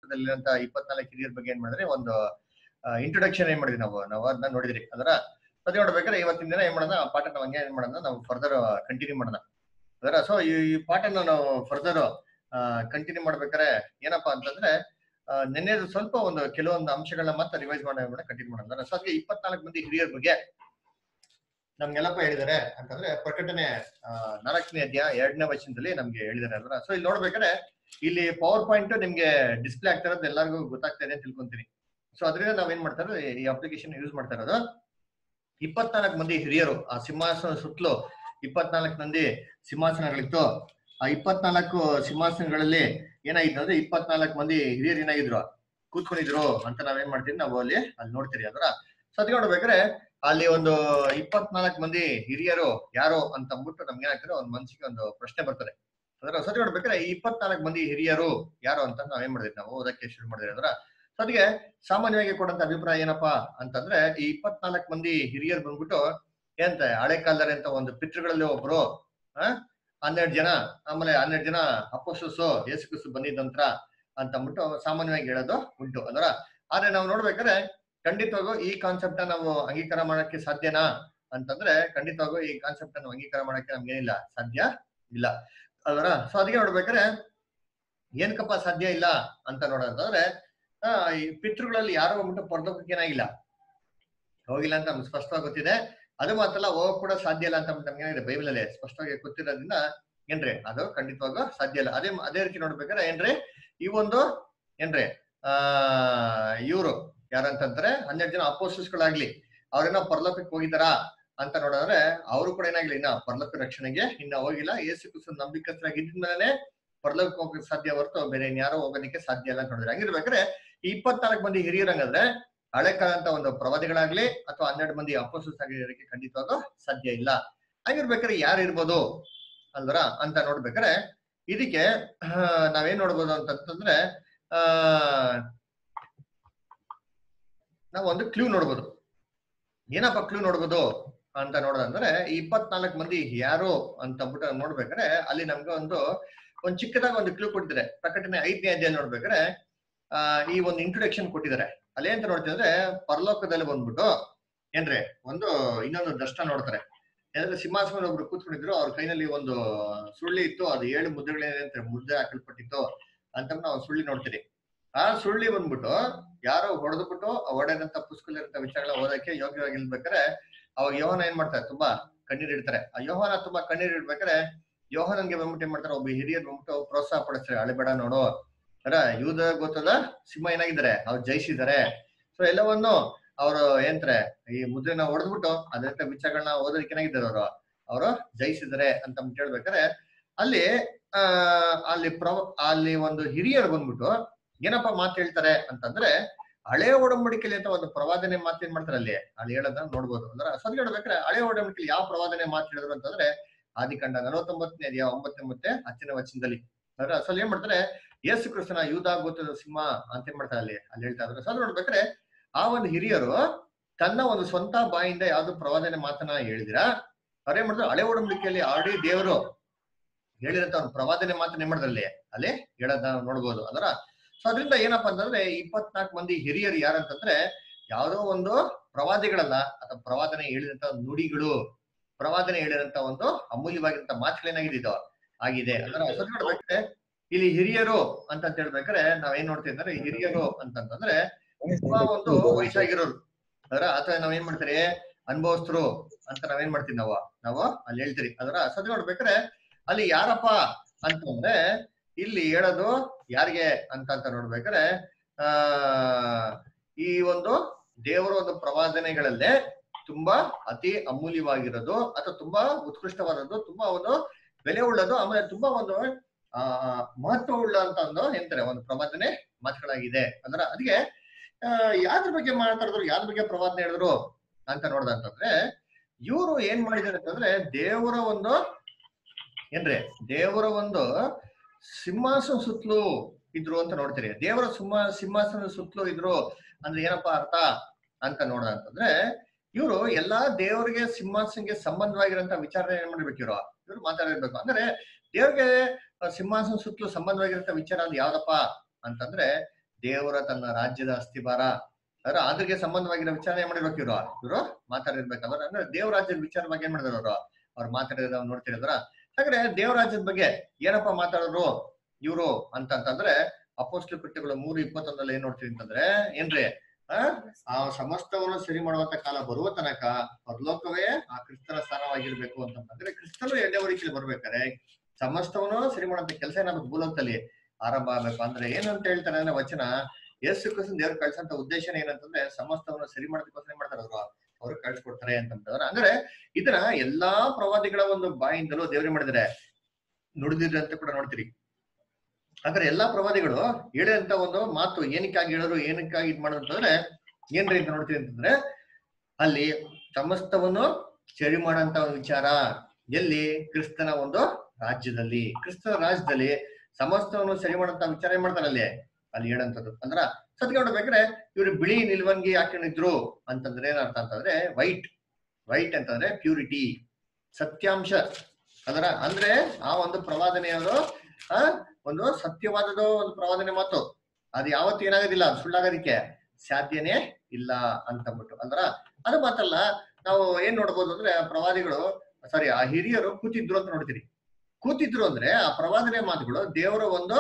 ಪರಲೋಕದಲ್ಲಿರುವಂತ ಇಪ್ಪತ್ನಾಲ್ಕು ಹಿರಿಯರ ಬಗ್ಗೆ ಏನ್ ಮಾಡಿದ್ರೆ ಒಂದು ಇಂಟ್ರೊಡಕ್ಷನ್ ಏನ್ ಮಾಡಿದ್ವಿ ನಾವು ನಾವು ಅದನ್ನ ನೋಡಿದ್ರಿ ಅದರ ಅದೇ ನೋಡ್ಬೇಕಾದ್ರೆ ಇವತ್ತಿನ ದಿನ ಏನ್ ಮಾಡೋಣ ಆ ಪಾಠ ನಾವು ಹಂಗೆ ಏನ್ ಮಾಡೋಣ ನಾವು ಫರ್ದರ್ ಕಂಟಿನ್ಯೂ ಮಾಡೋಣ ಅದರ ಸೊ ಈ ಈ ಪಾಠನ ನಾವು ಫರ್ದರ್ ಕಂಟಿನ್ಯೂ ಮಾಡ್ಬೇಕಾದ್ರೆ ಏನಪ್ಪಾ ಅಂತಂದ್ರೆ ಆ, ನೆನ್ನೆದು ಸ್ವಲ್ಪ ಒಂದು ಕೆಲವೊಂದು ಅಂಶಗಳನ್ನ ಮತ್ತೆ ರಿವೈಸ್ ಮಾಡೋಣ ಕಂಟಿನ್ಯೂ ಮಾಡೋಣ ಸೊ ಅದಕ್ಕೆ ಇಪ್ಪತ್ನಾಲ್ಕು ಮಂದಿ ಹಿರಿಯರ ಬಗ್ಗೆ ನಮ್ಗೆಲ್ಲಪ್ಪ ಹೇಳಿದ್ದಾರೆ ಅಂತಂದ್ರೆ ಪ್ರಕಟಣೆ ಆ, ನಾಲ್ಕನೇ ಅಧ್ಯಾಯ ಎರಡನೇ ವಚನದಲ್ಲಿ ನಮ್ಗೆ ಹೇಳಿದ್ದಾರೆ ಅಲ್ವಾ ಸೊ ಇಲ್ಲಿ ನೋಡ್ಬೇಕಾದ್ರೆ ಇಲ್ಲಿ ಪವರ್ ಪಾಯಿಂಟ್ ನಿಮ್ಗೆ ಡಿಸ್ಪ್ಲೇ ಆಗ್ತಾ ಇರೋದು ಎಲ್ಲರಿಗೂ ಗೊತ್ತಾಗ್ತಾ ಇದೆ ಅಂತ ತಿಳ್ಕೊಂತೀನಿ ಸೊ ಅದರಿಂದ ನಾವೇನ್ ಮಾಡ್ತಾ ಇರೋದು ಈ ಅಪ್ಲಿಕೇಶನ್ ಯೂಸ್ ಮಾಡ್ತಾ ಇರೋದು ಇಪ್ಪತ್ನಾಲ್ಕು ಮಂದಿ ಹಿರಿಯರು ಆ ಸಿಂಹಾಸನ ಸುತ್ತಲೂ ಇಪ್ಪತ್ನಾಲ್ಕು ಮಂದಿ ಸಿಂಹಾಸನಗಳಿತ್ತು ಆ ಇಪ್ಪತ್ನಾಲ್ಕು ಸಿಂಹಾಸನಗಳಲ್ಲಿ ಏನಾಗಿತ್ತು ಅಂದ್ರೆ ಇಪ್ಪತ್ನಾಲ್ಕು ಮಂದಿ ಹಿರಿಯರು ಏನಾಗಿದ್ರು ಕೂತ್ಕೊಂಡಿದ್ರು ಅಂತ ನಾವೇನ್ ಮಾಡ್ತೀವಿ ನಾವು ಅಲ್ಲಿ ಅಲ್ಲಿ ನೋಡ್ತೀರಿ ಅದರ ಸೊ ಅದಕ್ಕೆ ನೋಡ್ಬೇಕಾದ್ರೆ ಅಲ್ಲಿ ಒಂದು ಇಪ್ಪತ್ನಾಲ್ಕು ಮಂದಿ ಹಿರಿಯರು ಯಾರು ಅಂತ ಅಂದ್ಬಿಟ್ಟು ನಮ್ಗೆ ಏನಾಗ್ತದೆ ಒಂದ್ ಮನ್ಸಿಗೆ ಒಂದು ಪ್ರಶ್ನೆ ಬರ್ತದೆ ಅದರ ಸತಿ ನೋಡ್ಬೇಕಾದ್ರೆ ಈ ಇಪ್ಪತ್ನಾಲ್ಕು ಮಂದಿ ಹಿರಿಯರು ಯಾರು ಅಂತ ನಾವೇನ್ ಮಾಡಿದ್ವಿ ನಾವು ಓದಕ್ಕೆ ಶುರು ಮಾಡಿದ್ವಿ ಅದರ ಸೊ ಅದಕ್ಕೆ ಸಾಮಾನ್ಯವಾಗಿ ಕೊಡಂತ ಅಭಿಪ್ರಾಯ ಏನಪ್ಪಾ ಅಂತಂದ್ರೆ ಈ ಇಪ್ಪತ್ನಾಲ್ಕು ಮಂದಿ ಹಿರಿಯರು ಬಂದ್ಬಿಟ್ಟು ಏನಂತ ಹಳೆ ಕಾಲದಲ್ಲಿ ಅಂತ ಒಂದು ಪಿತೃಗಳಲ್ಲಿ ಒಬ್ರು ಆ ಹನ್ನೆರಡು ಜನ ಆಮೇಲೆ ಹನ್ನೆರಡು ಜನ ಅಪೋಸಸ್ ಯೇಸು ಕ್ರಿಸ್ತು ಬಂದಿದ್ದ ನಂತರ ಅಂತ ಅಂದ್ಬಿಟ್ಟು ಸಾಮಾನ್ಯವಾಗಿ ಹೇಳೋದು ಉಂಟು ಅದರ ಆದ್ರೆ ನಾವು ನೋಡ್ಬೇಕಾದ್ರೆ ಖಂಡಿತವಾಗೂ ಈ ಕಾನ್ಸೆಪ್ಟ್ ನಾವು ಅಂಗೀಕಾರ ಮಾಡಕ್ಕೆ ಸಾಧ್ಯನಾ ಅಂತಂದ್ರೆ ಖಂಡಿತವಾಗೂ ಈ ಕಾನ್ಸೆಪ್ಟ್ ಅನ್ನು ಅಂಗೀಕಾರ ಮಾಡಕ್ಕೆ ನಮ್ಗೆ ಏನಿಲ್ಲ ಸಾಧ್ಯ ಇಲ್ಲ ಅದರ ಸೊ ಅದಕ್ಕೆ ನೋಡ್ಬೇಕಾದ್ರೆ ಏನಕ್ಕಪ್ಪ ಸಾಧ್ಯ ಇಲ್ಲ ಅಂತ ನೋಡೋದಂತಂದ್ರೆ ಆ ಈ ಪಿತೃಗಳಲ್ಲಿ ಯಾರು ಬಂದ್ಬಿಟ್ಟು ಪರಲೋಕಕ್ಕೆ ಏನಾಗಿಲ್ಲ ಹೋಗಿಲ್ಲ ಅಂತ ನಮ್ಗೆ ಸ್ಪಷ್ಟವಾಗಿ ಗೊತ್ತಿದೆ ಅದು ಮಾತ್ರ ಹೋಗಕ್ ಕೂಡ ಸಾಧ್ಯ ಇಲ್ಲ ಅಂತ ನಮ್ಗೆ ಏನಿದೆ ಬೈಬಲ್ ಅಲ್ಲಿ ಸ್ಪಷ್ಟವಾಗಿ ಗೊತ್ತಿರೋದ್ರಿಂದ ಏನ್ರಿ ಅದು ಖಂಡಿತವಾಗೂ ಸಾಧ್ಯ ಇಲ್ಲ ಅದೇ ಅದೇ ರೀತಿ ನೋಡ್ಬೇಕಾದ್ರೆ ಏನ್ರಿ ಈ ಒಂದು ಏನ್ರಿ ಆ ಇವರು ಯಾರಂತಂದ್ರೆ ಹನ್ನೆರಡು ಜನ ಅಪೋಸಿಸ್ಗಳಾಗ್ಲಿ ಅವ್ರೇನೋ ಪರಲೋಕಕ್ಕೆ ಹೋಗಿದಾರಾ ಅಂತ ನೋಡಿದ್ರೆ ಅವರು ಕೂಡ ಏನಾಗ್ಲಿ ಇನ್ನ ಪರಲೋಕ ರಕ್ಷಣೆಗೆ ಇನ್ನ ಹೋಗಿಲ್ಲ ಏಸು ಕ್ರಿಸ್ತು ನಂಬಿಕಸ್ಥರಾಗಿದ್ಮೇಲೆ ಪರಲೋಕಕ್ಕೆ ಹೋಗಕ್ಕೆ ಸಾಧ್ಯ ಹೊರತು ಬೇರೆ ಇನ್ಯಾರೋ ಹೋಗೋದಕ್ಕೆ ಸಾಧ್ಯ ಇಲ್ಲ ಅಂತ ನೋಡಿದ್ರೆ ಹಂಗಿರ್ಬೇಕಾದ್ರೆ ಈ ಇಪ್ಪತ್ನಾಲ್ಕು ಮಂದಿ ಹಿರಿಯರಂಗಂದ್ರೆ ಹಳೆ ಕಾಲಂತ ಒಂದು ಪ್ರವಾದಿಗಳಾಗ್ಲಿ ಅಥವಾ ಹನ್ನೆರಡು ಮಂದಿ ಅಪೋಸಿಸ್ ಆಗಿರೋದಕ್ಕೆ ಖಂಡಿತವಾಗೂ ಸಾಧ್ಯ ಇಲ್ಲ ಹಂಗಿರ್ಬೇಕಾದ್ರೆ ಯಾರು ಇರ್ಬೋದು ಅಲ್ವರ ಅಂತ ನೋಡ್ಬೇಕಾದ್ರೆ ಇದಕ್ಕೆ ಆ, ನಾವೇನ್ ನೋಡ್ಬೋದು ಅಂತಂತಂದ್ರೆ ಆ ನಾವು ಒಂದು ಕ್ಲೂ ನೋಡ್ಬೋದು ಏನಪ್ಪ ಕ್ಲೂ ನೋಡ್ಬೋದು ಅಂತ ನೋಡೋದಂದ್ರೆ ಈ ಇಪ್ಪತ್ನಾಲ್ಕು ಮಂದಿ ಯಾರು ಅಂತ ಅಂದ್ಬಿಟ್ಟು ನೋಡ್ಬೇಕಾದ್ರೆ ಅಲ್ಲಿ ನಮ್ಗೆ ಒಂದು ಒಂದ್ ಚಿಕ್ಕದಾಗ ಒಂದು ಕ್ಲೂ ಕೊಟ್ಟಿದ್ದಾರೆ ಪ್ರಕಟಣೆ ಐದನೇ ಅಧ್ಯಾಯ ನೋಡ್ಬೇಕಾದ್ರೆ ಆ ಈ ಒಂದು ಇಂಟ್ರೊಡಕ್ಷನ್ ಕೊಟ್ಟಿದ್ದಾರೆ ಅಲ್ಲಿ ಅಂತ ನೋಡ್ತೀವಿ ಅಂದ್ರೆ ಪರಲೋಕದಲ್ಲಿ ಬಂದ್ಬಿಟ್ಟು ಏನ್ರಿ ಒಂದು ಇನ್ನೊಂದು ದರ್ಶನ ನೋಡ್ತಾರೆ ಯಾಕಂದ್ರೆ ಸಿಂಹಾಸನ ಒಬ್ರು ಕೂತ್ಕೊಂಡಿದ್ರು ಅವ್ರ ಕೈನಲ್ಲಿ ಒಂದು ಸುಳ್ಳಿ ಇತ್ತು ಅದು ಏಳು ಮುದ್ದೆಗಳೇನಂತ ಮುದ್ದೆ ಹಾಕಲ್ಪಟ್ಟಿತ್ತು ಅಂತ ನಾವು ಸುಳ್ಳಿ ನೋಡ್ತೀರಿ ಆ ಸುಳ್ಳಿ ಬಂದ್ಬಿಟ್ಟು ಯಾರೋ ಹೊಡೆದ್ಬಿಟ್ಟು ಹೊಡೆದಂತ ಪುಸ್ತಕದಲ್ಲಿರಂತ ವಿಚಾರಗಳ ಓದಕ್ಕೆ ಯೋಗ್ಯವಾಗಿರ್ಬೇಕಾದ್ರೆ ಅವಾಗ ಯೋಹನ ಏನ್ ಮಾಡ್ತಾರೆ ತುಂಬಾ ಕಣ್ಣೀರ್ ಇಡ್ತಾರೆ ಆ ಯೋಹನ ತುಂಬಾ ಕಣ್ಣೀರ್ ಇಡ್ಬೇಕಾದ್ರೆ ಯೋಹನನ್ಗೆ ಬಂದ್ಬಿಟ್ಟು ಏನ್ ಮಾಡ್ತಾರೆ ಒಬ್ಬ ಹಿರಿಯರು ಬಂದ್ಬಿಟ್ಟು ಪ್ರೋತ್ಸಾಹ ಪಡಿಸ್ತಾರೆ ಅಳಬೇಡ ನೋಡು ಅರ ಯೂದ ಗೊತ್ತದ ಸಿಂಹ ಏನಾಗಿದ್ದಾರೆ ಅವ್ರು ಜಯಿಸಿದ್ದಾರೆ ಸೊ ಎಲ್ಲವನ್ನು ಅವರು ಏನ್ತಾರೆ ಈ ಮುದ್ರೆನ ಹೊಡೆದ್ಬಿಟ್ಟು ಅದರಿಂದ ವಿಚಾರಗಳನ್ನ ಓದೋದಕ್ಕೆ ಏನಾಗಿದ್ದಾರೆ ಅವರು ಅವರು ಜಯಿಸಿದ್ದಾರೆ ಅಂತ ಅಂದ್ಬಿಟ್ಟು ಹೇಳ್ಬೇಕಾದ್ರೆ ಅಲ್ಲಿ ಆ ಅಲ್ಲಿ ಪ್ರವ ಅಲ್ಲಿ ಒಂದು ಹಿರಿಯರು ಬಂದ್ಬಿಟ್ಟು ಏನಪ್ಪ ಮಾತು ಹೇಳ್ತಾರೆ ಅಂತಂದ್ರೆ ಹಳೆ ಒಡಂಬಡಿಕೆಯಲ್ಲಿ ಅಂತ ಒಂದು ಪ್ರವಾದನೆ ಮಾತು ಏನ್ ಮಾಡ್ತಾರೆ ಅಲ್ಲಿ ಅಲ್ಲಿ ಹೇಳೋದನ್ನ ನೋಡ್ಬೋದು ಅಂದ್ರೆ ಸದ್ಯ ನೋಡ್ಬೇಕಾದ್ರೆ ಹಳೆ ಒಡಂಬಡಿಕೆಯಲ್ಲಿ ಯಾವ ಪ್ರವಾದನೆ ಮಾತು ಹೇಳಿದ್ರು ಅಂತಂದ್ರೆ ಆದಿಕಾಂಡ ನಲವತ್ತೊಂಬತ್ತನೇ ಅಧ್ಯಾಯ ಒಂಬತ್ತನೇ ಮತ್ತೆ ಹತ್ತನೇ ವಚನದಲ್ಲಿ ಅಂದ್ರೆ ಅಸಲು ಏನ್ ಮಾಡ್ತಾರೆ ಯೇಸು ಕ್ರಿಸ್ತನ ಯೂದ ಗೋತ್ರದ ಸಿಂಹ ಅಂತ ಏನ್ ಮಾಡ್ತಾರೆ ಅಲ್ಲಿ ಅಲ್ಲಿ ಹೇಳ್ತಾ ಇದ್ರು ಸಲ ನೋಡ್ಬೇಕಾದ್ರೆ ಆ ಒಂದು ಹಿರಿಯರು ತನ್ನ ಒಂದು ಸ್ವಂತ ಬಾಯಿಂದ ಯಾವ್ದು ಪ್ರವಾದನೆ ಮಾತನ್ನ ಹೇಳಿದಿರಾ ಅವ್ರೇನ್ ಮಾಡಿದ್ರು ಹಳೆ ಒಡಂಬಡಿಕೆಯಲ್ಲಿ ಆಲ್ರೆಡಿ ದೇವರು ಹೇಳಿರಂತ ಒಂದು ಪ್ರವಾದನೆ ಮಾತನ್ನ ಏನ್ ಮಾಡಿದ್ರಲ್ಲಿ ಅಲ್ಲಿ ಹೇಳೋದನ್ನ ನಾವು ನೋಡ್ಬೋದು ಅದರ ಸೊ ಅದರಿಂದ ಏನಪ್ಪಾ ಅಂತಂದ್ರೆ ಇಪ್ಪತ್ನಾಲ್ಕು ಮಂದಿ ಹಿರಿಯರು ಯಾರಂತಂದ್ರೆ ಯಾವುದೋ ಒಂದು ಪ್ರವಾದಿಗಳಲ್ಲ ಅಥವಾ ಪ್ರವಾದನೆ ಹೇಳಿದಂತ ನುಡಿಗಳು ಪ್ರವಾದನೆ ಹೇಳಿದಂತ ಒಂದು ಅಮೂಲ್ಯವಾಗಿರಂತ ಮಾತುಗಳೇನಾಗಿದೆ ಇದು ಆಗಿದೆ ಅದರ ಹೆಸರು ನೋಡ್ಬೇಕಾದ್ರೆ ಇಲ್ಲಿ ಹಿರಿಯರು ಅಂತ ಹೇಳ್ಬೇಕಾದ್ರೆ ನಾವ್ ಏನ್ ನೋಡ್ತೀವಿ ಅಂದ್ರೆ ಹಿರಿಯರು ಅಂತಂತಂದ್ರೆ ತುಂಬಾ ಒಂದು ವಯಸ್ಸಾಗಿರೋರು ಅದರ ಅಥವಾ ನಾವ್ ಏನ್ ಮಾಡ್ತೀರಿ ಅನುಭವಸ್ಥರು ಅಂತ ನಾವೇನ್ ಮಾಡ್ತೀವಿ ನಾವು ನಾವು ಅಲ್ಲಿ ಹೇಳ್ತೀರಿ ಅದರ ಸದ್ ನೋಡ್ಬೇಕಾದ್ರೆ ಅಲ್ಲಿ ಯಾರಪ್ಪ ಅಂತಂದ್ರೆ ಇಲ್ಲಿ ಹೇಳೋದು ಯಾರಿಗೆ ಅಂತ ಅಂತ ನೋಡ್ಬೇಕಾದ್ರೆ ಆ ಈ ಒಂದು ದೇವರ ಒಂದು ಪ್ರವಾದನೆಗಳಲ್ಲೇ ತುಂಬಾ ಅತಿ ಅಮೂಲ್ಯವಾಗಿರೋದು ಅಥವಾ ತುಂಬಾ ಉತ್ಕೃಷ್ಟವಾದದ್ದು ತುಂಬಾ ಒಂದು ಬೆಲೆ ಉಳ್ಳದು ಆಮೇಲೆ ತುಂಬಾ ಒಂದು ಆ ಮಹತ್ವ ಉಳ್ಳ ಅಂತ ಒಂದು ಎಂತಾರೆ ಒಂದು ಪ್ರವಾದನೆ ಮಾತುಗಳಾಗಿದೆ ಅಂದ್ರ ಅದಕ್ಕೆ ಆ ಯಾವ್ದ್ರ ಬಗ್ಗೆ ಮಾತಾಡಿದ್ರು ಯಾವ್ದ್ರ ಬಗ್ಗೆ ಪ್ರವಾದನೆ ಹೇಳಿದ್ರು ಅಂತ ನೋಡ್ದಂತಂದ್ರೆ ಇವರು ಏನ್ ಮಾಡಿದಾರೆ ಅಂತಂದ್ರೆ ದೇವರ ಒಂದು ಏನ್ರಿ ದೇವರ ಒಂದು ಸಿಂಹಾಸನ ಸುತ್ತಲೂ ಇದ್ರು ಅಂತ ನೋಡ್ತೀರಿ ದೇವರ ಸಿಂಹ ಸಿಂಹಾಸನ ಸುತ್ತಲೂ ಇದ್ರು ಅಂದ್ರೆ ಏನಪ್ಪಾ ಅರ್ಥ ಅಂತ ನೋಡಂತಂದ್ರೆ ಇವರು ಎಲ್ಲಾ ದೇವರಿಗೆ ಸಿಂಹಾಸನಗೆ ಸಂಬಂಧವಾಗಿರೋಂತ ವಿಚಾರ ಏನ್ ಮಾಡ್ಬೇಕು ಇವರು ಇವ್ರು ಮಾತಾಡಿರ್ಬೇಕು ಅಂದ್ರೆ ದೇವ್ರಿಗೆ ಸಿಂಹಾಸನ ಸುತ್ತಲೂ ಸಂಬಂಧವಾಗಿರಂತ ವಿಚಾರ ಅಂದ್ರೆ ಯಾವ್ದಪ್ಪ ಅಂತಂದ್ರೆ ದೇವರ ತನ್ನ ರಾಜ್ಯದ ಅಸ್ಥಿಭಾರ ಅಂದ್ರೆ ಅದ್ರಿಗೆ ಸಂಬಂಧವಾಗಿರೋ ವಿಚಾರಣೆ ಮಾಡಿರ್ಬೇಕು ಇವರು ಇವರು ಮಾತಾಡಿರ್ಬೇಕಾದ್ರೆ ಅಂದ್ರೆ ದೇವ್ರ ರಾಜ್ಯದ ವಿಚಾರವಾಗಿ ಏನ್ ಮಾಡಿದ್ರು ಅವರು ಅವ್ರು ಮಾತಾಡಿರೋದು ನಾವು ನೋಡ್ತಿರೋದ್ರ ಹಾಗಾದ್ರೆ ದೇವ್ರ ರಾಜ್ಯದ ಬಗ್ಗೆ ಏನಪ್ಪಾ ಮಾತಾಡೋರು ಇವರು ಅಂತ ಅಂತಂದ್ರೆ ಅಪೋಸ್ಲ ಕೃತ್ಯಗಳು ಮೂರು ಇಪ್ಪತ್ತೊಂದಲ್ಲಿ ಏನ್ ನೋಡ್ತೀವಿ ಅಂತಂದ್ರೆ ಏನ್ರಿ ಆ ಆ ಸಮಸ್ತವನ್ನು ಸರಿ ಮಾಡುವಂತ ಕಾಲ ಬರುವ ತನಕ ಪರಲೋಕವೇ ಆ ಕ್ರಿಸ್ತನ ಸ್ಥಾನವಾಗಿರ್ಬೇಕು ಅಂತಂದ್ರೆ ಕ್ರಿಸ್ತನು ಎರಡನೇ ವರಿಕೆಯಲ್ಲಿ ಬರ್ಬೇಕಾದ್ರೆ ಸಮಸ್ತವನ್ನು ಸರಿ ಮಾಡುವಂತ ಕೆಲಸ ಏನಾದ್ರು ಭೂಲೋಕದಲ್ಲಿ ಆರಂಭ ಆಗ್ಬೇಕು ಅಂದ್ರೆ ಏನಂತ ಹೇಳ್ತಾರೆ ಅಂದ್ರೆ ವಚನ ಯೇಸು ಕ್ರಿಸ್ತನ್ ದೇವ್ರು ಕಳ್ಸಂತ ಉದ್ದೇಶನ ಏನಂತಂದ್ರೆ ಸಮಸ್ತವನ್ನು ಸರಿ ಮಾಡೋದಕ್ಕೋಸ್ಕರ ಏನ್ ಮಾಡ್ತಾರೆ ಅವರು ಅವ್ರು ಕಳ್ಸಿಕೊಡ್ತಾರೆ ಅಂತಂದ್ರೆ ಅಂದ್ರೆ ಇದನ್ನ ಎಲ್ಲಾ ಪ್ರವಾದಿಗಳ ಒಂದು ಬಾಯಿಂದಲೂ ದೇವ್ರೆ ಮಾಡಿದ್ರೆ ನುಡಿದಿದ್ರೆ ಅಂತ ಕೂಡ ನೋಡ್ತೀರಿ ಹಾಗಾದ್ರೆ ಎಲ್ಲಾ ಪ್ರವಾದಿಗಳು ಹೇಳಿದಂತ ಒಂದು ಮಾತು ಏನಕ್ಕಾಗಿ ಹೇಳೋರು ಏನಕ್ಕಾಗಿ ಇದ್ ಮಾಡೋದು ಅಂತಂದ್ರೆ ಏನ್ರಿ ಅಂತ ನೋಡ್ತೀವಿ ಅಂತಂದ್ರೆ ಅಲ್ಲಿ ಸಮಸ್ತವನ್ನು ಸರಿ ಮಾಡೋಂತ ಒಂದು ವಿಚಾರ ಎಲ್ಲಿ ಕ್ರಿಸ್ತನ ಒಂದು ರಾಜ್ಯದಲ್ಲಿ ಕ್ರಿಸ್ತನ ರಾಜ್ಯದಲ್ಲಿ ಸಮಸ್ತವನ್ನು ಸರಿ ಮಾಡೋಂತ ವಿಚಾರ ಏನ್ ಮಾಡ್ತಾರೆ ಅಲ್ಲಿ ಅಲ್ಲಿ ಹೇಳಂತದ್ದು ಅಂದ್ರ ಸತ್ಯ ನೋಡ್ಬೇಕಾದ್ರೆ ಇವ್ರು ಬಿಳಿ ನಿಲ್ವಂಗಿ ಹಾಕೊಂಡಿದ್ರು ಅಂತಂದ್ರೆ ಏನರ್ಥ ಅಂತಂದ್ರೆ ವೈಟ್ ವೈಟ್ ಅಂತಂದ್ರೆ ಪ್ಯೂರಿಟಿ ಸತ್ಯಾಂಶ ಅದರ ಅಂದ್ರೆ ಆ ಒಂದು ಪ್ರವಾದನೆಯವರು ಆ ಒಂದು ಸತ್ಯವಾದದ ಒಂದು ಪ್ರವಾದನೆ ಮಾತು ಅದು ಯಾವತ್ತು ಏನಾಗೋದಿಲ್ಲ ಅದು ಸುಳ್ಳಾಗೋದಿಕ್ಕೆ ಸಾಧ್ಯನೇ ಇಲ್ಲ ಅಂತಂದ್ಬಿಟ್ಟು ಅಂದ್ರ ಅದು ಮಾತಲ್ಲ ನಾವು ಏನ್ ನೋಡ್ಬೋದು ಅಂದ್ರೆ ಆ ಪ್ರವಾದಿಗಳು ಸಾರಿ ಆ ಹಿರಿಯರು ಕೂತಿದ್ರು ಅಂತ ನೋಡ್ತೀರಿ ಕೂತಿದ್ರು ಅಂದ್ರೆ ಆ ಪ್ರವಾದನೆ ಮಾತುಗಳು ದೇವರ ಒಂದು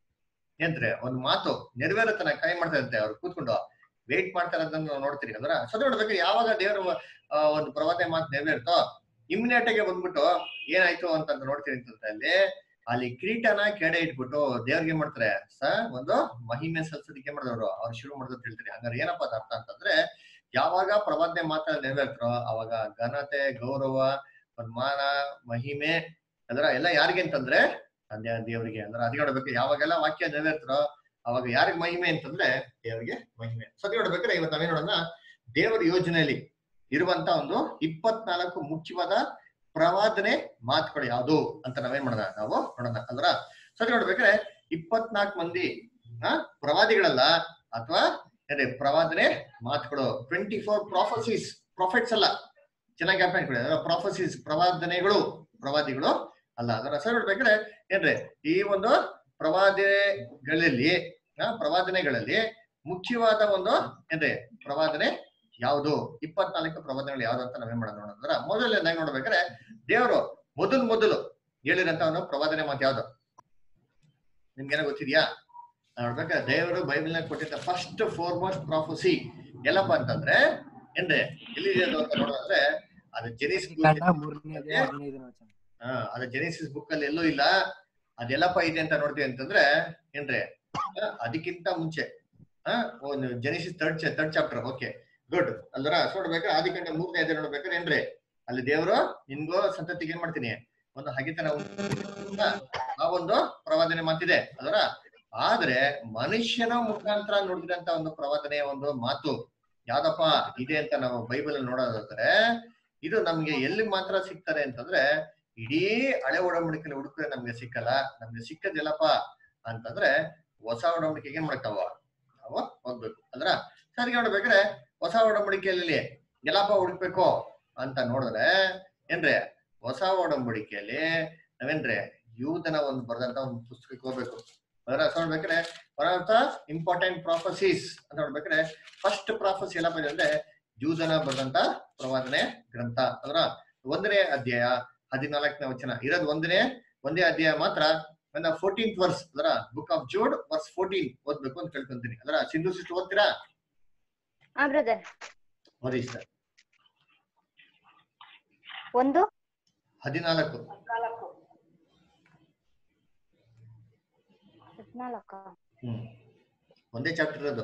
ಏನ್ರಿ ಒಂದು ಮಾತು ನೆರವೇರೋ ತನಕ ಕೈ ಮಾಡ್ತಾ ಇರುತ್ತೆ ಅವ್ರು ಕೂತ್ಕೊಂಡು ವೇಟ್ ಮಾಡ್ತಾ ಇರೋದನ್ನ ನಾವು ನೋಡ್ತೀರಿ ಅಂದ್ರ ಸದ ನೋಡ್ಬೇಕು ಯಾವಾಗ ದೇವರ ಆ, ಒಂದು ಪ್ರವಾದನೆ ಮಾತು ನೆರವೇರ್ತೋ ಇಮ್ಮಿಡಿಯೇಟ್ ಆಗಿ ಬಂದ್ಬಿಟ್ಟು ಏನಾಯ್ತು ಅಂತ ನೋಡ್ತೀರಿ ಅಂತಂದ್ರೆ ಅಲ್ಲಿ ಅಲ್ಲಿ ಕಿರೀಟನ ಕೆಡೆ ಇಟ್ಬಿಟ್ಟು ದೇವ್ರಿಗೆ ಏನ್ ಮಾಡ್ತಾರೆ ಸ ಒಂದು ಮಹಿಮೆ ಸಲ್ಸೋದಕ್ಕೆ ಮಾಡಿದವರು ಅವ್ರು ಶುರು ಮಾಡೋದು ಅಂತ ಹೇಳ್ತಾರೆ ಹಂಗಾರೆ ಏನಪ್ಪಾ ಅದ್ ಅರ್ಥ ಅಂತಂದ್ರೆ ಯಾವಾಗ ಪ್ರವಾದನೆ ಮಾತ್ರ ನೆರವೇರ್ತಾರೋ ಅವಾಗ ಘನತೆ ಗೌರವ ಸನ್ಮಾನ ಮಹಿಮೆ ಅದರ ಎಲ್ಲ ಯಾರಿಗೆ ಅಂತಂದ್ರೆ ತಂದೆ ದೇವರಿಗೆ ಅಂದ್ರೆ ಅದ್ ನೋಡ್ಬೇಕು ಯಾವಾಗೆಲ್ಲ ವಾಕ್ಯ ನೆರವೇರ್ತಾರೋ ಅವಾಗ ಯಾರಿಗ್ ಮಹಿಮೆ ಅಂತಂದ್ರೆ ದೇವರಿಗೆ ಮಹಿಮೆ ಸತಿ ನೋಡ್ಬೇಕಾದ್ರೆ ಇವತ್ತು ನಾವೇನ್ ನೋಡೋಣ ದೇವರ ಯೋಜನೆಯಲ್ಲಿ ಇರುವಂತ ಒಂದು ಇಪ್ಪತ್ನಾಲ್ಕು ಮುಖ್ಯವಾದ ಪ್ರವಾದನೆ ಮಾತುಗಳು ಯಾವುದು ಅಂತ ನಾವೇನ್ ಮಾಡೋಣ ನಾವು ನೋಡೋಣ ಅಂದ್ರ ಸರಿ ನೋಡ್ಬೇಕಾದ್ರೆ ಇಪ್ಪತ್ನಾಲ್ಕು ಮಂದಿ ಆ ಪ್ರವಾದಿಗಳಲ್ಲ ಅಥವಾ ಏನ್ರಿ ಪ್ರವಾದನೆ ಮಾತುಗಳು ಟ್ವೆಂಟಿ ಫೋರ್ ಪ್ರಾಫಸಿಸ್ ಪ್ರಾಫಿಟ್ಸ್ ಅಲ್ಲ ಚೆನ್ನಾಗಿ ಜ್ಞಾಪಕ ಇಟ್ಕೊಳ್ಳಿ ಪ್ರಾಫಸಿಸ್ ಪ್ರವಾದನೆಗಳು ಪ್ರವಾದಿಗಳು ಅಲ್ಲ ಅದರ ಹೆಸರು ನೋಡ್ಬೇಕಾದ್ರೆ ಏನ್ರಿ ಈ ಒಂದು ಪ್ರವಾದನೆಗಳಲ್ಲಿ ಆ ಪ್ರವಾದನೆಗಳಲ್ಲಿ ಮುಖ್ಯವಾದ ಒಂದು ಏನ್ರಿ ಪ್ರವಾದನೆ ಯಾವುದು ಇಪ್ಪತ್ನಾಲ್ಕು ಪ್ರವಾದನೆಗಳು ಯಾವ್ದು ಅಂತ ನಾವೇನ್ ಮಾಡೋಣ ನೋಡೋದ್ರ ಮೊದಲನೇದಾಗಿ ನೋಡ್ಬೇಕಾದ್ರೆ ದೇವರು ಮೊದಲು ಮೊದಲು ಹೇಳಿರಂತ ಒಂದು ಪ್ರವಾದನೆ ಮಾತು ಯಾವ್ದು ನಿಮ್ಗೇನೋ ಗೊತ್ತಿದ್ಯಾ ನೋಡ್ಬೇಕಾದ್ರೆ ದೇವರು ಬೈಬಲ್ನಾಗ ಕೊಟ್ಟಿದ್ದ ಫಸ್ಟ್ ಫೋರ್ಮೋಸ್ಟ್ ಪ್ರಾಫಸಿ ಎಲ್ಲಪ್ಪ ಅಂತಂದ್ರೆ ಏನ್ರಿ ಎಲ್ಲಿದೆ ಅದು ಅಂತ ನೋಡೋದಾದ್ರೆ ಅದು ಜೆನಿಸ್ ಕಾಂಡ ಮೂರನೇದೇ ಹದಿನೈದನೇ ವಚನ ಹಾ ಅದು ಜೆನಿಸಿಸ್ ಬುಕ್ ಅಲ್ಲಿ ಎಲ್ಲೂ ಇಲ್ಲ ಅದೆಲ್ಲಪ್ಪ ಇದೆ ಅಂತ ನೋಡ್ತೀವಿ ಅಂತಂದ್ರೆ ಏನ್ರಿ ಆ, ಅದಕ್ಕಿಂತ ಮುಂಚೆ ಆ ಒಂದು Genesis third third chapter okay good ಅಲ್ದರ ನೋಡ್ಬೇಕಾದ್ರೆ ಆದಿಕಾಂಡ ಮೂರನೇ ಇದೆ ನೋಡ್ಬೇಕಾದ್ರೆ ಏನ್ರಿ ಅಲ್ಲಿ ದೇವರು ನಿನ್ಗೋ ಸಂತತಿಗೆ ಏನ್ ಮಾಡ್ತೀನಿ ಒಂದು ಹಗೆತನ ಉಂಟು ಆ ಒಂದು ಪ್ರವಾದನೆ ಮಾತಿದೆ ಅದರ ಆದ್ರೆ ಮನುಷ್ಯನ ಮುಖಾಂತರ ನೋಡಿದಂತ ಒಂದು ಪ್ರವಾದನೆಯ ಒಂದು ಮಾತು ಯಾವ್ದಪ್ಪ ಇದೆ ಅಂತ ನಾವು ಬೈಬಲ್ ಅಲ್ಲಿ ನೋಡೋದಾದ್ರೆ ಇದು ನಮ್ಗೆ ಎಲ್ಲಿ ಮಾತ್ರ ಸಿಗ್ತಾರೆ ಅಂತಂದ್ರೆ ಇಡೀ ಹಳೆ ಒಡಂಬಡಿಕೆಯಲ್ಲಿ ಹುಡುಕಿದ್ರೆ ನಮ್ಗೆ ಸಿಕ್ಕಲ್ಲ ನಮ್ಗೆ ಸಿಕ್ಕದಿಲ್ಲಪ್ಪ ಅಂತಂದ್ರೆ ಹೊಸ ಒಡಂಬಡಿಕೆಗೆ ಏನ್ ಮಾಡ್ತಾವ ನಾವು ಹೋಗ್ಬೇಕು ಅಂದ್ರ ಸರಿ ನೋಡ್ಬೇಕಾದ್ರೆ ಹೊಸ ಒಡಂಬಡಿಕೆಯಲ್ಲಿ ಎಲ್ಲಪ್ಪ ಹುಡುಕ್ಬೇಕು ಅಂತ ನೋಡಿದ್ರೆ ಏನ್ರಿ ಹೊಸ ಒಡಂಬಡಿಕೆಯಲ್ಲಿ ನಾವೇನ್ರಿ ಯೂದನ ಒಂದು ಬರೆದಂತ ಒಂದು ಪುಸ್ತಕಕ್ಕೆ ಹೋಗ್ಬೇಕು ಅದರ ನೋಡ್ಬೇಕಾದ್ರೆ one of the important prophecies ಅಂತ ನೋಡ್ಬೇಕಾದ್ರೆ ಫಸ್ಟ್ ಪ್ರಾಫಸ್ ಎಲ್ಲಪ್ಪ ಇದೆ ಅಂದ್ರೆ ಯೂದನ ಬರೆದಂತ ಪ್ರವಾದನೆ ಗ್ರಂಥ ಅದರ ಒಂದನೇ ಅಧ್ಯಾಯ ಹದಿನಾಲ್ಕನೇ ವಚನ ಇರೋದು ಒಂದನೇ ಒಂದೇ ಅಧ್ಯಾಯ ಮಾತ್ರ ನನ್ನ ಫೋರ್ಟೀನ್ತ್ ವರ್ಸ್ ಅದರ book of Jude verse fourteen ಓದ್ಬೇಕು ಅಂತ ಕೇಳ್ಕೊಂತೀನಿ ಅದರ ಸಿಂಧು ಸಿಸ್ಟರ್ ಓದ್ತೀರಾ ಹಾ ಬ್ರದರ್ ಓದಿ ಸರ್ ಒಂದು ಹದಿನಾಲ್ಕು ಹದಿನಾಲ್ಕ ಹ್ಮ್ ಒಂದೇ ಚಾಪ್ಟರ್ ಇರೋದು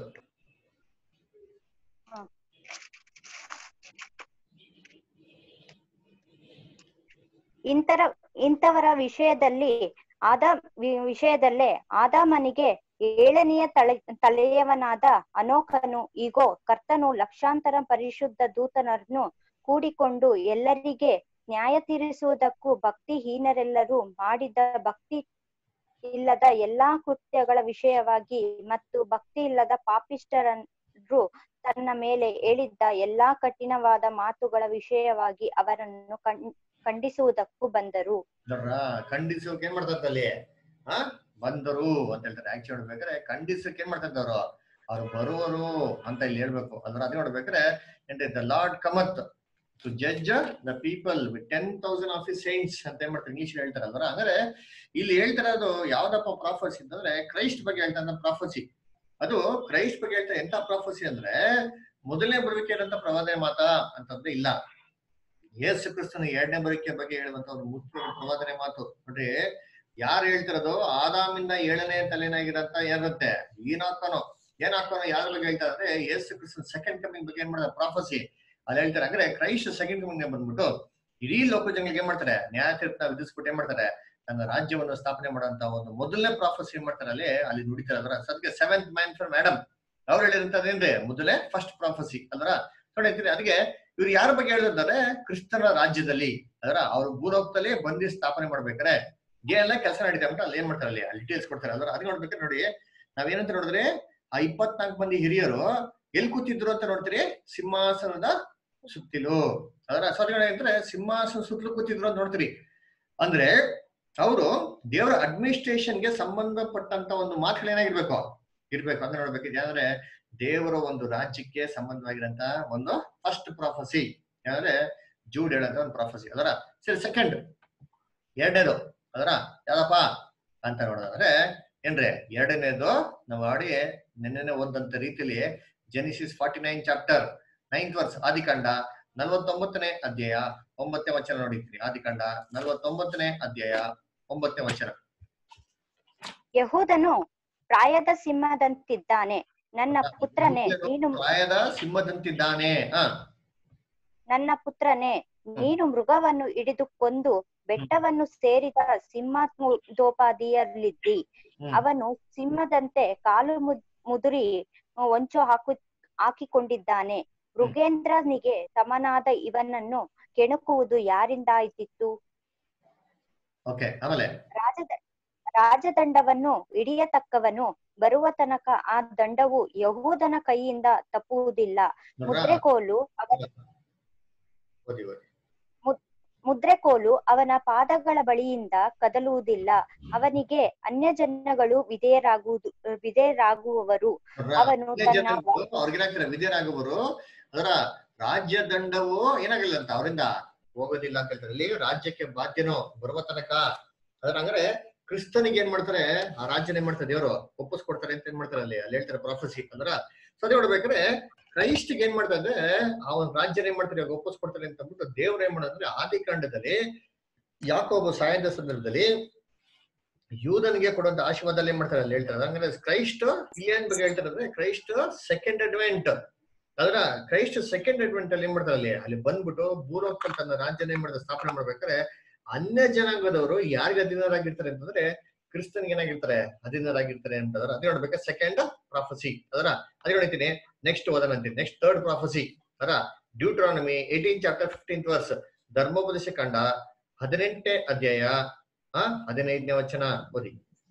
ಇಂತರ ಇಂಥವರ ವಿಷಯದಲ್ಲಿ ಆದ ವಿ- ವಿಷಯದಲ್ಲೇ ಆದಾಮನಿಗೆ ಏಳನೆಯ ತಲೆ ತಲೆಯವನಾದ ಅನೋಕನು ಈಗೋ ಕರ್ತನು ಲಕ್ಷಾಂತರ ಪರಿಶುದ್ಧ ದೂತನನ್ನು ಕೂಡಿಕೊಂಡು ಎಲ್ಲರಿಗೆ ನ್ಯಾಯ ತೀರಿಸುವುದಕ್ಕೂ ಭಕ್ತಿಹೀನರೆಲ್ಲರೂ ಮಾಡಿದ ಭಕ್ತಿ ಇಲ್ಲದ ಎಲ್ಲಾ ಕೃತ್ಯಗಳ ವಿಷಯವಾಗಿ ಮತ್ತು ಭಕ್ತಿ ಇಲ್ಲದ ಪಾಪಿಷ್ಟರರು ತನ್ನ ಮೇಲೆ ಹೇಳಿದ್ದ ಎಲ್ಲಾ ಕಠಿಣವಾದ ಮಾತುಗಳ ವಿಷಯವಾಗಿ ಅವರನ್ನು ಖಂಡ್- ಖಂಡಿಸುವುದಕ್ಕೂ ಬಂದರು ನೋಡ್ರ ಖಂಡಿಸೋಕೆ ಏನ್ ಮಾಡ್ತಾರೆ ಅಲ್ಲಿ ಆ ಬಂದರು ಅಂತ ಹೇಳ್ತಾರೆ ಆಕ್ಚುಲಿ ನೋಡ್ಬೇಕಾದ್ರೆ ಖಂಡಿಸಕ್ಕೆ ಏನ್ ಮಾಡ್ತಾ ಇದ್ದವರು ಅವ್ರು ಬರುವರು ಅಂತ ಇಲ್ಲಿ ಹೇಳ್ಬೇಕು ಅದ್ರ ಅದೇ ನೋಡ್ಬೇಕಾದ್ರೆ ಏನ್ರಿ the Lord cometh to judge the people with ten thousand of saints ಅಂತ ಏನ್ ಮಾಡ್ತಾರೆ ಇಂಗ್ಲಿಷ್ ಹೇಳ್ತಾರಲ್ವ ಅಂದ್ರೆ ಇಲ್ಲಿ ಹೇಳ್ತಿರೋದು ಯಾವ್ದಪ್ಪ ಪ್ರಾಫಸಿ ಅಂತಂದ್ರೆ ಕ್ರೈಸ್ಟ್ ಬಗ್ಗೆ ಹೇಳ್ತಾ ಪ್ರಾಫಸಿ ಅದು ಕ್ರೈಸ್ಟ್ ಬಗ್ಗೆ ಹೇಳ್ತಾ ಎಂತ ಪ್ರಾಫಸಿ ಅಂದ್ರೆ ಮೊದಲನೇ ಬರುವಿಕೆ ಇರೋಂಥ ಪ್ರವಾದನೆ ಮಾತಾ ಅಂತಂದ್ರೆ ಇಲ್ಲ ಯೇಸು ಕ್ರಿಸ್ತನ ಎರಡನೇ ಬರುವಿಕೆ ಬಗ್ಗೆ ಹೇಳುವಂತ ಒಂದು ಮುಖ್ಯ ಪ್ರವಾದನೆ ಮಾತು ನೋಡ್ರಿ ಯಾರು ಹೇಳ್ತಿರೋದು ಆದಾಮಿಂದ ಏಳನೇ ತಲೆನಾಗಿರಂತ ಏನಿರುತ್ತೆ ಏನಾಗ್ತಾನೋ ಏನಾಗ್ತಾನೋ ಯಾರ ಬಗ್ಗೆ ಹೇಳ್ತಾರೆ ಅಂದ್ರೆ ಯೇಸು ಕ್ರಿಸ್ತನ ಸೆಕೆಂಡ್ ಕಮಿಂಗ್ ಬಗ್ಗೆ ಏನ್ ಮಾಡ್ತಾರೆ ಪ್ರಾಫಸಿ ಅಲ್ಲಿ ಹೇಳ್ತಾರೆ ಅಂದ್ರೆ ಕ್ರೈಸ್ಟ್ ಸೆಕೆಂಡ್ ಕಮಿಂಗ್ ಬಂದ್ಬಿಟ್ಟು ಇಡೀ ಲೋಕ ಜನಗಳಿಗೆ ಏನ್ ಮಾಡ್ತಾರೆ ನ್ಯಾಯ ತೀರ್ಥ ವಿಧಿಸ್ಬಿಟ್ಟು ಏನ್ ಮಾಡ್ತಾರೆ ತನ್ನ ರಾಜ್ಯವನ್ನು ಸ್ಥಾಪನೆ ಮಾಡುವಂತ ಒಂದು ಮೊದಲನೇ ಪ್ರಾಫಸಿ ಏನ್ ಮಾಡ್ತಾರೆ ಅಲ್ಲಿ ಅಲ್ಲಿ ನುಡಿತಾರೆ ಅದರ ಸದ್ಯ ಸೆವೆಂತ್ ಮ್ಯಾನ್ ಫಾರ್ ಮೇಡಮ್ ಅವ್ರು ಹೇಳಿರಂತದೇನ್ರಿ ಮೊದಲೇ ಫಸ್ಟ್ ಪ್ರಾಫಸಿ ಅಲ್ರ ನೋಡಿರ್ತೀರಿ ಅದಕ್ಕೆ ಇವ್ರು ಯಾರ ಬಗ್ಗೆ ಹೇಳಿದ್ರೆ ಕ್ರಿಸ್ತನ ರಾಜ್ಯದಲ್ಲಿ ಅದರ ಅವ್ರ ಭೂಲೋಕದಲ್ಲಿ ಬಂದಿ ಸ್ಥಾಪನೆ ಮಾಡ್ಬೇಕಾರೆ ಏನೆಲ್ಲ ಕೆಲಸ ನಡೀತಾ ಉಂಟು ಅಲ್ಲಿ ಏನ್ ಮಾಡ್ತಾರೆ ಅಲ್ಲಿ ಅಲ್ಲಿ ಡೀಟೇಲ್ಸ್ ಕೊಡ್ತಾರೆ ಅದ್ರ ಅದು ನೋಡ್ಬೇಕಾದ್ರೆ ನೋಡಿ ನಾವೇನಂತ ನೋಡಿದ್ರೆ ಆ ಇಪ್ಪತ್ನಾಲ್ಕು ಮಂದಿ ಹಿರಿಯರು ಎಲ್ಲಿ ಕೂತಿದ್ರು ಅಂತ ನೋಡ್ತೀರಿ ಸಿಂಹಾಸನದ ಸುತ್ತಿಲು ಅದರ ಸಾರಿ ಅಂದ್ರೆ ಸಿಂಹಾಸನ ಸುತ್ತಲೂ ಕೂತಿದ್ರು ಅಂತ ನೋಡ್ತೀರಿ ಅಂದ್ರೆ ಅವರು ದೇವರ ಅಡ್ಮಿನಿಸ್ಟ್ರೇಷನ್ಗೆ ಸಂಬಂಧಪಟ್ಟಂತ ಒಂದು ಮಾತುಗಳು ಏನಾಗಿರ್ಬೇಕು ಇರ್ಬೇಕು ಅಂತ ನೋಡ್ಬೇಕು ಯಾಕಂದ್ರೆ ದೇವರ ಒಂದು ರಾಜ್ಯಕ್ಕೆ ಸಂಬಂಧವಾಗಿರಂತ ಒಂದು ಫಸ್ಟ್ ಪ್ರಾಫಸಿ ಯಾಕಂದ್ರೆ ಜೂಡ್ ಹೇಳಂತ ಒಂದು ಪ್ರಾಫಸಿ ಅದರ ಸರಿ ಸೆಕೆಂಡ್ ಎರಡನೇದು ಅದರ ಯಾವ್ದಪ್ಪ ಅಂತ ನೋಡೋದಾದ್ರೆ ಏನ್ರಿ ಎರಡನೇದು ನಾವು ಆಡಿ ನಿನ್ನೆ ಓದಂತ ರೀತಿಯಲ್ಲಿ Genesis forty nine chapter ninth verse ಆದಿಕಾಂಡ ನಲ್ವತ್ತೊಂಬತ್ತನೇ ಅಧ್ಯಾಯ ಒಂಬತ್ತನೇ ವಚನ ನೋಡಿದ್ರಿ ಆದಿಕಾಂಡ ನಲ್ವತ್ತೊಂಬತ್ತನೇ ಅಧ್ಯಾಯ ಒಂಬತ್ತನೇ ವಚನ ಯಹೂದನು ಪ್ರಾಯದ ಸಿಂಹದಂತಿದ್ದಾನೆ ನನ್ನ ಪುತ್ರನೇ ನೀನು ಪ್ರಾಯದ ಸಿಂಹದಂತಿದ್ದಾನೆ ಹ ನನ್ನ ಪುತ್ರನೇ ನೀನು ಮೃಗವನ್ನು ಹಿಡಿದು ಕೊಂದು ಬೆಟ್ಟವನ್ನು ಸೇರಿದ ಸಿಂಹದೋಪಾದಿಯಲ್ಲಿದ್ದಿ ಹ್ಮ್. ಅವನು ಸಿಂಹದಂತೆ ಕಾಲು ಮುದ್- ಮುದುರಿ ಹೊಂಚು ಹಾಕು ಹಾಕಿಕೊಂಡಿದ್ದಾನೆ ಮೃಗೇಂದ್ರನಿಗೆ ಸಮನಾದ ಇವನನ್ನು ಕೆಣಕುವುದು ಯಾರಿಂದಾಯಿತಿತ್ತು ಓಕೆ ಆಮೇಲೆ ರಾಜದ ರಾಜದಂಡವನ್ನು ಹಿಡಿಯತಕ್ಕವನು ಬರುವ ತನಕ ಆ ದಂಡವು ಯಹೂದನ ಕೈಯಿಂದ ತಪ್ಪುವುದಿಲ್ಲ ನೋಡ್ರಾ? ಮುದ್ರೆಕೋಲು ಅವನ ಓದಿ ಓದಿ ಮುದ್ರೆಕೋಲು ಅವನ ಪಾದಗಳ ಬಳಿಯಿಂದ ಕದಲುವುದಿಲ್ಲ ಅವನಿಗೆ ಅನ್ಯ ಜನಗಳು ವಿಧೇಯರಾಗುವುದು ವಿಧೇಯರಾಗುವವರು ನೋಡ್ರಾ? ಅವನು ಅನ್ಯ ತನ್ನ ಜನರು ಅವ್ರಿಗೇನಾಗ್ತಾರೆ ವಿದ್ಯರಾಗುವರು ಅದರ ರಾಜ್ಯ ದಂಡವು ಏನಾಗಿಲ್ಲ ಅಂತ ಅವರಿಂದ ಹೋಗೋದಿಲ್ಲ ಅಂತ ಹೇಳ್ತಾರೆ ಇಲ್ಲಿ ರಾಜ್ಯಕ್ಕೆ ಬಾಧ್ಯನೋ ಬರುವ ತನಕ ಅದ್ರ ಹಂಗಾರೆ ಕ್ರಿಸ್ತನಿಗೆ ಏನ್ ಮಾಡ್ತಾರೆ ಆ ರಾಜ್ಯನ ಏನ್ ಮಾಡ್ತಾರೆ ದೇವರು ಒಪ್ಪಿಸ್ಕೊಡ್ತಾರೆ ಅಂತ ಏನ್ ಮಾಡ್ತಾರೆ ಅಲ್ಲಿ ಅಲ್ಲಿ ಹೇಳ್ತಾರೆ ಪ್ರಾಫಸಿ ಅಂದ್ರ ಸೊ ಅದೇ ನೋಡ್ಬೇಕಾದ್ರೆ ಕ್ರೈಸ್ಟ್ಗೆ ಏನ್ ಮಾಡ್ತಾರೆ ಅಂದ್ರೆ ಆ ಒಂದು ರಾಜ್ಯನ ಏನ್ ಮಾಡ್ತಾರೆ ಇವಾಗ ಒಪ್ಪಿಸ್ಕೊಡ್ತಾರೆ ಅಂತ ಅಂದ್ಬಿಟ್ಟು ದೇವ್ರು ಏನ್ ಮಾಡೋದಂದ್ರೆ ಆದಿಕಾಂಡದಲ್ಲಿ ಯಾಕೋಬ ಸಾಯದ ಸಂದರ್ಭದಲ್ಲಿ ಯೂದನ್ಗೆ ಕೊಡುವಂತ ಆಶೀರ್ವಾದ ಏನ್ ಮಾಡ್ತಾರೆ ಅಲ್ಲಿ ಹೇಳ್ತಾರೆ ಹಂಗಾದ್ರೆ ಕ್ರೈಸ್ಟ್ ಇಲ್ಲಿ ಏನ್ ಬಗ್ಗೆ ಹೇಳ್ತಾರೆ ಅಂದ್ರೆ ಕ್ರೈಸ್ಟ್ ಸೆಕೆಂಡ್ ಅಡ್ವೆಂಟ್ ಅದರ ಕ್ರೈಸ್ಟ್ ಸೆಕೆಂಡ್ ಅಡ್ವೆಂಟ್ ಅಲ್ಲಿ ಏನ್ ಮಾಡ್ತಾರೆ ಅಲ್ಲಿ ಅಲ್ಲಿ ಬಂದ್ಬಿಟ್ಟು ಭೂಲೋಕದಲ್ಲಿ ತನ್ನ ರಾಜ್ಯನ ಏನ್ ಮಾಡ್ತಾರೆ ಸ್ಥಾಪನೆ ಮಾಡ್ಬೇಕಾದ್ರೆ ಅನ್ಯ ಜನಾಂಗದವರು ಯಾರಿಗೆ ಅಧೀನರಾಗಿರ್ತಾರೆ ಅಂತಂದ್ರೆ ಕ್ರಿಸ್ತನ್ಗೆ ಏನಾಗಿರ್ತಾರೆ ಅಧೀನರಾಗಿರ್ತಾರೆ ಅಂತಂದ್ರೆ ಅದೇ ನೋಡ್ಬೇಕು ಸೆಕೆಂಡ್ ಪ್ರಾಫಸಿ ಅದರ ಅದೇ ಹೇಳ್ತೀನಿ ನೆಕ್ಸ್ಟ್ ಓದನ ಅಂತೀನಿ ನೆಕ್ಸ್ಟ್ ಥರ್ಡ್ ಪ್ರಾಫಸಿ ಅದರ Deuteronomy eighteen chapter fifteen verse ಧರ್ಮೋಪದೇಶ ಕಂಡ ಹದಿನೆಂಟನೇ ಅಧ್ಯಾಯ ಆ ಹದಿನೈದನೇ ವಚನ ಓದಿ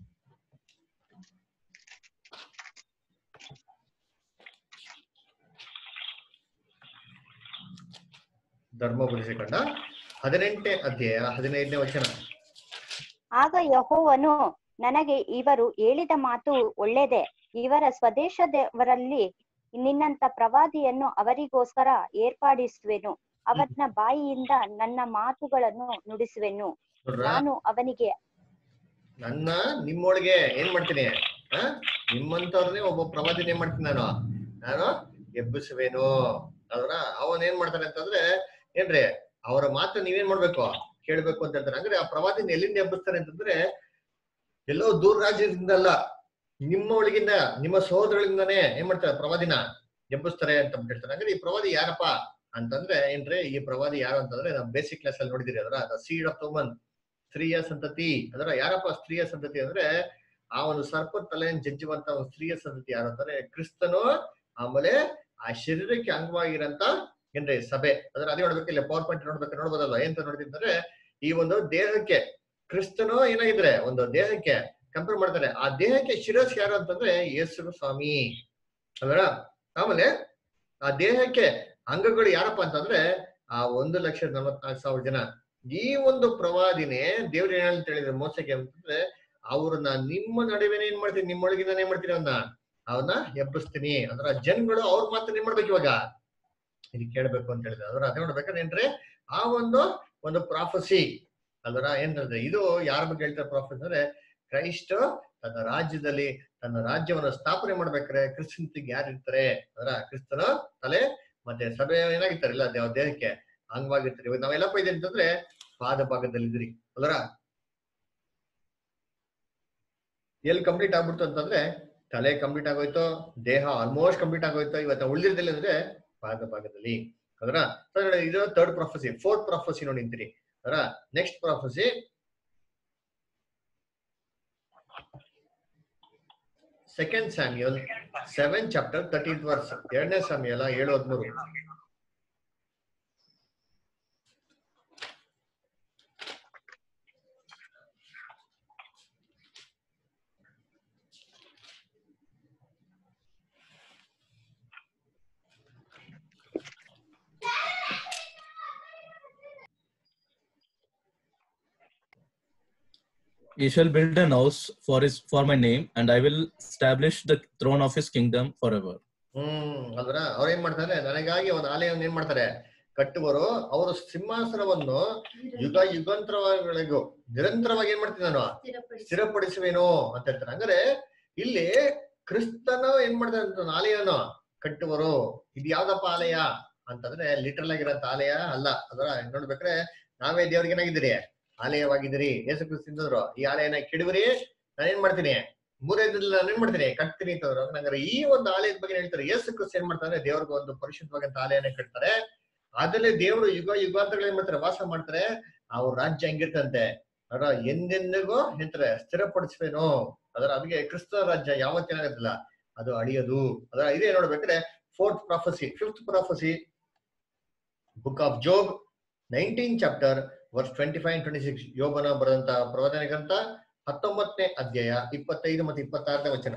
ಧರ್ಮೋಪದೇಶ ಕಂಡ ಹದಿನೆಂಟನೇ ಅಧ್ಯಾಯ ಹದಿನೈದನೇ ವಚನ ಆಗ ಯಹೋವನು ನನಗೆ ಇವರು ಹೇಳಿದ ಮಾತು ಒಳ್ಳೆಯದೇ ಇವರ ಸ್ವದೇಶದವರಲ್ಲಿ ನಿನ್ನಂತ ಪ್ರವಾದಿಯನ್ನು ಅವರಿಗೋಸ್ಕರ ಏರ್ಪಡಿಸುವೆನು ಅವನ ಬಾಯಿಯಿಂದ ನನ್ನ ಮಾತುಗಳನ್ನು ನುಡಿಸುವೆನು ನೋಡ್ರಾ ನಾನು ಅವನಿಗೆ ನನ್ನ ನಿಮ್ಮೊಳಗೆ ಏನ್ ಮಾಡ್ತೀನಿ ಆ ನಿಮ್ಮಂತವ್ರನ್ನೇ ಒಬ್ಬ ಪ್ರವಾದಿನ ಏನ್ ಮಾಡ್ತೀನಿ ನಾನು ನಾನು ಎಬ್ಬಿಸುವೇನು ಅದ್ರ ಅವನ್ ಏನ್ ಮಾಡ್ತಾನೆ ಅಂತಂದ್ರೆ ಏನ್ರಿ ಅವರ ಮಾತು ನೀವೇನ್ ಮಾಡ್ಬೇಕು ಕೇಳ್ಬೇಕು ಅಂತ ಹೇಳ್ತಾರೆ ಅಂದ್ರೆ ಆ ಪ್ರವಾದಿನ ಎಲ್ಲಿಂದ ಎಬ್ಬಿಸ್ತಾನೆ ಅಂತಂದ್ರೆ ಎಲ್ಲೋ ದೂರ ರಾಜ್ಯದಿಂದ ಅಲ್ಲ ನಿಮ್ಮ ಒಳಗಿಂದ ನಿಮ್ಮ ಸಹೋದರಗಳಿಂದಾನೇ ಏನ್ ಮಾಡ್ತಾರೆ ಪ್ರವಾದಿನ ಎಬ್ಬಿಸ್ತಾರೆ ಅಂತ ಹೇಳ್ತಾರೆ ಅಂದ್ರೆ ಈ ಪ್ರವಾದಿ ಯಾರಪ್ಪ ಅಂತಂದ್ರೆ ಏನ್ರಿ ಈ ಪ್ರವಾದಿ ಯಾರು ಅಂತಂದ್ರೆ ನಾವು ಬೇಸಿಕ್ ಕ್ಲಾಸ್ ಅಲ್ಲಿ ನೋಡಿದಿರಿ ಅದರ ಸೀಡ್ ಆಫ್ ವುಮನ್ ಸ್ತ್ರೀಯ ಸಂತತಿ ಅದರ ಯಾರಪ್ಪ ಸ್ತ್ರೀಯ ಸಂತತಿ ಅಂದ್ರೆ ಆ ಒಂದು ಸರ್ಪ ತಲೆಯನ್ನು ಜಜ್ಜುವಂತ ಒಂದು ಸ್ತ್ರೀಯ ಸಂತತಿ ಯಾರು ಅಂತಂದ್ರೆ ಕ್ರಿಸ್ತನು ಆಮೇಲೆ ಆ ಶರೀರಕ್ಕೆ ಅಂಗವಾಗಿರಂತ ಏನ್ರಿ ಸಭೆ ಅದ್ರ ಅದೇ ನೋಡ್ಬೇಕಿಲ್ಲ ಪವರ್ ಪಾಯಿಂಟ್ ನೋಡ್ಬೇಕು ನೋಡ್ಬೋದಲ್ಲ ಎಂತ ನೋಡ್ತಿದ್ರೆ ಈ ಒಂದು ದೇಹಕ್ಕೆ ಕ್ರಿಸ್ತನು ಏನಾಗಿದ್ರೆ ಒಂದು ದೇಹಕ್ಕೆ ಕಂಪೇರ್ ಮಾಡ್ತಾರೆ ಆ ದೇಹಕ್ಕೆ ಶಿರಸ್ ಯಾರು ಅಂತಂದ್ರೆ ಯೇಸು ಸ್ವಾಮಿ ಅದರ ಆಮೇಲೆ ಆ ದೇಹಕ್ಕೆ ಅಂಗಗಳು ಯಾರಪ್ಪ ಅಂತಂದ್ರೆ ಆ ಒಂದು ಲಕ್ಷದ ನಲವತ್ನಾಲ್ಕು ಸಾವಿರ ಜನ ಈ ಒಂದು ಪ್ರವಾದಿನೇ ದೇವ್ರ ಏನ್ ಹೇಳಿದ್ರೆ ಮೋಸಕ್ಕೆ ಅಂತಂದ್ರೆ ಅವ್ರನ್ನ ನಿಮ್ಮ ನಡುವೆನೇ ಏನ್ ಮಾಡ್ತೀನಿ ನಿಮ್ಮೊಳಗಿಂದ ಏನ್ ಮಾಡ್ತೀನಿ ಅವನ್ನ ಅವನ್ನ ಎಬ್ಬಿಸ್ತೀನಿ ಅಂದ್ರ ಜನಗಳು ಅವ್ರ ಮಾತ್ರ ಏನ್ ಮಾಡ್ಬೇಕು ಇವಾಗ ಇದು ಕೇಳ್ಬೇಕು ಅಂತ ಹೇಳಿದ್ರೆ ಅದ್ರ ಅದೇ ನೋಡ್ಬೇಕಾದ್ರೆ ಏನ್ರಿ ಆ ಒಂದು ಒಂದು ಪ್ರಾಫಸಿ ಅದರ ಏನ್ರಿ ಇದು ಯಾರ ಬಗ್ಗೆ ಹೇಳ್ತಾರೆ ಪ್ರಾಫಸಿ ಅಂದ್ರೆ ಕ್ರೈಸ್ಟ್ ತನ್ನ ರಾಜ್ಯದಲ್ಲಿ ತನ್ನ ರಾಜ್ಯವನ್ನು ಸ್ಥಾಪನೆ ಮಾಡ್ಬೇಕಾದ್ರೆ ಕ್ರಿಸ್ತನ್ತಿಗೆ ಯಾರು ಇರ್ತಾರೆ ಅದರ ಕ್ರಿಸ್ತನ ತಲೆ ಮತ್ತೆ ಸಭೆ ಏನಾಗಿರ್ತಾರೆ ಇಲ್ಲ ದೇವ ದೇಹಕ್ಕೆ ಅಂಗವಾಗಿರ್ತಾರೆ ಇವಾಗ ನಾವೆಲ್ಲಪ್ಪ ಇದೆ ಅಂತಂದ್ರೆ ಪಾದ ಭಾಗದಲ್ಲಿ ಇದ್ರಿ ಅಲ್ರ ಎಲ್ಲಿ ಕಂಪ್ಲೀಟ್ ಆಗ್ಬಿಡ್ತು ಅಂತಂದ್ರೆ ತಲೆ ಕಂಪ್ಲೀಟ್ ಆಗೋಯ್ತು ದೇಹ ಆಲ್ಮೋಸ್ಟ್ ಕಂಪ್ಲೀಟ್ ಆಗೋಯ್ತು ಇವತ್ತು ಉಳಿದಿರ್ದಿಲ್ಲ ಅಂದ್ರೆ ಪಾದ ಭಾಗದಲ್ಲಿ ಅದರ ಇದು ಥರ್ಡ್ ಪ್ರೊಫೆಸಿ ಫೋರ್ತ್ ಪ್ರೊಫೆಸಿ ನೋಡಿ ನಿಂತಿರಿ ಅದರ next prophecy second Samuel seven chapter thirteen verse ಎರಡನೇ ಸ್ಯಾಮ್ಯಲ ಏಳು ಹದಿಮೂರು He shall build an house for his for my name, and I will establish the throne of his kingdom forever. ಹ್ಮ್ ಅದ್ರ ಅವ್ರ ಏನ್ ಮಾಡ್ತಾರೆ ನನಗಾಗಿ ಒಂದು ಆಲಯವನ್ನು ಏನ್ ಮಾಡ್ತಾರೆ ಕಟ್ಟುವರು ಅವರು ಸಿಂಹಾಸನವನ್ನು ಯುಗ ಯುಗಾಂತರಗಳಿಗೂ ನಿರಂತರವಾಗಿ ಏನ್ ಮಾಡ್ತೀನಿ ನಾನು ಸ್ಥಿರಪಡಿಸುವೇನೋ ಅಂತ ಹೇಳ್ತಾರೆ ಹಂಗಾರೆ ಇಲ್ಲಿ ಕ್ರಿಸ್ತನ ಏನ್ ಮಾಡ್ತಾರೆ ಅಂತ ಆಲಯವನ್ನು ಕಟ್ಟುವರು ಇದು ಯಾವ್ದಪ್ಪ ಆಲಯ ಅಂತಂದ್ರೆ ಲಿಟರಲ್ ಆಗಿರೋಂತ ಆಲಯ ಅಲ್ಲ ಅದರ ನೋಡ್ಬೇಕ್ರೆ ನಾವೇ ದೇವ್ರಿಗೆ ಏನಾಗಿದ್ದೀರಿ ಆಲಯವಾಗಿದ್ದೀರಿ ಯೇಸು ಕ್ರಿಸ್ತಿಂದ್ರು ಈ ಆಲಯನ ಕೆಡುವರಿ ನಾನೇನ್ ಮಾಡ್ತೀನಿ ಮೂರೇ ದಿನದಲ್ಲಿ ನಾನು ಏನ್ ಮಾಡ್ತೀನಿ ಕಟ್ತೀನಿ ಅಂತಂದ್ರು ನಂಗಾರೆ ಈ ಒಂದು ಆಲಯದ ಬಗ್ಗೆ ಹೇಳ್ತಾರೆ ಯೇಸು ಕ್ರಿಸ್ತ ಏನ್ ಮಾಡ್ತಾರೆ ದೇವ್ರಿಗೆ ಒಂದು ಪರಿಶುದ್ಧವಾದಂತ ಆಲಯನ ಕಟ್ತಾರೆ ಅದರಲ್ಲಿ ದೇವರು ಯುಗ ಯುಗಾಂತರಗಳು ಏನ್ ಮಾಡ್ತಾರೆ ವಾಸ ಮಾಡ್ತಾರೆ ಅವ್ರ ರಾಜ್ಯ ಹೆಂಗಿರ್ತಂತೆ ಅದರ ಎಂದೆಂದಿಗೂ ಹೇಳ್ತಾರೆ ಸ್ಥಿರಪಡಿಸ್ಬೇನು ಅದರ ಅದಕ್ಕೆ ಕ್ರಿಸ್ತ ರಾಜ್ಯ ಯಾವತ್ತೇನಾಗತ್ತಿಲ್ಲ ಅದು ಅಳಿಯೋದು ಅದರ ಇದೇ ನೋಡ್ಬೇಕಾದ್ರೆ fourth prophecy fifth prophecy book of Job nineteen chapter verse twenty five twenty six ಯೋಬನ ಬರೆದಂತ ಪ್ರವಚನ ಗ್ರಂಥ ಹತ್ತೊಂಬತ್ತನೇ ಅಧ್ಯಾಯ ಇಪ್ಪತ್ತೈದು ಮತ್ತು ಇಪ್ಪತ್ತಾರನೇ ವಚನ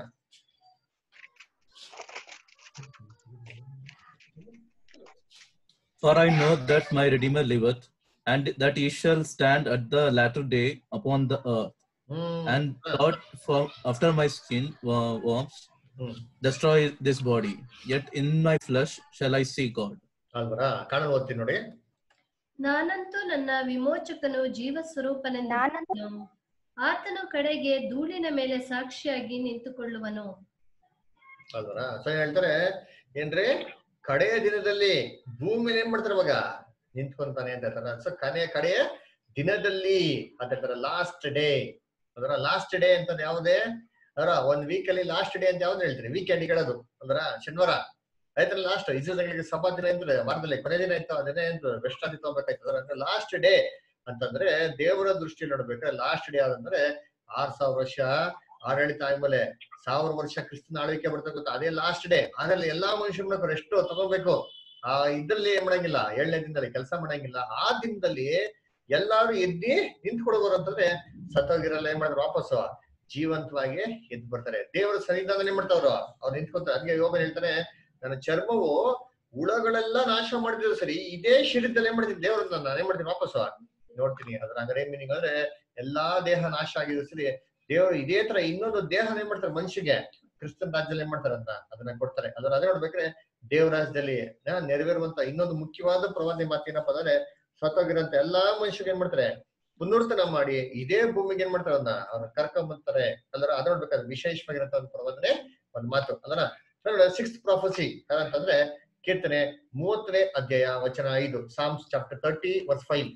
For I know that my Redeemer liveth, and that he shall stand at the latter day upon the earth, hmm and God for after my skin uh, worms hmm destroy this body. Yet in my flesh shall I see God. ಅಲ್ವರಾ ಕಾಣಲ್ ಓದ್ತೀನಿ ನೋಡಿ ನಾನಂತೂ ನನ್ನ ವಿಮೋಚಕನು ಜೀವ ಸ್ವರೂಪನೆಂದು ನಾನಂತೂ ತಿಳಿದೆನು. ಆತನು ಕಡೆಗೆ ಧೂಳಿನ ಮೇಲೆ ಸಾಕ್ಷಿಯಾಗಿ ನಿಂತುಕೊಳ್ಳುವನು ಅಲ್ವರ ಸೊ ಹೇಳ್ತಾರೆ ಏನ್ರಿ ಕಡೆಯ ದಿನದಲ್ಲಿ ಭೂಮಿ ಏನ್ ಮಾಡ್ತಾರೆ ಇವಾಗ ನಿಂತ್ಕೊಂತಾನೆ ಅಂತ ಹೇಳ್ತಾರೆ ಸೊ ಕನೆ ಕಡೆಯ ದಿನದಲ್ಲಿ ಅಂತ ಹೇಳ್ತಾರೆ ಲಾಸ್ಟ್ ಡೇ ಅದರ ಲಾಸ್ಟ್ ಡೇ ಅಂತ ಯಾವುದೇ ಅದರ ಒಂದ್ ವೀಕ್ ಅಲ್ಲಿ ಲಾಸ್ಟ್ ಡೇ ಅಂತ ಯಾವ್ದು ಹೇಳ್ತೀರಿ ವೀಕೆಂಡ್ ಹೇಳೋದು ಅಂದ್ರ ಶನಿವಾರ ಆಯ್ತಲ್ಲ ಲಾಸ್ಟ್ ಇಸ್ರೇಲ್ಗಳಿಗೆ ಸಭಾ ದಿನ ಇದ್ರೆ ವಾರದಲ್ಲಿ ಕೊನೆ ದಿನ ಇತ್ತು ಅದೇನೇ ಅಂತ ವಿಶ್ರಾಂತಿ ತಗೋಬೇಕಾಯ್ತು ಅಂದ್ರೆ ಲಾಸ್ಟ್ ಡೇ ಅಂತಂದ್ರೆ ದೇವರ ದೃಷ್ಟಿಯಲ್ಲಿ ನೋಡ್ಬೇಕಾದ್ರೆ ಲಾಸ್ಟ್ ಡೇ ಯಾವ್ದಂದ್ರೆ ಆರ್ ಸಾವಿರ ವರ್ಷ ಆಡಳಿತ ಆದ್ಮೇಲೆ ಸಾವಿರ ವರ್ಷ ಕ್ರಿಸ್ತನ ಆಳ್ವಿಕೆ ಬರ್ತಾ ಗೊತ್ತಾ ಅದೇ ಲಾಸ್ಟ್ ಡೇ ಅದ್ರಲ್ಲಿ ಎಲ್ಲಾ ಮನುಷ್ಯರನ್ನ ಎಷ್ಟು ತಗೋಬೇಕು ಆ ಇದ್ರಲ್ಲಿ ಏನ್ ಮಾಡಂಗಿಲ್ಲ ಏಳನೇ ದಿನದಲ್ಲಿ ಕೆಲಸ ಮಾಡಂಗಿಲ್ಲ ಆ ದಿನದಲ್ಲಿ ಎಲ್ಲಾರು ಎದ್ದಿ ನಿಂತ್ಕೊಡೋರು ಅಂತಂದ್ರೆ ಸತ್ತೋಗಿರಲ್ಲ ಏನ್ ಮಾಡಿದ್ರು ವಾಪಸ್ಸು ಜೀವಂತವಾಗಿ ಎದ್ದು ಬರ್ತಾರೆ ದೇವರ ಸನ್ನಿಧಾನ ಏನ್ ಮಾಡ್ತಾವ್ರು ಅವ್ರು ನಿಂತ್ಕೊತಾರೆ ಅದಕ್ಕೆ ಯೋಗನ್ ಹೇಳ್ತಾನೆ ನನ್ನ ಚರ್ಮವು ಹುಳಗಳೆಲ್ಲ ನಾಶ ಮಾಡಿದ್ರು ಸರಿ ಇದೇ ಶರೀರದಲ್ಲಿ ಏನ್ ಮಾಡ್ತೀನಿ ದೇವ್ರನ್ನ ನಾನು ಏನ್ ಮಾಡ್ತೀನಿ ವಾಪಸ್ಸು ನೋಡ್ತೀನಿ ಅದ್ರ ಹಂಗಾರೆ ಏನ್ ಮೀನಿಂಗ್ ಅಂದ್ರೆ ಎಲ್ಲಾ ದೇಹ ನಾಶ ಆಗಿದ್ರು ಸರಿ ದೇವರು ಇದೇ ತರ ಇನ್ನೊಂದು ದೇಹ ಏನ್ ಮಾಡ್ತಾರೆ ಮನುಷ್ಯಗೆ ಕ್ರಿಸ್ತನ್ ರಾಜ್ಯದಲ್ಲಿ ಏನ್ ಮಾಡ್ತಾರಂತ ಅದನ್ನ ಕೊಡ್ತಾರೆ ಅದನ್ನ ಅದೇ ನೋಡ್ಬೇಕ್ರೆ ದೇವರಾಜ್ಯದಲ್ಲಿ ಆ, ನೆರವೇರುವಂತ ಇನ್ನೊಂದು ಮುಖ್ಯವಾದ ಪ್ರವಾದಿ ಮಾತೇನಪ್ಪ ಅಂದ್ರೆ ಸತ್ತೋಗಿರೋಂತ ಎಲ್ಲಾ ಮನುಷ್ಯರಿಗೆ ಏನ್ ಮಾಡ್ತಾರೆ ಪುನರ್ತನ ಮಾಡಿ ಇದೇ ಭೂಮಿಗೆ ಏನ್ ಮಾಡ್ತಾರೆ ಅದನ್ನ ಅವ್ರನ್ನ ಕರ್ಕೊಂಡ್ ಬರ್ತಾರೆ ಅದ್ರ ಅದ ನೋಡ್ಬೇಕಾದ್ರೆ ವಿಶೇಷವಾಗಿರಂತ ಒಂದು ಪ್ರವಾದನೆ ಒಂದ್ ಮಾತು ಅದನ್ನ ಸಿಕ್ಸ್ ಪ್ರಾಫಸಿ ಅಂತಂದ್ರೆ ಕೀರ್ತನೆ ಮೂವತ್ತನೇ ಅಧ್ಯಾಯ ವಚನ ಐದು Psalms chapter thirty verse five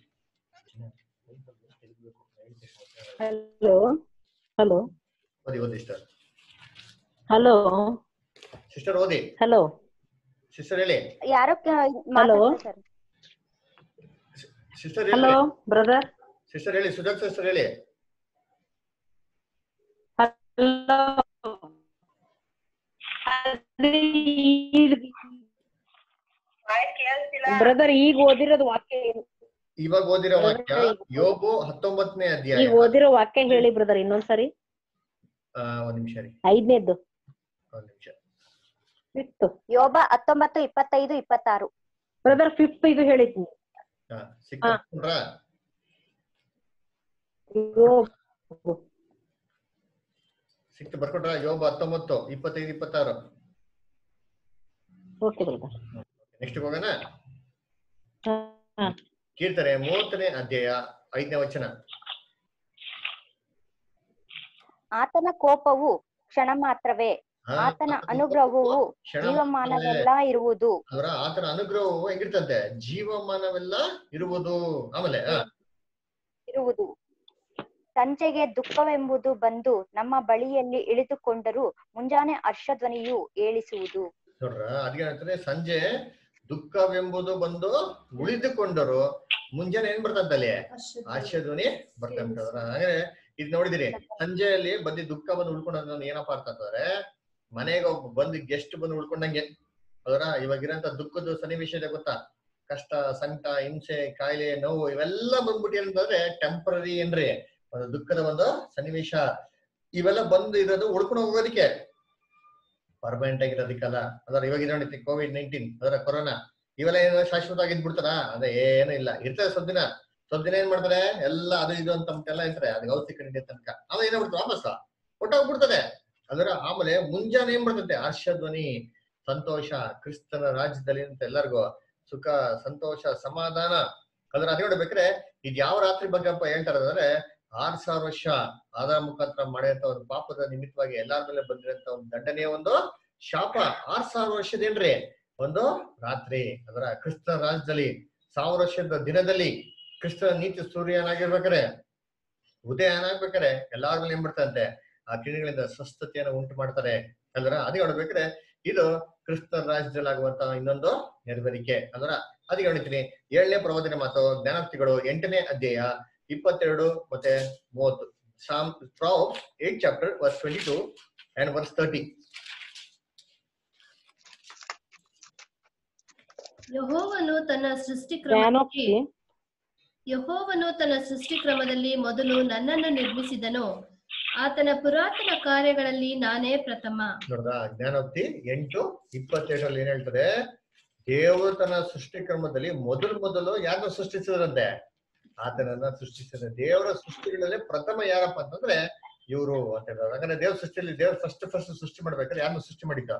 hello hello ಓದಿ ಓದಿ ಸಿಸ್ಟರ್ ಹಲೋ ಸಿಸ್ಟರ್ ಓದಿ ಹಲೋ ಸಿಸ್ಟರ್ ಹೇಳಿ ಯಾರೋ ಮಾತಾಡ್ತಾರೆ ಸರ್ ಸಿಸ್ಟರ್ ಹಲೋ ಹೇಳಿ ಬ್ರದರ್ ಸಿಸ್ಟರ್ ಹೇಳಿ ಸುಜಾತ್ ಸಿಸ್ಟರ್ ಹೇಳಿ ಹಲೋ ಬ್ರದರ್ ಈಗ ಓದಿರೋದು ವಾಕ್ಯ ಏನು? ಇವಾಗ ಓದಿರೋ ವಾಕ್ಯ ಯೋಬು ಹತ್ತೊಂಬತ್ತನೇ ಅಧ್ಯಾಯ ಈಗ ಓದಿರೋ ವಾಕ್ಯ ಹೇಳಿ ಬ್ರದರ್ ಇನ್ನೊಂದ್ಸರಿ ಆ, ಒಂದ್ ನಿಮಿಷ ರೀ ಐದನೇದ್ದು ಒಂದ್ ನಿಮಿಷ ಫಿಫ್ತ್ ಯೋಬ ಹತ್ತೊಂಬತ್ತು ಇಪ್ಪತ್ತೈದು ಇಪ್ಪತ್ತಾರು ಬ್ರದರ್ ಫಿಫ್ತ್ ಇದು ಹೇಳಿದ್ನಿ ಹಾ ಸಿಕ್ಕೊಂಡ್ರಾ ಸಿಕ್ತು ಬರ್ಕೊಟ್ರ ಯೋಬ ಹತ್ತೊಂಬತ್ತು ಇಪ್ಪತ್ತೈದು ಇಪ್ಪತ್ತಾರು ಓಕೆ ಬ್ರದರ್ ನೆಕ್ಸ್ಟ್ ಹೋಗೋಣ ಹಾ ಕೀರ್ತನೆ ಮೂವತ್ತನೇ ಅಧ್ಯಾಯ ಐದನೇ ವಚನ ಆತನ ಕೋಪವು ಕ್ಷಣ ಮಾತ್ರವೇ ಹಾ, ಆತನ ಅನುಗ್ರಹವು ಕ್ಷಣ ಜೀವಮಾನವೆಲ್ಲ ಇರುವುದು ಅದರ ಆತನ ಅನುಗ್ರಹವು ಹೆಂಗಿರ್ತಂತೆ ಜೀವಮಾನವೆಲ್ಲ ಇರುವುದು ಆಮೇಲೆ ಆ, ಇರುವುದು ಸಂಜೆಗೆ ದುಃಖವೆಂಬುದು ಬಂದು ನಮ್ಮ ಬಳಿಯಲ್ಲಿ ಇಳಿದುಕೊಂಡರೂ ಮುಂಜಾನೆ ಹರ್ಷಧ್ವನಿಯು ಏಳಿಸುವುದು ನೋಡ್ರ ಅದ್ಗೆ ಹೇಳ್ತಾರೆ ಸಂಜೆ ದುಃಖವೆಂಬುದು ಬಂದು ಉಳಿದುಕೊಂಡರು ಮುಂಜಾನೆ ಏನ್ ಬರ್ತಂತ ಅಲ್ಲಿ ಆಶಯಧ್ವನಿ ಬರ್ತಂತಂದ್ರ ಹಾಗೆ ಇದ್ ನೋಡಿದಿರಿ ಸಂಜೆಯಲ್ಲಿ ಬಂದು ದುಃಖ ಬಂದು ಉಳ್ಕೊಂಡ್ ಏನಪ್ಪಾ ಅಂತಂದ್ರೆ ಮನೆಗೆ ಒಬ್ಬ ಬಂದು ಗೆಸ್ಟ್ ಬಂದು ಉಳ್ಕೊಂಡಂಗೆ ಅದರ ಇವಾಗಿರಂತ ದುಃಖದ ಸನ್ನಿವೇಶ ಇದೆ ಗೊತ್ತಾ ಕಷ್ಟ ಸಂಕಟ ಹಿಂಸೆ ಕಾಯಿಲೆ ನೋವು ಇವೆಲ್ಲ ಬಂದ್ಬಿಟ್ಟು ಏನಂತಂದ್ರೆ ಟೆಂಪರರಿ ಏನ್ರಿ ಒಂದು ದುಃಖದ ಒಂದು ಸನ್ನಿವೇಶ ಇವೆಲ್ಲ ಬಂದು ಇರೋದು ಉಳ್ಕೊಂಡು ಹೋಗೋದಕ್ಕೆ ಪರ್ಮನೆಂಟ್ ಆಗಿರೋದಕ್ಕಲ್ಲ ಅದರ ಇವಾಗ ನೋಡಿ ಕೋವಿಡ್ ನೈನ್ಟೀನ್ ಅದರ ಕೊರೋನಾ ಇವೆಲ್ಲ ಏನೋ ಶಾಶ್ವತವಾಗಿ ಇದ್ಬಿಡ್ತಾರ ಅದೇ ಏನೂ ಇಲ್ಲ ಇರ್ತದೆ ಸ್ವಲ್ಪ ದಿನ ಸ್ವಲ್ಪ ದಿನ ಏನ್ ಮಾಡ್ತಾರೆ ಎಲ್ಲ ಅದು ಇದು ಅಂತ ಎಲ್ಲ ಇರ್ತಾರೆ ಅದಕ್ಕೆ ಔಷಧಿ ಕಡಿಮೆ ತನಕ ಆಮೇಲೆ ಏನಾಗ್ಬಿಡ್ತು ವಾಪಸ್ ಹೊಟ್ಟೋಗ್ಬಿಡ್ತದೆ ಅದರ ಆಮೇಲೆ ಮುಂಜಾನೆ ಏನ್ ಬರ್ತದೆ ಹರ್ಷಧ್ವನಿ ಸಂತೋಷ ಕ್ರಿಸ್ತನ ರಾಜ್ಯದಲ್ಲಿ ಅಂತ ಎಲ್ಲರಿಗೂ ಸುಖ ಸಂತೋಷ ಸಮಾಧಾನ ಅದರ ಅದೇ ನೋಡ್ಬೇಕ್ರೆ ಇದ್ ಯಾವ ರಾತ್ರಿ ಬಗ್ಗೆಪ್ಪ ಹೇಳ್ತಾರೆ ಅಂದ್ರೆ ಆರ್ ಸಾವಿರ ವರ್ಷ ಆಧಾರ ಮುಖಾಂತರ ಮಾಡಿದಂತ ಒಂದು ಪಾಪದ ನಿಮಿತ್ತವಾಗಿ ಎಲ್ಲಾರ ಮೇಲೆ ಬಂದಿರಂತ ಒಂದು ದಂಡನೆಯ ಒಂದು ಶಾಪ ಆರ್ ಸಾವಿರ ವರ್ಷದೇನ್ರಿ ಒಂದು ರಾತ್ರಿ ಅದರ ಕ್ರಿಸ್ತನ ರಾಜ್ಯದಲ್ಲಿ ಸಾವಿರ ವರ್ಷದ ದಿನದಲ್ಲಿ ಕ್ರಿಸ್ತನ ನೀತಿ ಸೂರ್ಯನಾಗಿರ್ಬೇಕಾರೆ ಉದಯನಾಗ್ಬೇಕಾರೆ ಎಲ್ಲಾರ ಮೇಲೆ ಏನ್ ಮಾಡ್ತಂತೆ ಆ ಕಿಣಿಗಳಿಂದ ಸ್ವಸ್ಥತೆಯನ್ನು ಉಂಟು ಮಾಡ್ತಾರೆ ಅಂದ್ರ ಅದೇ ನೋಡ್ಬೇಕಾರೆ ಇದು ಕ್ರಿಸ್ತನ ರಾಜ್ಯದಲ್ಲಿ ಆಗುವಂತ ಇನ್ನೊಂದು ನೆರವೇರಿಕೆ ಅಂದ್ರ ಅದಕ್ಕೆ ಹೇಳ್ತೀನಿ ಏಳನೇ ಪ್ರವಾದನೆ ಮಾತು ಜ್ಞಾನಾರ್ಥಿಗಳು ಎಂಟನೇ ಅಧ್ಯಾಯ ಇಪ್ಪತ್ತೆರಡು ಮತ್ತೆ ಮೂವತ್ತು ಸಾಮ್ ಫ್ರಾವ್ eight chapter verse twenty two and verse thirty ಯಹೋವನು ತನ್ನ ಸೃಷ್ಟಿಕ್ರಮದಲ್ಲಿ ಜ್ಞಾನೋಕ್ತಿ ಯಹೋವನು ತನ್ನ ಸೃಷ್ಟಿಕ್ರಮದಲ್ಲಿ ಮೊದಲು ನನ್ನನ್ನು ನಿರ್ಮಿಸಿದನು ಆತನ ಪುರಾತನ ಕಾರ್ಯಗಳಲ್ಲಿ ನಾನೇ ಪ್ರಥಮ ನೋಡ್ದ ಜ್ಞಾನೋಕ್ತಿ ಎಂಟು ಇಪ್ಪತ್ತೆರಡರಲ್ಲಿ ಏನ್ ಹೇಳ್ತಾರೆ ದೇವರು ತನ್ನ ಸೃಷ್ಟಿ ಕ್ರಮದಲ್ಲಿ ಮೊದಲು ಮೊದಲು ಯಾರನ್ನ ಸೃಷ್ಟಿಸಿದ್ರಂತೆ ಆತನನ್ನ ಸೃಷ್ಟಿಸಿದ ದೇವರ ಸೃಷ್ಟಿಗಳಲ್ಲಿ ಪ್ರಥಮ ಯಾರಪ್ಪ ಅಂತಂದ್ರೆ ಇವರು ಅಂತ ಹೇಳಿದ್ರು ಯಾಕಂದ್ರೆ ದೇವ್ರ ಸೃಷ್ಟಿಯಲ್ಲಿ ದೇವ್ರ ಫಸ್ಟ್ ಫಸ್ಟ್ ಸೃಷ್ಟಿ ಮಾಡ್ಬೇಕಾದ್ರೆ ಯಾರನ್ನ ಸೃಷ್ಟಿ ಮಾಡಿದ್ದ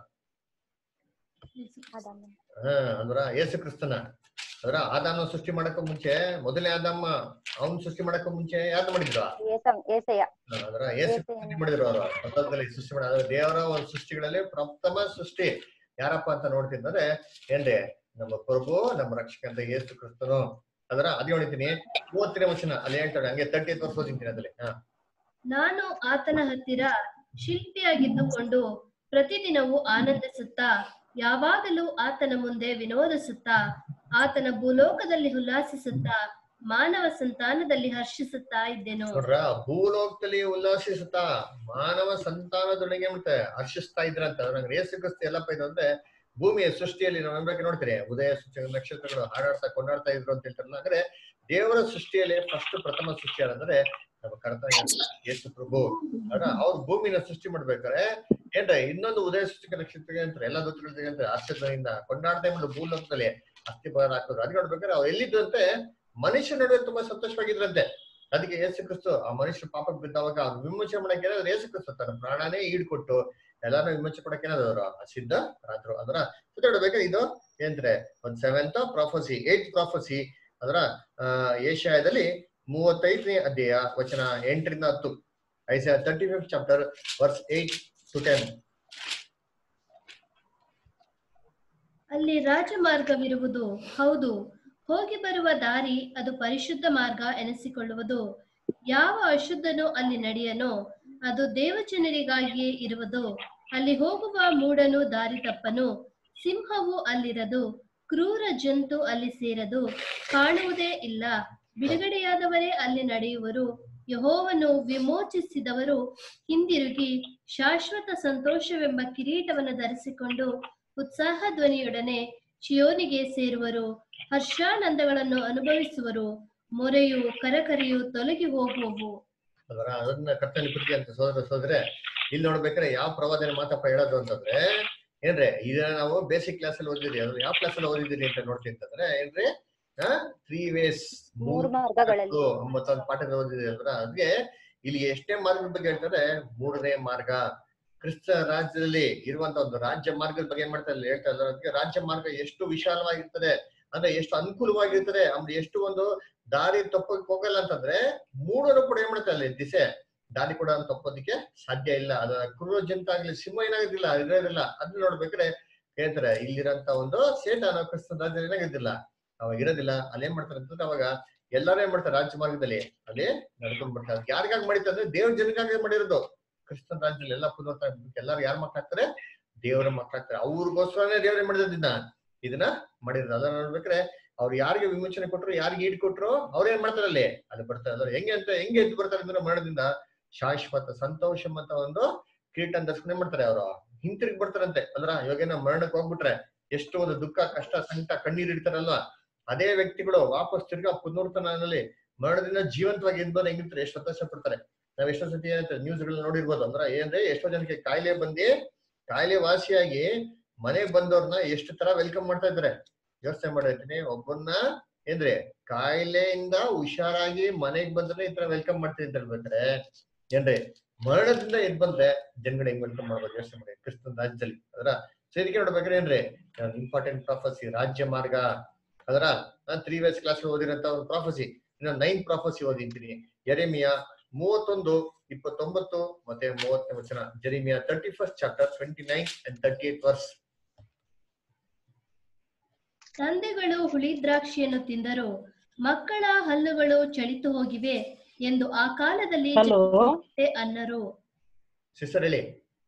ಅದನ್ನು ಹಾ ಅಂದ್ರ ಯೇಸು ಕ್ರಿಸ್ತನ ಅದ್ರ ಆದಾಮ ಸೃಷ್ಟಿ ಮಾಡಕ ಮುಂಚೆ ಮೊದಲೇ ಆದಮ್ಮ ಅವನ್ ಸೃಷ್ಟಿ ಮಾಡಕ ಮುಂಚೆ ಯಾರು ಮಾಡಿದ್ರು ಏಸ- ಏಸಯ್ಯ ಅದರ ಯೇಸು ಸೃಷ್ಟಿ ಮಾಡಿದ್ರು ಅವರು ಪ್ರಪಂಚದಲ್ಲಿ ಸೃಷ್ಟಿ ಮಾಡ ಅದ್ರ ದೇವರ ಒಂದು ಸೃಷ್ಟಿಗಳಲ್ಲಿ ಪ್ರಥಮ ಸೃಷ್ಟಿ ಯಾರಪ್ಪ ಅಂತ ನೋಡ್ತಿದ್ದಾರೆ ಏನ್ರಿ ನಮ್ಮ ಪ್ರಭು ನಮ್ಮ ರಕ್ಷಕ ಅಂತ ಯೇಸು ಕ್ರಿಸ್ತನು ಅದರ ಅದೇ ಹೊಡಿತೀನಿ ಮೂವತ್ತನೇ ವಚನ ಅಲ್ಲಿ ಹೇಳ್ತಾರೆ ಹಂಗೆ ತರ್ಟಿ ವರ್ಷ ಓದಿಂತೀನಿ ಅದ್ರಲ್ಲಿ ಹಾ ನಾನು ಆತನ ಹತ್ತಿರ ಶಿಲ್ಪಿಯಾಗಿದ್ದುಕೊಂಡು ಪ್ರತಿದಿನವೂ ಆನಂದಿಸುತ್ತಾ ಯಾವಾಗಲೂ ಆತನ ಮುಂದೆ ವಿನೋದಿಸುತ್ತಾ ಆತನ ಭೂಲೋಕದಲ್ಲಿ ಉಲ್ಲಾಸಿಸುತ್ತಾ ಮಾನವ ಸಂತಾನದಲ್ಲಿ ಹರ್ಷಿಸುತ್ತಾ ಇದ್ದೆನು ನೋಡ್ರ ಭೂಲೋಕದಲ್ಲಿ ಉಲ್ಲಾಸಿಸುತ್ತಾ ಮಾನವ ಸಂತಾನದೊಳಗೆ ಮತ್ತೆ ಹರ್ಷಿಸ್ತಾ ಇದ್ರಂತ ನಂಗೆ ಯೇಸು ಕ್ರಿಸ್ತ ಎಲ್ಲಪ್ಪ ಇದು ಅಂದ್ರೆ ಭೂಮಿಯ ಸೃಷ್ಟಿಯಲ್ಲಿ ನಾವು ನಂಬಕ್ಕೆ ನೋಡ್ತೀರಿ ಉದಯ ಸೂಚಕ ನಕ್ಷತ್ರಗಳು ಹಾಡಾಡ್ತಾ ಕೊಂಡಾಡ್ತಾ ಇದ್ರು ಅಂತ ಹೇಳ್ತಾರಲ್ಲ ಅಂದ್ರೆ ದೇವರ ಸೃಷ್ಟಿಯಲ್ಲಿ ಫಸ್ಟ್ ಪ್ರಥಮ ಸೃಷ್ಟಿ ಯಾರಂದ್ರೆ ನಮ್ಮ ಕರ್ತವ್ಯ ಯೇಸು ಪ್ರಭು ಅದ್ರ ಅವ್ರ ಭೂಮಿನ ಸೃಷ್ಟಿ ಮಾಡ್ಬೇಕಾರೆ ಏನ್ರ ಇನ್ನೊಂದು ಉದಯ ಸೂಚಕ ನಕ್ಷತ್ರ ಅಂತಾರೆ ಎಲ್ಲ ದೂತಗಳಿಗೆ ಅಂತ ಆಶ್ಚರ್ಯದಿಂದ ಕೊಂಡಾಡ್ತಾ ಇದ್ರು ಭೂಲೋಕದಲ್ಲಿ ಅಸ್ಥಿಪಾರ ಹಾಕೋದು ಅದ್ ನೋಡ್ಬೇಕಾದ್ರೆ ಅವ್ರು ಎಲ್ಲಿದ್ರಂತೆ ಮನುಷ್ಯ ನಡುವೆ ತುಂಬಾ ಸಂತೋಷವಾಗಿದ್ರಂತೆ ಅದಕ್ಕೆ ಯೇಸು ಕ್ರಿಸ್ತು ಆ ಮನುಷ್ಯ ಪಾಪಕ್ಕೆ ಬಿದ್ದವಾಗ ಅವ್ರು ವಿಮೋಚನೆ ಮಾಡಕ್ಕೆ ಏನಾದ್ರು ಯೇಸು ಕ್ರಿಸ್ತು ತನ್ನ ಪ್ರಾಣನೇ ಈಡ್ಕೊಟ್ಟು ಎಲ್ಲಾರು ವಿಮೋಚನೆ ಕೊಡಕ್ಕೆ ಏನಾದ್ರು ಸಿದ್ಧ ರಾತ್ರು ಅದರ ಸುತ್ತಾಡ್ಬೇಕಾದ್ರೆ ಇದು ಏನ್ರೆ ಒಂದ್ ಸೆವೆಂತ್ ಪ್ರಾಫಸಿ ಏಟ್ ಪ್ರಾಫಸಿ ಅದರ ಆ ಏಷ್ಯಾದಲ್ಲಿ ಮೂವತ್ತೈದನೇ ಅಧ್ಯಾಯ ವಚನ ಎಂಟರಿಂದ ಹತ್ತು Isaiah thirty fifth chapter verse eight to ten ಅಲ್ಲಿ ರಾಜಮಾರ್ಗವಿರುವುದು ಹೌದು ಹೋಗಿ ಬರುವ ದಾರಿ ಅದು ಪರಿಶುದ್ಧ ಮಾರ್ಗ ಎನಿಸಿಕೊಳ್ಳುವುದು ಯಾವ ಅಶುದ್ಧನು ಅಲ್ಲಿ ನಡೆಯನೋ ಅದು ದೇವಜನರಿಗಾಗಿಯೇ ಇರುವುದು ಅಲ್ಲಿ ಹೋಗುವ ಮೂಡನು ದಾರಿ ತಪ್ಪನು ಸಿಂಹವು ಅಲ್ಲಿರದು ಕ್ರೂರ ಜಂತು ಅಲ್ಲಿ ಸೇರದು ಕಾಣುವುದೇ ಇಲ್ಲ ಬಿಡುಗಡೆಯಾದವರೇ ಅಲ್ಲಿ ನಡೆಯುವರು ಯಹೋವನು ವಿಮೋಚಿಸಿದವರು ಹಿಂದಿರುಗಿ ಶಾಶ್ವತ ಸಂತೋಷವೆಂಬ ಕಿರೀಟವನ್ನು ಧರಿಸಿಕೊಂಡು ಉತ್ಸಾಹ ಧ್ವನಿಯೊಡನೆ ಶಿಯೋನಿಗೆ ಸೇರುವರು ಹರ್ಷಾನಂದಗಳನ್ನು ಅನುಭವಿಸುವರು ಮೊರೆಯು ಕರಕರೆಯು ತೊಲಗಿ ಹೋಗುವವು ಅದರ ಅದನ್ನ ಕರ್ತನಲ್ಲಿ ಪ್ರೀತಿ ಅಂತ ಸೋದರ ಸೋದ್ರೆ ಇಲ್ಲಿ ನೋಡ್ಬೇಕಾದ್ರೆ ಯಾವ ಪ್ರವಾದನೆ ಮಾತಪ್ಪ ಹೇಳೋದು ಅಂತಂದ್ರೆ ಏನ್ರಿ ಇದನ್ನ ನಾವು ಬೇಸಿಕ್ ಕ್ಲಾಸ್ ಅಲ್ಲಿ ಓದಿದ್ರಿ ಅದ್ರ ಯಾವ ಕ್ಲಾಸ್ ಅಲ್ಲಿ ಓದಿದ್ದೀರಿ ಅಂತ ನೋಡ್ತೀನಿ ಅಂತಂದ್ರೆ ಏನ್ರಿ ತ್ರೀ ವೇಸ್ ಮೂರು ಮಾರ್ಗಗಳಲ್ಲಿ ಒಂಬತ್ತೊಂದು ಪಾಠದ ಓದಿದ್ರಿ ಅಂದ್ರೆ ಅದ್ಗೆ ಇಲ್ಲಿ ಎಷ್ಟೇ ಮಾರ್ಗದ ಬಗ್ಗೆ ಹೇಳ್ತಾರೆ ಮೂರನೇ ಮಾರ್ಗ ಕ್ರಿಸ್ತ ರಾಜ್ಯದಲ್ಲಿ ಇರುವಂತ ಒಂದು ರಾಜ್ಯ ಮಾರ್ಗದ ಬಗ್ಗೆ ಏನ್ ಮಾಡ್ತಾರೆ ಇಲ್ಲಿ ಹೇಳ್ತಾ ಇದ್ದಾರೆ ಅದಕ್ಕೆ ರಾಜ್ಯ ಮಾರ್ಗ ಎಷ್ಟು ವಿಶಾಲವಾಗಿರ್ತದೆ ಅಂದ್ರೆ ಎಷ್ಟು ಅನುಕೂಲವಾಗಿರ್ತದೆ ಅಂದ್ರೆ ಎಷ್ಟು ಒಂದು ದಾರಿ ತಪ್ಪೋಕ್ ಹೋಗಲ್ಲ ಅಂತಂದ್ರೆ ಮೂಡನು ಕೂಡ ಏನ್ ಮಾಡ್ತಾರೆ ಅಲ್ಲಿ ದಿಸೆ ದಾರಿ ಕೂಡ ತಪ್ಪೋದಿಕ್ಕೆ ಸಾಧ್ಯ ಇಲ್ಲ ಅದ ಕುರುಡ ಜಂತ ಆಗ್ಲಿ ಸಿಂಹ ಏನಾಗೋದಿಲ್ಲ ಇರೋದಿಲ್ಲ ಅದನ್ನ ನೋಡ್ಬೇಕಾದ್ರೆ ಹೇಳ್ತಾರೆ ಇಲ್ಲಿರಂತ ಒಂದು ಸೇಟಾನ ಕ್ರಿಸ್ತ ರಾಜ್ಯ ಏನಾಗೋದಿಲ್ಲ ಅವಾಗ ಇರೋದಿಲ್ಲ ಅಲ್ಲಿ ಏನ್ ಮಾಡ್ತಾರೆ ಅಂತಂದ್ರೆ ಅವಾಗ ಎಲ್ಲರೂ ಏನ್ ಮಾಡ್ತಾರೆ ರಾಜ್ಯ ಮಾರ್ಗದಲ್ಲಿ ಅಲ್ಲಿ ನಡ್ಕೊಂಡ್ ಬರ್ತಾರೆ ಯಾರಿಗಾಗಿ ಮಾಡಿತ್ತು ಅಂದ್ರೆ ದೇವ್ರ ಜನಕ್ಕಾಗಿ ಮಾಡಿರೋದು ಕ್ರಿಸ್ತನ ರಾಜ್ಯದಲ್ಲಿ ಎಲ್ಲ ಪುನರ್ತ ಎಲ್ಲರೂ ಯಾರ ಮಕ್ಕಳಾಗ್ತಾರೆ ದೇವರ ಮಕ್ಕಳಾಗ್ತಾರೆ ಅವ್ರಿಗೋಸ್ಕರನೇ ದೇವ್ರ ಏನ್ ಮಾಡಿದ್ರು ಇದನ್ನ ಇದನ್ನ ಮಾಡಿರೋದು ಅದನ್ನ ನೋಡ್ಬೇಕ್ರೆ ಅವ್ರು ಯಾರಿಗೆ ವಿಮೋಚನೆ ಕೊಟ್ರು ಯಾರಿಗೆ ಈಡ್ ಕೊಟ್ರು ಅವ್ರ ಏನ್ ಮಾಡ್ತಾರೆ ಅಲ್ಲಿ ಅಲ್ಲಿ ಬರ್ತಾರೆ ಅದ್ರ ಹೆಂಗೆ ಅಂತ ಹೆಂಗೆ ಎದ್ದು ಬರ್ತಾರೆ ಅಂದ್ರೆ ಮರಣದಿಂದ ಶಾಶ್ವತ ಸಂತೋಷ ಅಂತ ಒಂದು ಕಿರೀಟ ಧರಿಸ್ಕೊಂಡ್ ಏನ್ ಮಾಡ್ತಾರೆ ಅವರು ಹಿಂತಿರುಗಿ ಬರ್ತಾರಂತೆ ಅದ್ರ ಇವಾಗೇನೋ ಮರಣಕ್ಕೆ ಹೋಗ್ಬಿಟ್ರೆ ಎಷ್ಟು ಒಂದು ದುಃಖ ಕಷ್ಟ ಸಂಕಟ ಕಣ್ಣೀರ್ ಇಡ್ತಾರಲ್ವಾ ಅದೇ ವ್ಯಕ್ತಿಗಳು ವಾಪಸ್ ತಿರ್ಗಾ ಪುನರ್ತನಲ್ಲಿ ಮರಣದಿಂದ ಜೀವಂತವಾಗಿ ಎದ್ದು ಬಂದು ಹೆಂಗಿರ್ತಾರೆ ಎಷ್ಟು ಸಂತೋಷ ಪಡ್ತಾರೆ ನಾವ್ ಎಷ್ಟೋ ಸತಿ ಏನಂತ ನ್ಯೂಸ್ ಗಳನ್ನ ನೋಡಿರ್ಬೋದು ಅಂದ್ರೆ ಏನಂದ್ರೆ ಎಷ್ಟೋ ಜನಕ್ಕೆ ಕಾಯಿಲೆ ಬಂದಿ ಕಾಯಿಲೆ ವಾಸಿಯಾಗಿ ಮನೆಗ್ ಬಂದವ್ರನ್ನ ಎಷ್ಟು ತರ ವೆಲ್ಕಮ್ ಮಾಡ್ತಾ ಇದ್ದಾರೆ ಯೋಚನೆ ಮಾಡಿರ್ತೀನಿ ಒಬ್ಬನ್ನ ಏನ್ರಿ ಕಾಯಿಲೆಯಿಂದ ಹುಷಾರಾಗಿ ಮನೆಗ್ ಬಂದ್ರೆ ಈ ತರ ವೆಲ್ಕಮ್ ಮಾಡ್ತಾ ಇದ್ದಾರೆ ಬೇಕಾರೆ ಏನ್ರಿ ಮರಣದಿಂದ ಎದ್ ಬಂದ್ರೆ ಜನಗಳು ಹೆಂಗ್ ವೆಲ್ಕಮ್ ಮಾಡ್ಬೋದು ಯೋಚನೆ ಮಾಡಿ ಕ್ರಿಸ್ತನ ರಾಜ್ಯದಲ್ಲಿ ಅದರ ಸೇರಿಕೆ ನೋಡ್ಬೇಕಾದ್ರೆ ಏನ್ರಿ ಇಂಪಾರ್ಟೆಂಟ್ ಪ್ರಾಫಸಿ ರಾಜ್ಯ ಮಾರ್ಗ ಅದರ ತ್ರೀ ವೇಸ್ ಕ್ಲಾಸ್ ಓದಿರಂತ ಒಂದು ಪ್ರಾಫಸಿ ಇನ್ನು ನೈನ್ ಪ್ರಾಫಸಿ ಓದಿದ್ದೀನಿ ಎರೆಮಿಯ ಮೂವತ್ತೊಂದು ಇಪ್ಪತ್ತೊಂಬತ್ತು ಮತ್ತೆ ಮೂವತ್ತನೇ ವಚನ Jeremiah thirty first chapter twenty nine and thirty eight verse ತಂದೆಗಳು ಹುಳಿ ದ್ರಾಕ್ಷಿಯನ್ನು ತಿಂದರು ಮಕ್ಕಳ ಹಲ್ಲುಗಳು ಚಳಿತು ಹೋಗಿವೆ ಎಂದು ಆ ಕಾಲದಲ್ಲಿ ಹಲೋ ಜನತೆ ಅನ್ನರು ಸಿಸ್ಟರ್ ಹೇಳಿ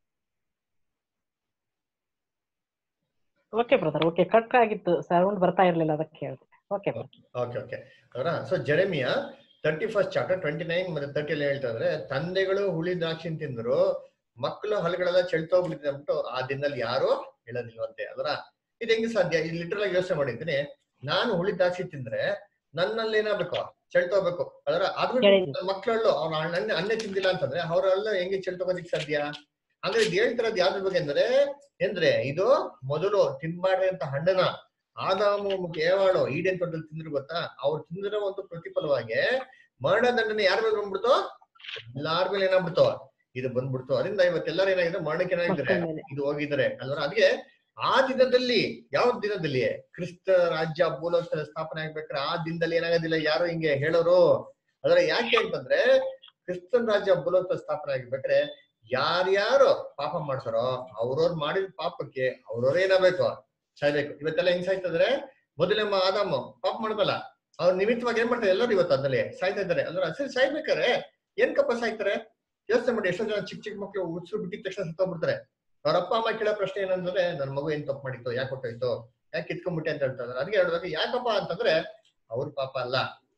ಓಕೆ ಬ್ರದರ್ ಓಕೆ ಕಟ್ ಆಗಿತ್ತು ಸೌಂಡ್ ಬರ್ತಾ ಇರ್ಲಿಲ್ಲ ಅದಕ್ಕೆ ಹೇಳ್ದೆ ಓಕೆ ಓಕೆ ಓಕೆ ಅವರ so Jeremiah thirty first chapter twenty nine ಮತ್ತೆ ತರ್ಟಿ ಅಲ್ಲಿ ಹೇಳ್ತಾ ಇದ್ರೆ ತಂದೆಗಳು ಹುಳಿ ದ್ರಾಕ್ಷಿ ತಿಂದ್ರು ಮಕ್ಕಳು ಹಲ್ಗಳೆಲ್ಲ ಚೆಲ್ತೋಗ್ಬಿಟ್ಟಿದೆ ಅಂದ್ಬಿಟ್ಟು ಆ ದಿನದಲ್ಲಿ ಯಾರು ಹೇಳೋದಿಲ್ವಂತೆ ಅದರ ಇದು ಹೆಂಗೆ ಸಾಧ್ಯ ಇದು ಲಿಟರಲ್ ಆಗಿ ಯೋಚನೆ ಮಾಡಿದ್ದೀನಿ ನಾನು ಹುಳಿ ದ್ರಾಕ್ಷಿ ತಿಂದ್ರೆ ನನ್ನಲ್ಲಿ ಏನಾಗ್ಬೇಕು ಚೆಲ್ತೋಗ್ಬೇಕು ಅದರ ಆದ್ಮೇಲೆ ಹೇಳಿದ್ದು. ನನ್ನ ಮಕ್ಕಳಲ್ಲೂ ಅವ್ನ ಅಣ್ಣ ಅನ್ನ ತಿಂದಿಲ್ಲ ಅಂತಂದ್ರೆ ಅವರೆಲ್ಲ ಹೆಂಗೆ ಚೆಲ್ತೋಗೋದಿಕ್ ಸಾಧ್ಯ ಅಂದ್ರೆ ಇದು ಹೇಳ್ತಿರೋದು ಯಾವ್ದ್ರ ಬಗ್ಗೆ ಅಂದ್ರೆ ಅಂದ್ರೆ ಇದು ಮೊದಲು ತಿನ್ಬಾರ್ದು ಅಂತ ಹಣ್ಣನ ಆದಾಮು ಮತ್ತು ಏವಾಳು ಈಡೇನ್ ತೋಟದಲ್ಲಿ ತಿಂದ್ರು ಗೊತ್ತಾ ಅವ್ರು ತಿಂದಿರೋ ಒಂದು ಪ್ರತಿಫಲವಾಗಿ ಮರಣ ದಂಡನೆ ಯಾರ ಮೇಲೆ ಬಂದ್ಬಿಡ್ತು ಎಲ್ಲಾರ ಮೇಲೆ ಏನಾಗ್ಬಿಡ್ತು ಇದು ಬಂದ್ಬಿಡ್ತು ಅದರಿಂದ ಇವತ್ತೆಲ್ಲರೂ ಏನಾಗಿದೆ ಮರಣಕ್ಕೆ ಏನಾಗಿದ್ದಾರೆ ಮಕ್ಕಳ ಮೇಲೆ ಇದು ಹೋಗಿದ್ದಾರೆ ಅಲ್ವಾ ಅದಕ್ಕೆ ಆ ದಿನದಲ್ಲಿ ಯಾವ ದಿನದಲ್ಲಿ ಕ್ರಿಸ್ತ ರಾಜ್ಯ ಭೂಲೋಕ ಸ್ಥಾಪನೆ ಆಗ್ಬೇಕಾದ್ರೆ ಆ ದಿನದಲ್ಲಿ ಏನಾಗೋದಿಲ್ಲ ಯಾರು ಹಿಂಗೆ ಹೇಳೋರು ಅದರ ಯಾಕೆ ಅಂತಂದ್ರೆ ಕ್ರಿಸ್ತನ್ ರಾಜ್ಯ ಭೂಲೋಕ ಸ್ಥಾಪನೆ ಆಗ್ಬೇಕಾದ್ರೆ ಯಾರ್ಯಾರು ಪಾಪ ಮಾಡ್ತಾರೋ ಅವ್ರವ್ರು ಮಾಡಿದ ಪಾಪಕ್ಕೆ ಅವ್ರವ್ರು ಏನಾಗ್ಬೇಕು ಸಾಯ್ಬೇಕು ಇವತ್ತೆಲ್ಲ ಹೆಂಗ್ ಸಾಯ್ತಂದ್ರೆ ಮೊದಲೇ ಮ- ಆದಾಮ ಪಾಪ ಮಾಡ್ದಲ್ಲ ಅವ್ರ ನಿಮಿತ್ತವಾಗಿ ಏನ್ ಮಾಡ್ತಾರೆ ಎಲ್ಲರೂ ಇವತ್ತು ಅದ್ರಲ್ಲಿ ಸಾಯ್ತಾ ಇದ್ದಾರೆ ಅಂದ್ರೆ ಸರಿ ಸಾಯ್ಬೇಕಾರೆ ಏನ್ ಕಪ್ಪ ಸಾಯ್ತಾರೆ ಯೋಚನೆ ಮಾಡಿ ಎಷ್ಟೋ ಜನ ಚಿಕ್ಕ ಚಿಕ್ಕ ಮಕ್ಳು ಉತ್ಸು ಬಿಟ್ಟಿದ ತಕ್ಷಣ ಸತ್ತೋಗ್ಬಿಡ್ತಾರೆ ಅವ್ರ ಅಪ್ಪ ಅಮ್ಮ ಕೇಳೋ ಪ್ರಶ್ನೆ ಏನಂದ್ರೆ ನನ್ ಮಗು ಏನ್ ತಪ್ಪು ಮಾಡಿತ್ತು ಯಾಕೆ ಕೊಟ್ಟೋಯ್ತು ಯಾಕೆ ಕಿತ್ಕೊಂಡ್ಬಿಟ್ಟೆ ಅಂತ ಹೇಳ್ತಾರೆ ಅದಕ್ಕೆ ಹೇಳ್ಬೇಕು ಯಾಕಪ್ಪ ಅಂತಂದ್ರೆ ಅವ್ರ ಪಾಪ ಅಲ್ಲ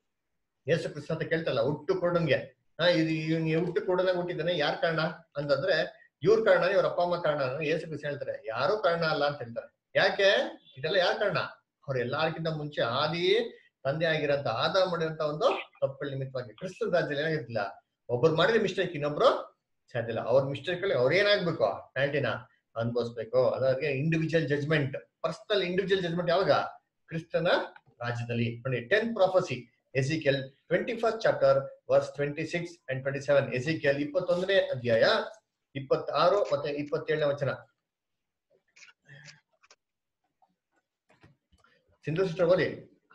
ಯೇಸು ಕೃಷ್ಣ ಅಂತ ಕೇಳ್ತಲ್ಲ ಹುಟ್ಟು ಕೊಡಂಗೆ ಹಾ ಇದು ಇವ್ನ್ ಹುಟ್ಟು ಕೊಡದಾಗ ಹುಟ್ಟಿದ್ದಾನೆ ಯಾರ್ ಕಾರಣ ಅಂತಂದ್ರೆ ಇವ್ರ ಕಾರಣ ಇವ್ರ ಅಪ್ಪ ಅಮ್ಮ ಕಾರಣ ಯೇಸು ಕೃಷ್ಣ ಹೇಳ್ತಾರೆ ಯಾರು ಕಾರಣ ಅಲ್ಲ ಅಂತ ಹೇಳ್ತಾರೆ ಯಾಕೆ ಇದೆಲ್ಲ ಯಾರ ಕಾರಣ ಅವ್ರ ಎಲ್ಲಾರ್ಕಿಂತ ಮುಂಚೆ ಆದಿ ತಂದೆ ಆಗಿರಂತ ಆದ ಮಾಡಿರಂತ ಒಂದು ತಪ್ಪುಗಳ ನಿಮಿತ್ತವಾಗಿ ಕ್ರಿಸ್ತನ ರಾಜ್ಯದಲ್ಲಿ ಏನಾಗಿರ್ತಿಲ್ಲ ಒಬ್ಬರು ಮಾಡಿದ ಮಿಸ್ಟೇಕ್ ಇನ್ನೊಬ್ರು ಸಾಧ್ಯ ಇಲ್ಲ ಅವ್ರ ಮಿಸ್ಟೇಕ್ ಅಲ್ಲಿ ಅವ್ರ ಏನಾಗ್ಬೇಕು ಪ್ಯಾಂಟಿನ ಅನ್ಭವಿಸ್ಬೇಕು ಅದಾಗೆ individual judgement personal individual judgement ಯಾವಾಗ ಕ್ರಿಸ್ತನ ರಾಜ್ಯದಲ್ಲಿ ನೋಡಿ ten prophecy Ezekiel twenty first chapter verse twenty six and twenty seven Ezekiel ಇಪ್ಪತ್ತೊಂದನೇ ಅಧ್ಯಾಯ ಇಪ್ಪತ್ತಾರು ಮತ್ತೆ ಇಪ್ಪತ್ತೇಳನೇ ವಚನ ಸಿಂಧು ಸಿಸ್ಟರ್ ಓದಿ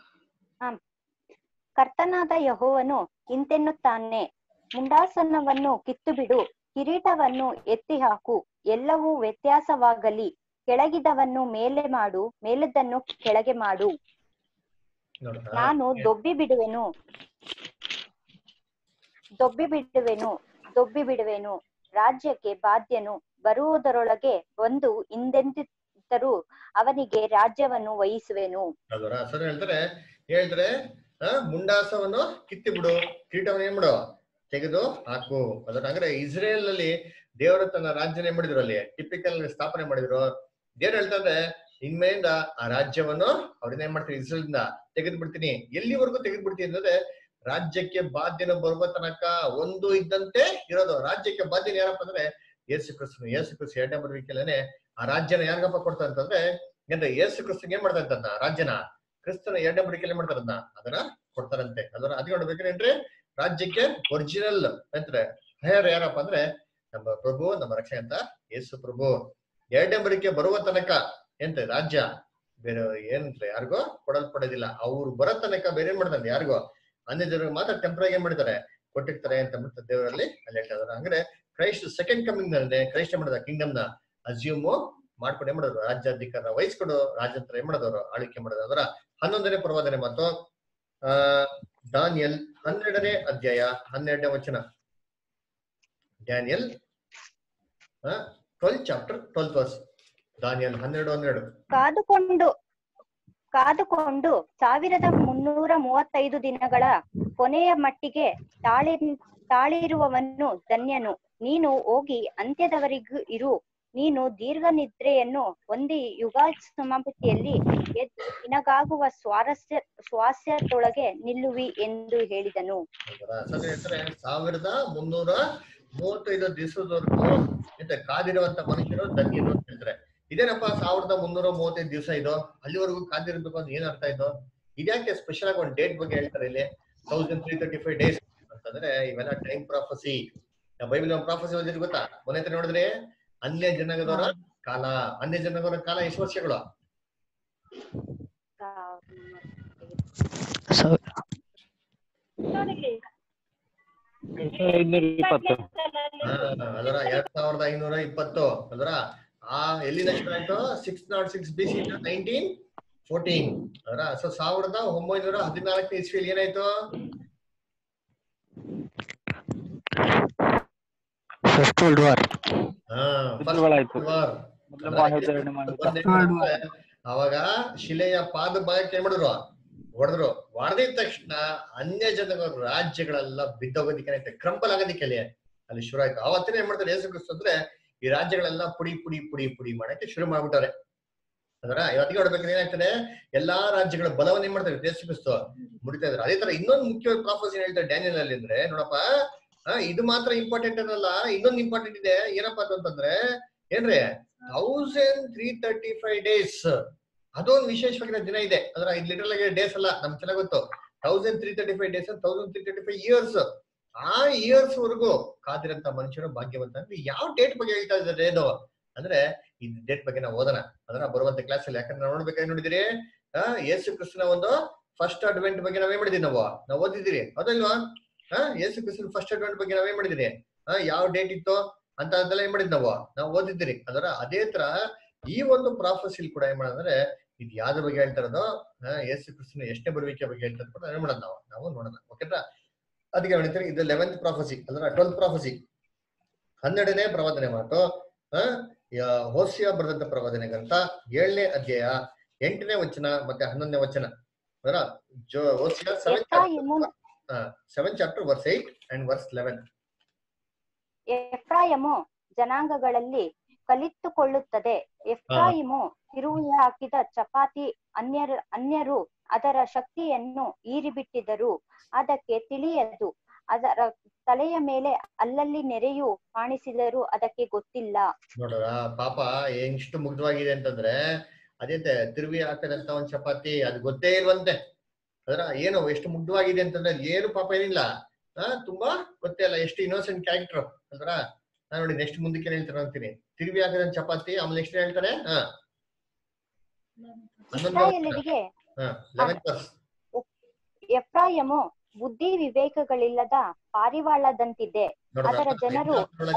ಕರ್ತನಾದ ಯಹೋವನು ಇಂತೆನ್ನುತ್ತಾನೆ ಮುಂಡಾಸನವನ್ನು ಕಿತ್ತು ಬಿಡು ಕಿರೀಟವನ್ನು ಎತ್ತಿ ಹಾಕು ಎಲ್ಲವೂ ವ್ಯತ್ಯಾಸವಾಗಲಿ ಕೆಳಗಿದವನ್ನು ಮೇಲೆ ಮಾಡು ಮೇಲದನ್ನು ಕೆಳಗೆ ಮಾಡು ನೋಡ್ರಾ? ನಾನು ದೊಬ್ಬಿ ಬಿಡುವೆನು ದೊಬ್ಬಿ ಬಿಡುವೆನು ದೊಬ್ಬಿ ಬಿಡುವೆನು ರಾಜ್ಯಕ್ಕೆ ಬಾಧ್ಯನು ಬರುವುದರೊಳಗೆ ಒಂದು ಹಿಂದೆಂದಿದ್ದರೂ ಅವನಿಗೆ ರಾಜ್ಯವನ್ನು ವಹಿಸುವೆನು ಅದರ ಸರ್ ಹೇಳ್ತಾರೆ ಹೇಳಿದ್ರೆ ಆ, ಮುಂಡಾಸವನ್ನು ಕಿತ್ತಿ ಬಿಡು ಕಿರೀಟವನ್ನು ಏನ್ ಮಾಡು ತೆಗೆದು ಹಾಕು ಅದರ ಅಂದ್ರೆ ಇಸ್ರೇಲ್ ಅಲ್ಲಿ ದೇವರು ತನ್ನ ರಾಜ್ಯನ ಏನ್ ಮಾಡಿದ್ರು ಅಲ್ಲಿ ಟಿಪಿಕಲ್ ಸ್ಥಾಪನೆ ಮಾಡಿದ್ರು ದೇವ್ರು ಹೇಳ್ತಾರೆ ಇನ್ಮೇಲಿಂದ ಆ ರಾಜ್ಯವನ್ನು ಅವ್ರನ್ನ ಏನ್ ಮಾಡ್ತೀನಿ ಇಸ್ರೇಲ್ ಇಂದ ತೆಗೆದು ಬಿಡ್ತೀನಿ ಎಲ್ಲಿವರೆಗೂ ತೆಗೆದು ಬಿಡ್ತೀನಿ ಅಂದ್ರೆ ರಾಜ್ಯಕ್ಕೆ ಬಾಧ್ಯನ ಬರುವ ತನಕ ಒಂದು ಇದ್ದಂತೆ ಇರೋದು ರಾಜ್ಯಕ್ಕೆ ಬಾಧ್ಯನ ಯಾರಪ್ಪ ಅಂದ್ರೆ ಯೇಸು ಕ್ರಿಸ್ತನು ಯೇಸು ಕ್ರಿಸ್ತ ಎರಡನೇ ಬರುವಿಕೆಲ್ಲೇ ಆ ರಾಜ್ಯನ ಯಾರಿಗಪ್ಪ ಕೊಡ್ತಾ ಅಂತಂದ್ರೆ ಅಂದ್ರೆ ಯೇಸು ಕ್ರಿಸ್ತನ್ ಏನ್ ಮಾಡ್ತಾ ಇದ್ದ ರಾಜ್ಯನ ಕ್ರಿಸ್ತನ ಎರಡನೇ ಬರುವಿಕೆಯಲ್ಲಿ ಮಾಡ್ತಾರನ್ನ ಅದನ್ನ ಕೊಡ್ತಾರಂತೆ ಅದನ್ನ ಅದ್ ನೋಡ್ಬೇಕೇನ್ರಿ ರಾಜ್ಯಕ್ಕೆ ಒರಿಜಿನಲ್ ಅಂತಾರೆ ಹೈಯರ್ ಯಾರಪ್ಪ ಅಂದ್ರೆ ನಮ್ಮ ಪ್ರಭು ನಮ್ಮ ರಕ್ಷಣೆ ಅಂತ ಯೇಸು ಪ್ರಭು ಎರಡನೇ ಬರಿಕೆ ಬರುವ ತನಕ ಎಂತ ರಾಜ್ಯ ಬೇರೆ ಏನಂದ್ರೆ ಯಾರಿಗೋ ಕೊಡಲ್ಪಡೋದಿಲ್ಲ ಅವ್ರು ಬರೋ ತನಕ ಬೇರೆ ಏನ್ ಮಾಡ್ತಾರೆ ಯಾರಿಗೋ ಅನ್ಯ ಜನರಿಗೆ ಮಾತ್ರ ಟೆಂಪ್ರಾಗಿ ಏನ್ ಮಾಡ್ತಾರೆ ಕೊಟ್ಟಿರ್ತಾರೆ ಅಂತ ಅಂದ್ಬಿಟ್ಟು ದೇವರಲ್ಲಿ ಅಲ್ಲಿ ಹೇಳ್ತಾ ಇದಾರೆ ಅಂದ್ರೆ ಕ್ರೈಸ್ಟ್ ಸೆಕೆಂಡ್ ಕಮಿಂಗ್ ನಲ್ಲಿ ಕ್ರೈಸ್ಟ್ ಏನ್ ಮಾಡಿದ ಕಿಂಗ್ಡಮ್ ನ ಅಸ್ಯೂಮ್ ಮಾಡ್ಕೊಂಡು ಏನ್ ಮಾಡೋದು ರಾಜ್ಯಾಧಿಕಾರ ವಹಿಸ್ಕೊಂಡು ರಾಜ್ಯಂತರ ಏನ್ ಮಾಡೋದವ್ರು ಆಳ್ವಿಕೆ ಮಾಡೋದು ಅದರ ಹನ್ನೊಂದನೇ ಪ್ರವಾದನೆ ಮತ್ತು ಆ ದಾನಿಯಲ್ ಹನ್ನೆರಡನೇ ಅಧ್ಯಾಯ ಹನ್ನೆರಡನೇ ವಚನ Daniel twelve chapter twelfth verse Daniel ಹನ್ನೆರಡು ಹನ್ನೆರಡು ಕಾದುಕೊಂಡು ಕಾದುಕೊಂಡು ಸಾವಿರದ ಮುನ್ನೂರ ಮೂವತ್ತೈದು ದಿನಗಳ ಕೊನೆಯ ಮಟ್ಟಿಗೆ ತಾಳಿ ತಾಳಿರುವವನು ಧನ್ಯನು ನೀನು ಹೋಗಿ ಅಂತ್ಯದವರೆಗೂ ಇರು ನೀನು ದೀರ್ಘ ನಿದ್ರೆಯನ್ನು ಹೊಂದಿ ಯುಗ ಸಮಾಪ್ತಿಯಲ್ಲಿ ಎದ್ದು ನಿನಗಾಗುವ ಸ್ವಾರಸ್ಯ ಸ್ವಾಸ್ಯದೊಳಗೆ ನಿಲ್ಲುವಿ ಎಂದು ಹೇಳಿದನು ಹೌದಾ? ಸೊ ಹೇಳ್ತಾರೆ ಸಾವಿರದ ಮುನ್ನೂರ ಮೂವತ್ತೈದು ದಿವಸದವರೆಗೂ ಎಂತ ಕಾದಿರುವಂತ ಮನುಷ್ಯರು ಧನ್ಯರು ಅಂತ ಹೇಳ್ತಾರೆ ಇದೇನಪ್ಪ ಸಾವಿರದ ಮುನ್ನೂರ ಮೂವತ್ತೈದು ದಿವಸ ಇದು ಅಲ್ಲಿವರೆಗೂ ಕಾದಿರ್ಬೇಕು ಅಂತ ಏನ್ ಅರ್ಥ ಇದು ಇದ್ಯಾಕೆ ಸ್ಪೆಷಲ್ ಆಗಿ ಒಂದು ಡೇಟ್ ಬಗ್ಗೆ ಹೇಳ್ತಾರೆ ಇಲ್ಲಿ thousand three thirty five days ಅಂತಂದ್ರೆ ಇವೆಲ್ಲ ಟೈಮ್ ಪ್ರಾಫಸಿ ಬೈಬಲ್ ಪ್ರಾಫಸಿ ಓದಿದ್ರೆ ಗೊತ್ತಾ ಮೊನ್ನೆ ಹತ್ರ ನೋಡಿದ್ರೆ ಅನ್ಯ ಜನಾಂಗದವರ ಕಾಲ ಅನ್ಯ ಜನಾಂಗದವರ ಕಾಲ ಎಷ್ಟು ವರ್ಷಗಳು ಇನ್ನೂರ ಇಪ್ಪತ್ತು ಹಾ, ಅದರ ಎರಡ್ ಸಾವಿರದ ಐನೂರ ಇಪ್ಪತ್ತು ಅದರ ಆ ಎಲ್ಲಿಂದ ಶುರು ಆಯ್ತು six not six B C nineteen fourteen ಅದರ ಸೊ ಸಾವಿರದ ಒಂಬೈನೂರ ಹದಿನಾಲ್ಕನೇ ಇಸ್ವಿಯಲ್ಲಿ ಏನಾಯ್ತು ಫಸ್ಟ್ ವರ್ಲ್ಡ್ ವಾರ್ ಹಾ ಯುದ್ಧಗಳಾಯ್ತು ವಾರ್ ಮೊದಲ ಮಹಾಯುದ್ಧ ಎರಡನೇ ಮಹಾಯುದ್ಧ ಒಂದ್ ಅವಾಗ ಶಿಲೆಯ ಪಾದ ಭಾಗಕ್ಕೆ ಏನ್ ಮಾಡಿದ್ರು ಹೊಡೆದ್ರು ಹೊಡೆದಿದ ತಕ್ಷಣ ಅನ್ಯ ಜನಗಳ ರಾಜ್ಯಗಳೆಲ್ಲ ಬಿದ್ದೋಗೋದಿಕ್ಕೆ ಏನಾಯ್ತು ಕ್ರಂಪಲ್ ಆಗೋದಿಕ್ಕೆ ಅಲ್ಲಿ ಅಲ್ಲಿ ಶುರು ಆಯ್ತು ಅವತ್ತಿನ ಏನ್ ಮಾಡ್ತಾರೆ ಯೇಸು ಕ್ರಿಸ್ತ ಅಂದ್ರೆ ಈ ರಾಜ್ಯಗಳೆಲ್ಲ ಪುಡಿ ಪುಡಿ ಪುಡಿ ಪುಡಿ ಮಾಡಕ್ಕೆ ಶುರು ಮಾಡ್ಬಿಟ್ಟಾರೆ ಅದರ ಇವತ್ತಿಗೆ ನೋಡ್ಬೇಕಾದ್ರೆ ಏನಾಗ್ತದೆ ಎಲ್ಲಾ ರಾಜ್ಯಗಳ ಬಲವನ್ನ ಏನ್ ಮಾಡ್ತಾರೆ ಯೇಸು ಕ್ರಿಸ್ತ ಮುಡಿತಾ ಇದಾರೆ ಅದೇ ತರ ಇನ್ನೊಂದು ಮುಖ್ಯವಾದ ಪ್ರಾಫಸ್ ಏನ್ ಹೇಳ್ತಾರೆ ಡ್ಯಾನಿಯಲ್ ಅಲ್ಲಿ ಅಂದ್ರೆ ನೋಡಪ್ಪ ಆ, ಇದು ಮಾತ್ರ ಇಂಪಾರ್ಟೆಂಟ್ ಅನ್ನಲ್ಲ ಇನ್ನೊಂದು ಇಂಪಾರ್ಟೆಂಟ್ ಇದೆ ಏನಪ್ಪಾ ಅಂತಂದ್ರೆ ಏನ್ರಿ thousand three thirty five days ಅದೊಂದು ವಿಶೇಷವಾಗಿರೋ ದಿನ ಇದೆ ಅಂದ್ರೆ ಇದು ಲಿಟರಲ್ ಆಗಿ ಡೇಸ್ ಅಲ್ಲ ನಮ್ಗೆ ಚೆನ್ನಾಗ್ ಗೊತ್ತು thousand three thirty five days thousand three thirty five years ಆ ಇಯರ್ಸ್ ವರೆಗೂ ಕಾದಿರಂತ ಮನುಷ್ಯರು ಭಾಗ್ಯವಂತ ಅಂದ್ರೆ ಯಾವ ಡೇಟ್ ಬಗ್ಗೆ ಹೇಳ್ತಾ ಇದ್ದಾರೆ ಏನು ಅಂದ್ರೆ ಈ ಡೇಟ್ ಬಗ್ಗೆ ನಾವು ಓದೋಣ ಅದನ್ನ ಬರುವಂತ ಕ್ಲಾಸ್ ಅಲ್ಲಿ ಯಾಕಂದ್ರೆ ನಾವು ನೋಡ್ಬೇಕಾಗಿ ನೋಡಿದಿರಿ ಆ ಯೇಸು ಕ್ರಿಸ್ತನ ಒಂದು ಫಸ್ಟ್ ಅಡ್ವೆಂಟ್ ಬಗ್ಗೆ ನಾವೇ ಮಾಡಿದೀವಿ ನಾವು ನಾವು ಓದಿದಿರಿ ಅದಲ್ವಾ ಆ ಯೇಸು ಕ್ರಿಸ್ತನ ಫಸ್ಟ್ ಅಡ್ವೆಂಟ್ ಬಗ್ಗೆ ನಾವೇ ಮಾಡಿದಿರಿ ಆ ಯಾವ ಡೇಟ್ ಇತ್ತು ಅಂತ ಅದೆಲ್ಲ ಏನ್ ಮಾಡಿದ್ ನಾವು ನಾವು ಓದಿದ್ದೀರಿ ಅದರ ಅದೇ ತರ ಈ ಒಂದು ಪ್ರಾಫಸಿಲ್ ಕೂಡ ಏನ್ ಮಾಡೋದಂದ್ರೆ ಇದು ಯಾವ್ದ್ರ ಬಗ್ಗೆ ಹೇಳ್ತಾ ಇರೋದು ಆ, ಯೇಸು ಕ್ರಿಸ್ತನ ಎಷ್ಟನೇ ಬರುವಿಕೆ ಬಗ್ಗೆ ಹೇಳ್ತಾ ಇರೋದು ಕೂಡ ಏನ್ ಮಾಡೋದು ನಾವು ನಾವು ನೋಡೋಣ ಓಕೆನಾ ಅದಕ್ಕೆ ಹೇಳ್ತಾರೆ ಇದು ಲೆವೆಂತ್ ಪ್ರಾಫಸಿ ಅಂದ್ರೆ ಟ್ವೆಲ್ತ್ ಪ್ರಾಫಸಿ ಹನ್ನೆರಡನೇ ಪ್ರವಾದನೆ ಮಾತು ಆ ಯಾ- ಹೋಸಿಯ ಬರೆದಂತ ಪ್ರವಾದನೆ ಗ್ರಂಥ ಏಳನೇ ಅಧ್ಯಾಯ ಎಂಟನೇ ವಚನ ಮತ್ತೆ ಹನ್ನೊಂದನೇ ವಚನ ಅದರ ಜೋ ಹೋಸಿಯ ಸೆವೆನ್ ಎಫ್ರಾಯಿಮು seven chapter verse eight and verse eleven ಎಫ್ರಾಯಮು ಜನಾಂಗಗಳಲ್ಲಿ ಕಲಿತುಕೊಳ್ಳುತ್ತದೆ ಎಫ್ರಾಯಿಮು ತಿರುವಿ ಹಾಕಿದ ಚಪಾತಿ ಅನ್ಯರ ಅನ್ಯರು ಅದರ ಶಕ್ತಿಯನ್ನು ಈರಿಬಿಟ್ಟಿದರು ಅದಕ್ಕೆ ತಿಳಿಯದು ಅದರ ತಲೆಯ ಮೇಲೆ ಅಲ್ಲಲ್ಲಿ ನೆರೆಯು ಕಾಣಿಸಿದರೂ ಅದಕ್ಕೆ ಗೊತ್ತಿಲ್ಲ ನೋಡ್ರ ಪಾಪ ಎಷ್ಟು ಮುಗ್ಧವಾಗಿದೆ ಅಂತಂದ್ರೆ ಅದೇ ತಿರುವಿ ಹಾಕದಂತ ಒಂದ್ ಚಪಾತಿ ಅದು ಗೊತ್ತೇ ಇಲ್ವಂತೆ ಅದರ ಏನು ಎಷ್ಟು ಮುಗ್ಧವಾಗಿದೆ ಅಂತಂದ್ರೆ ಅದ್ ಏನು ಪಾಪ ಏನಿಲ್ಲ ಆ ತುಂಬಾ ಗೊತ್ತೇ ಇಲ್ಲ ಎಷ್ಟು ಇನ್ನೋಸೆಂಟ್ ಕ್ಯಾರೆಕ್ಟರ್ ಅಲ್ರ ನಾನ್ ನೋಡಿ ನೆಕ್ಸ್ಟ್ ಮುಂದಕ್ಕೆ ಏನ್ ಹೇಳ್ತಾರೆ ಅಂತೀನಿ ತಿರುವಿ ಹಾಕದಂತ ಚಪಾತಿ ಆಮೇಲೆ ನೆಕ್ಸ್ಟ್ ಹೇಳ್ತಾರೆ ಹಾ ಹನ್ನೊಂದು ಇಸ್ರಾಯೇಲರಿಗೆ ಹಾ ಲೆವೆನ್ ವರ್ಸ್ ಎಫ್ರಾಯಮು ಬುದ್ಧಿ ವಿವೇಕಗಳಿಲ್ಲದ ಪಾರಿವಾಳದಂತಿದೆ ಅದರ ಜನರು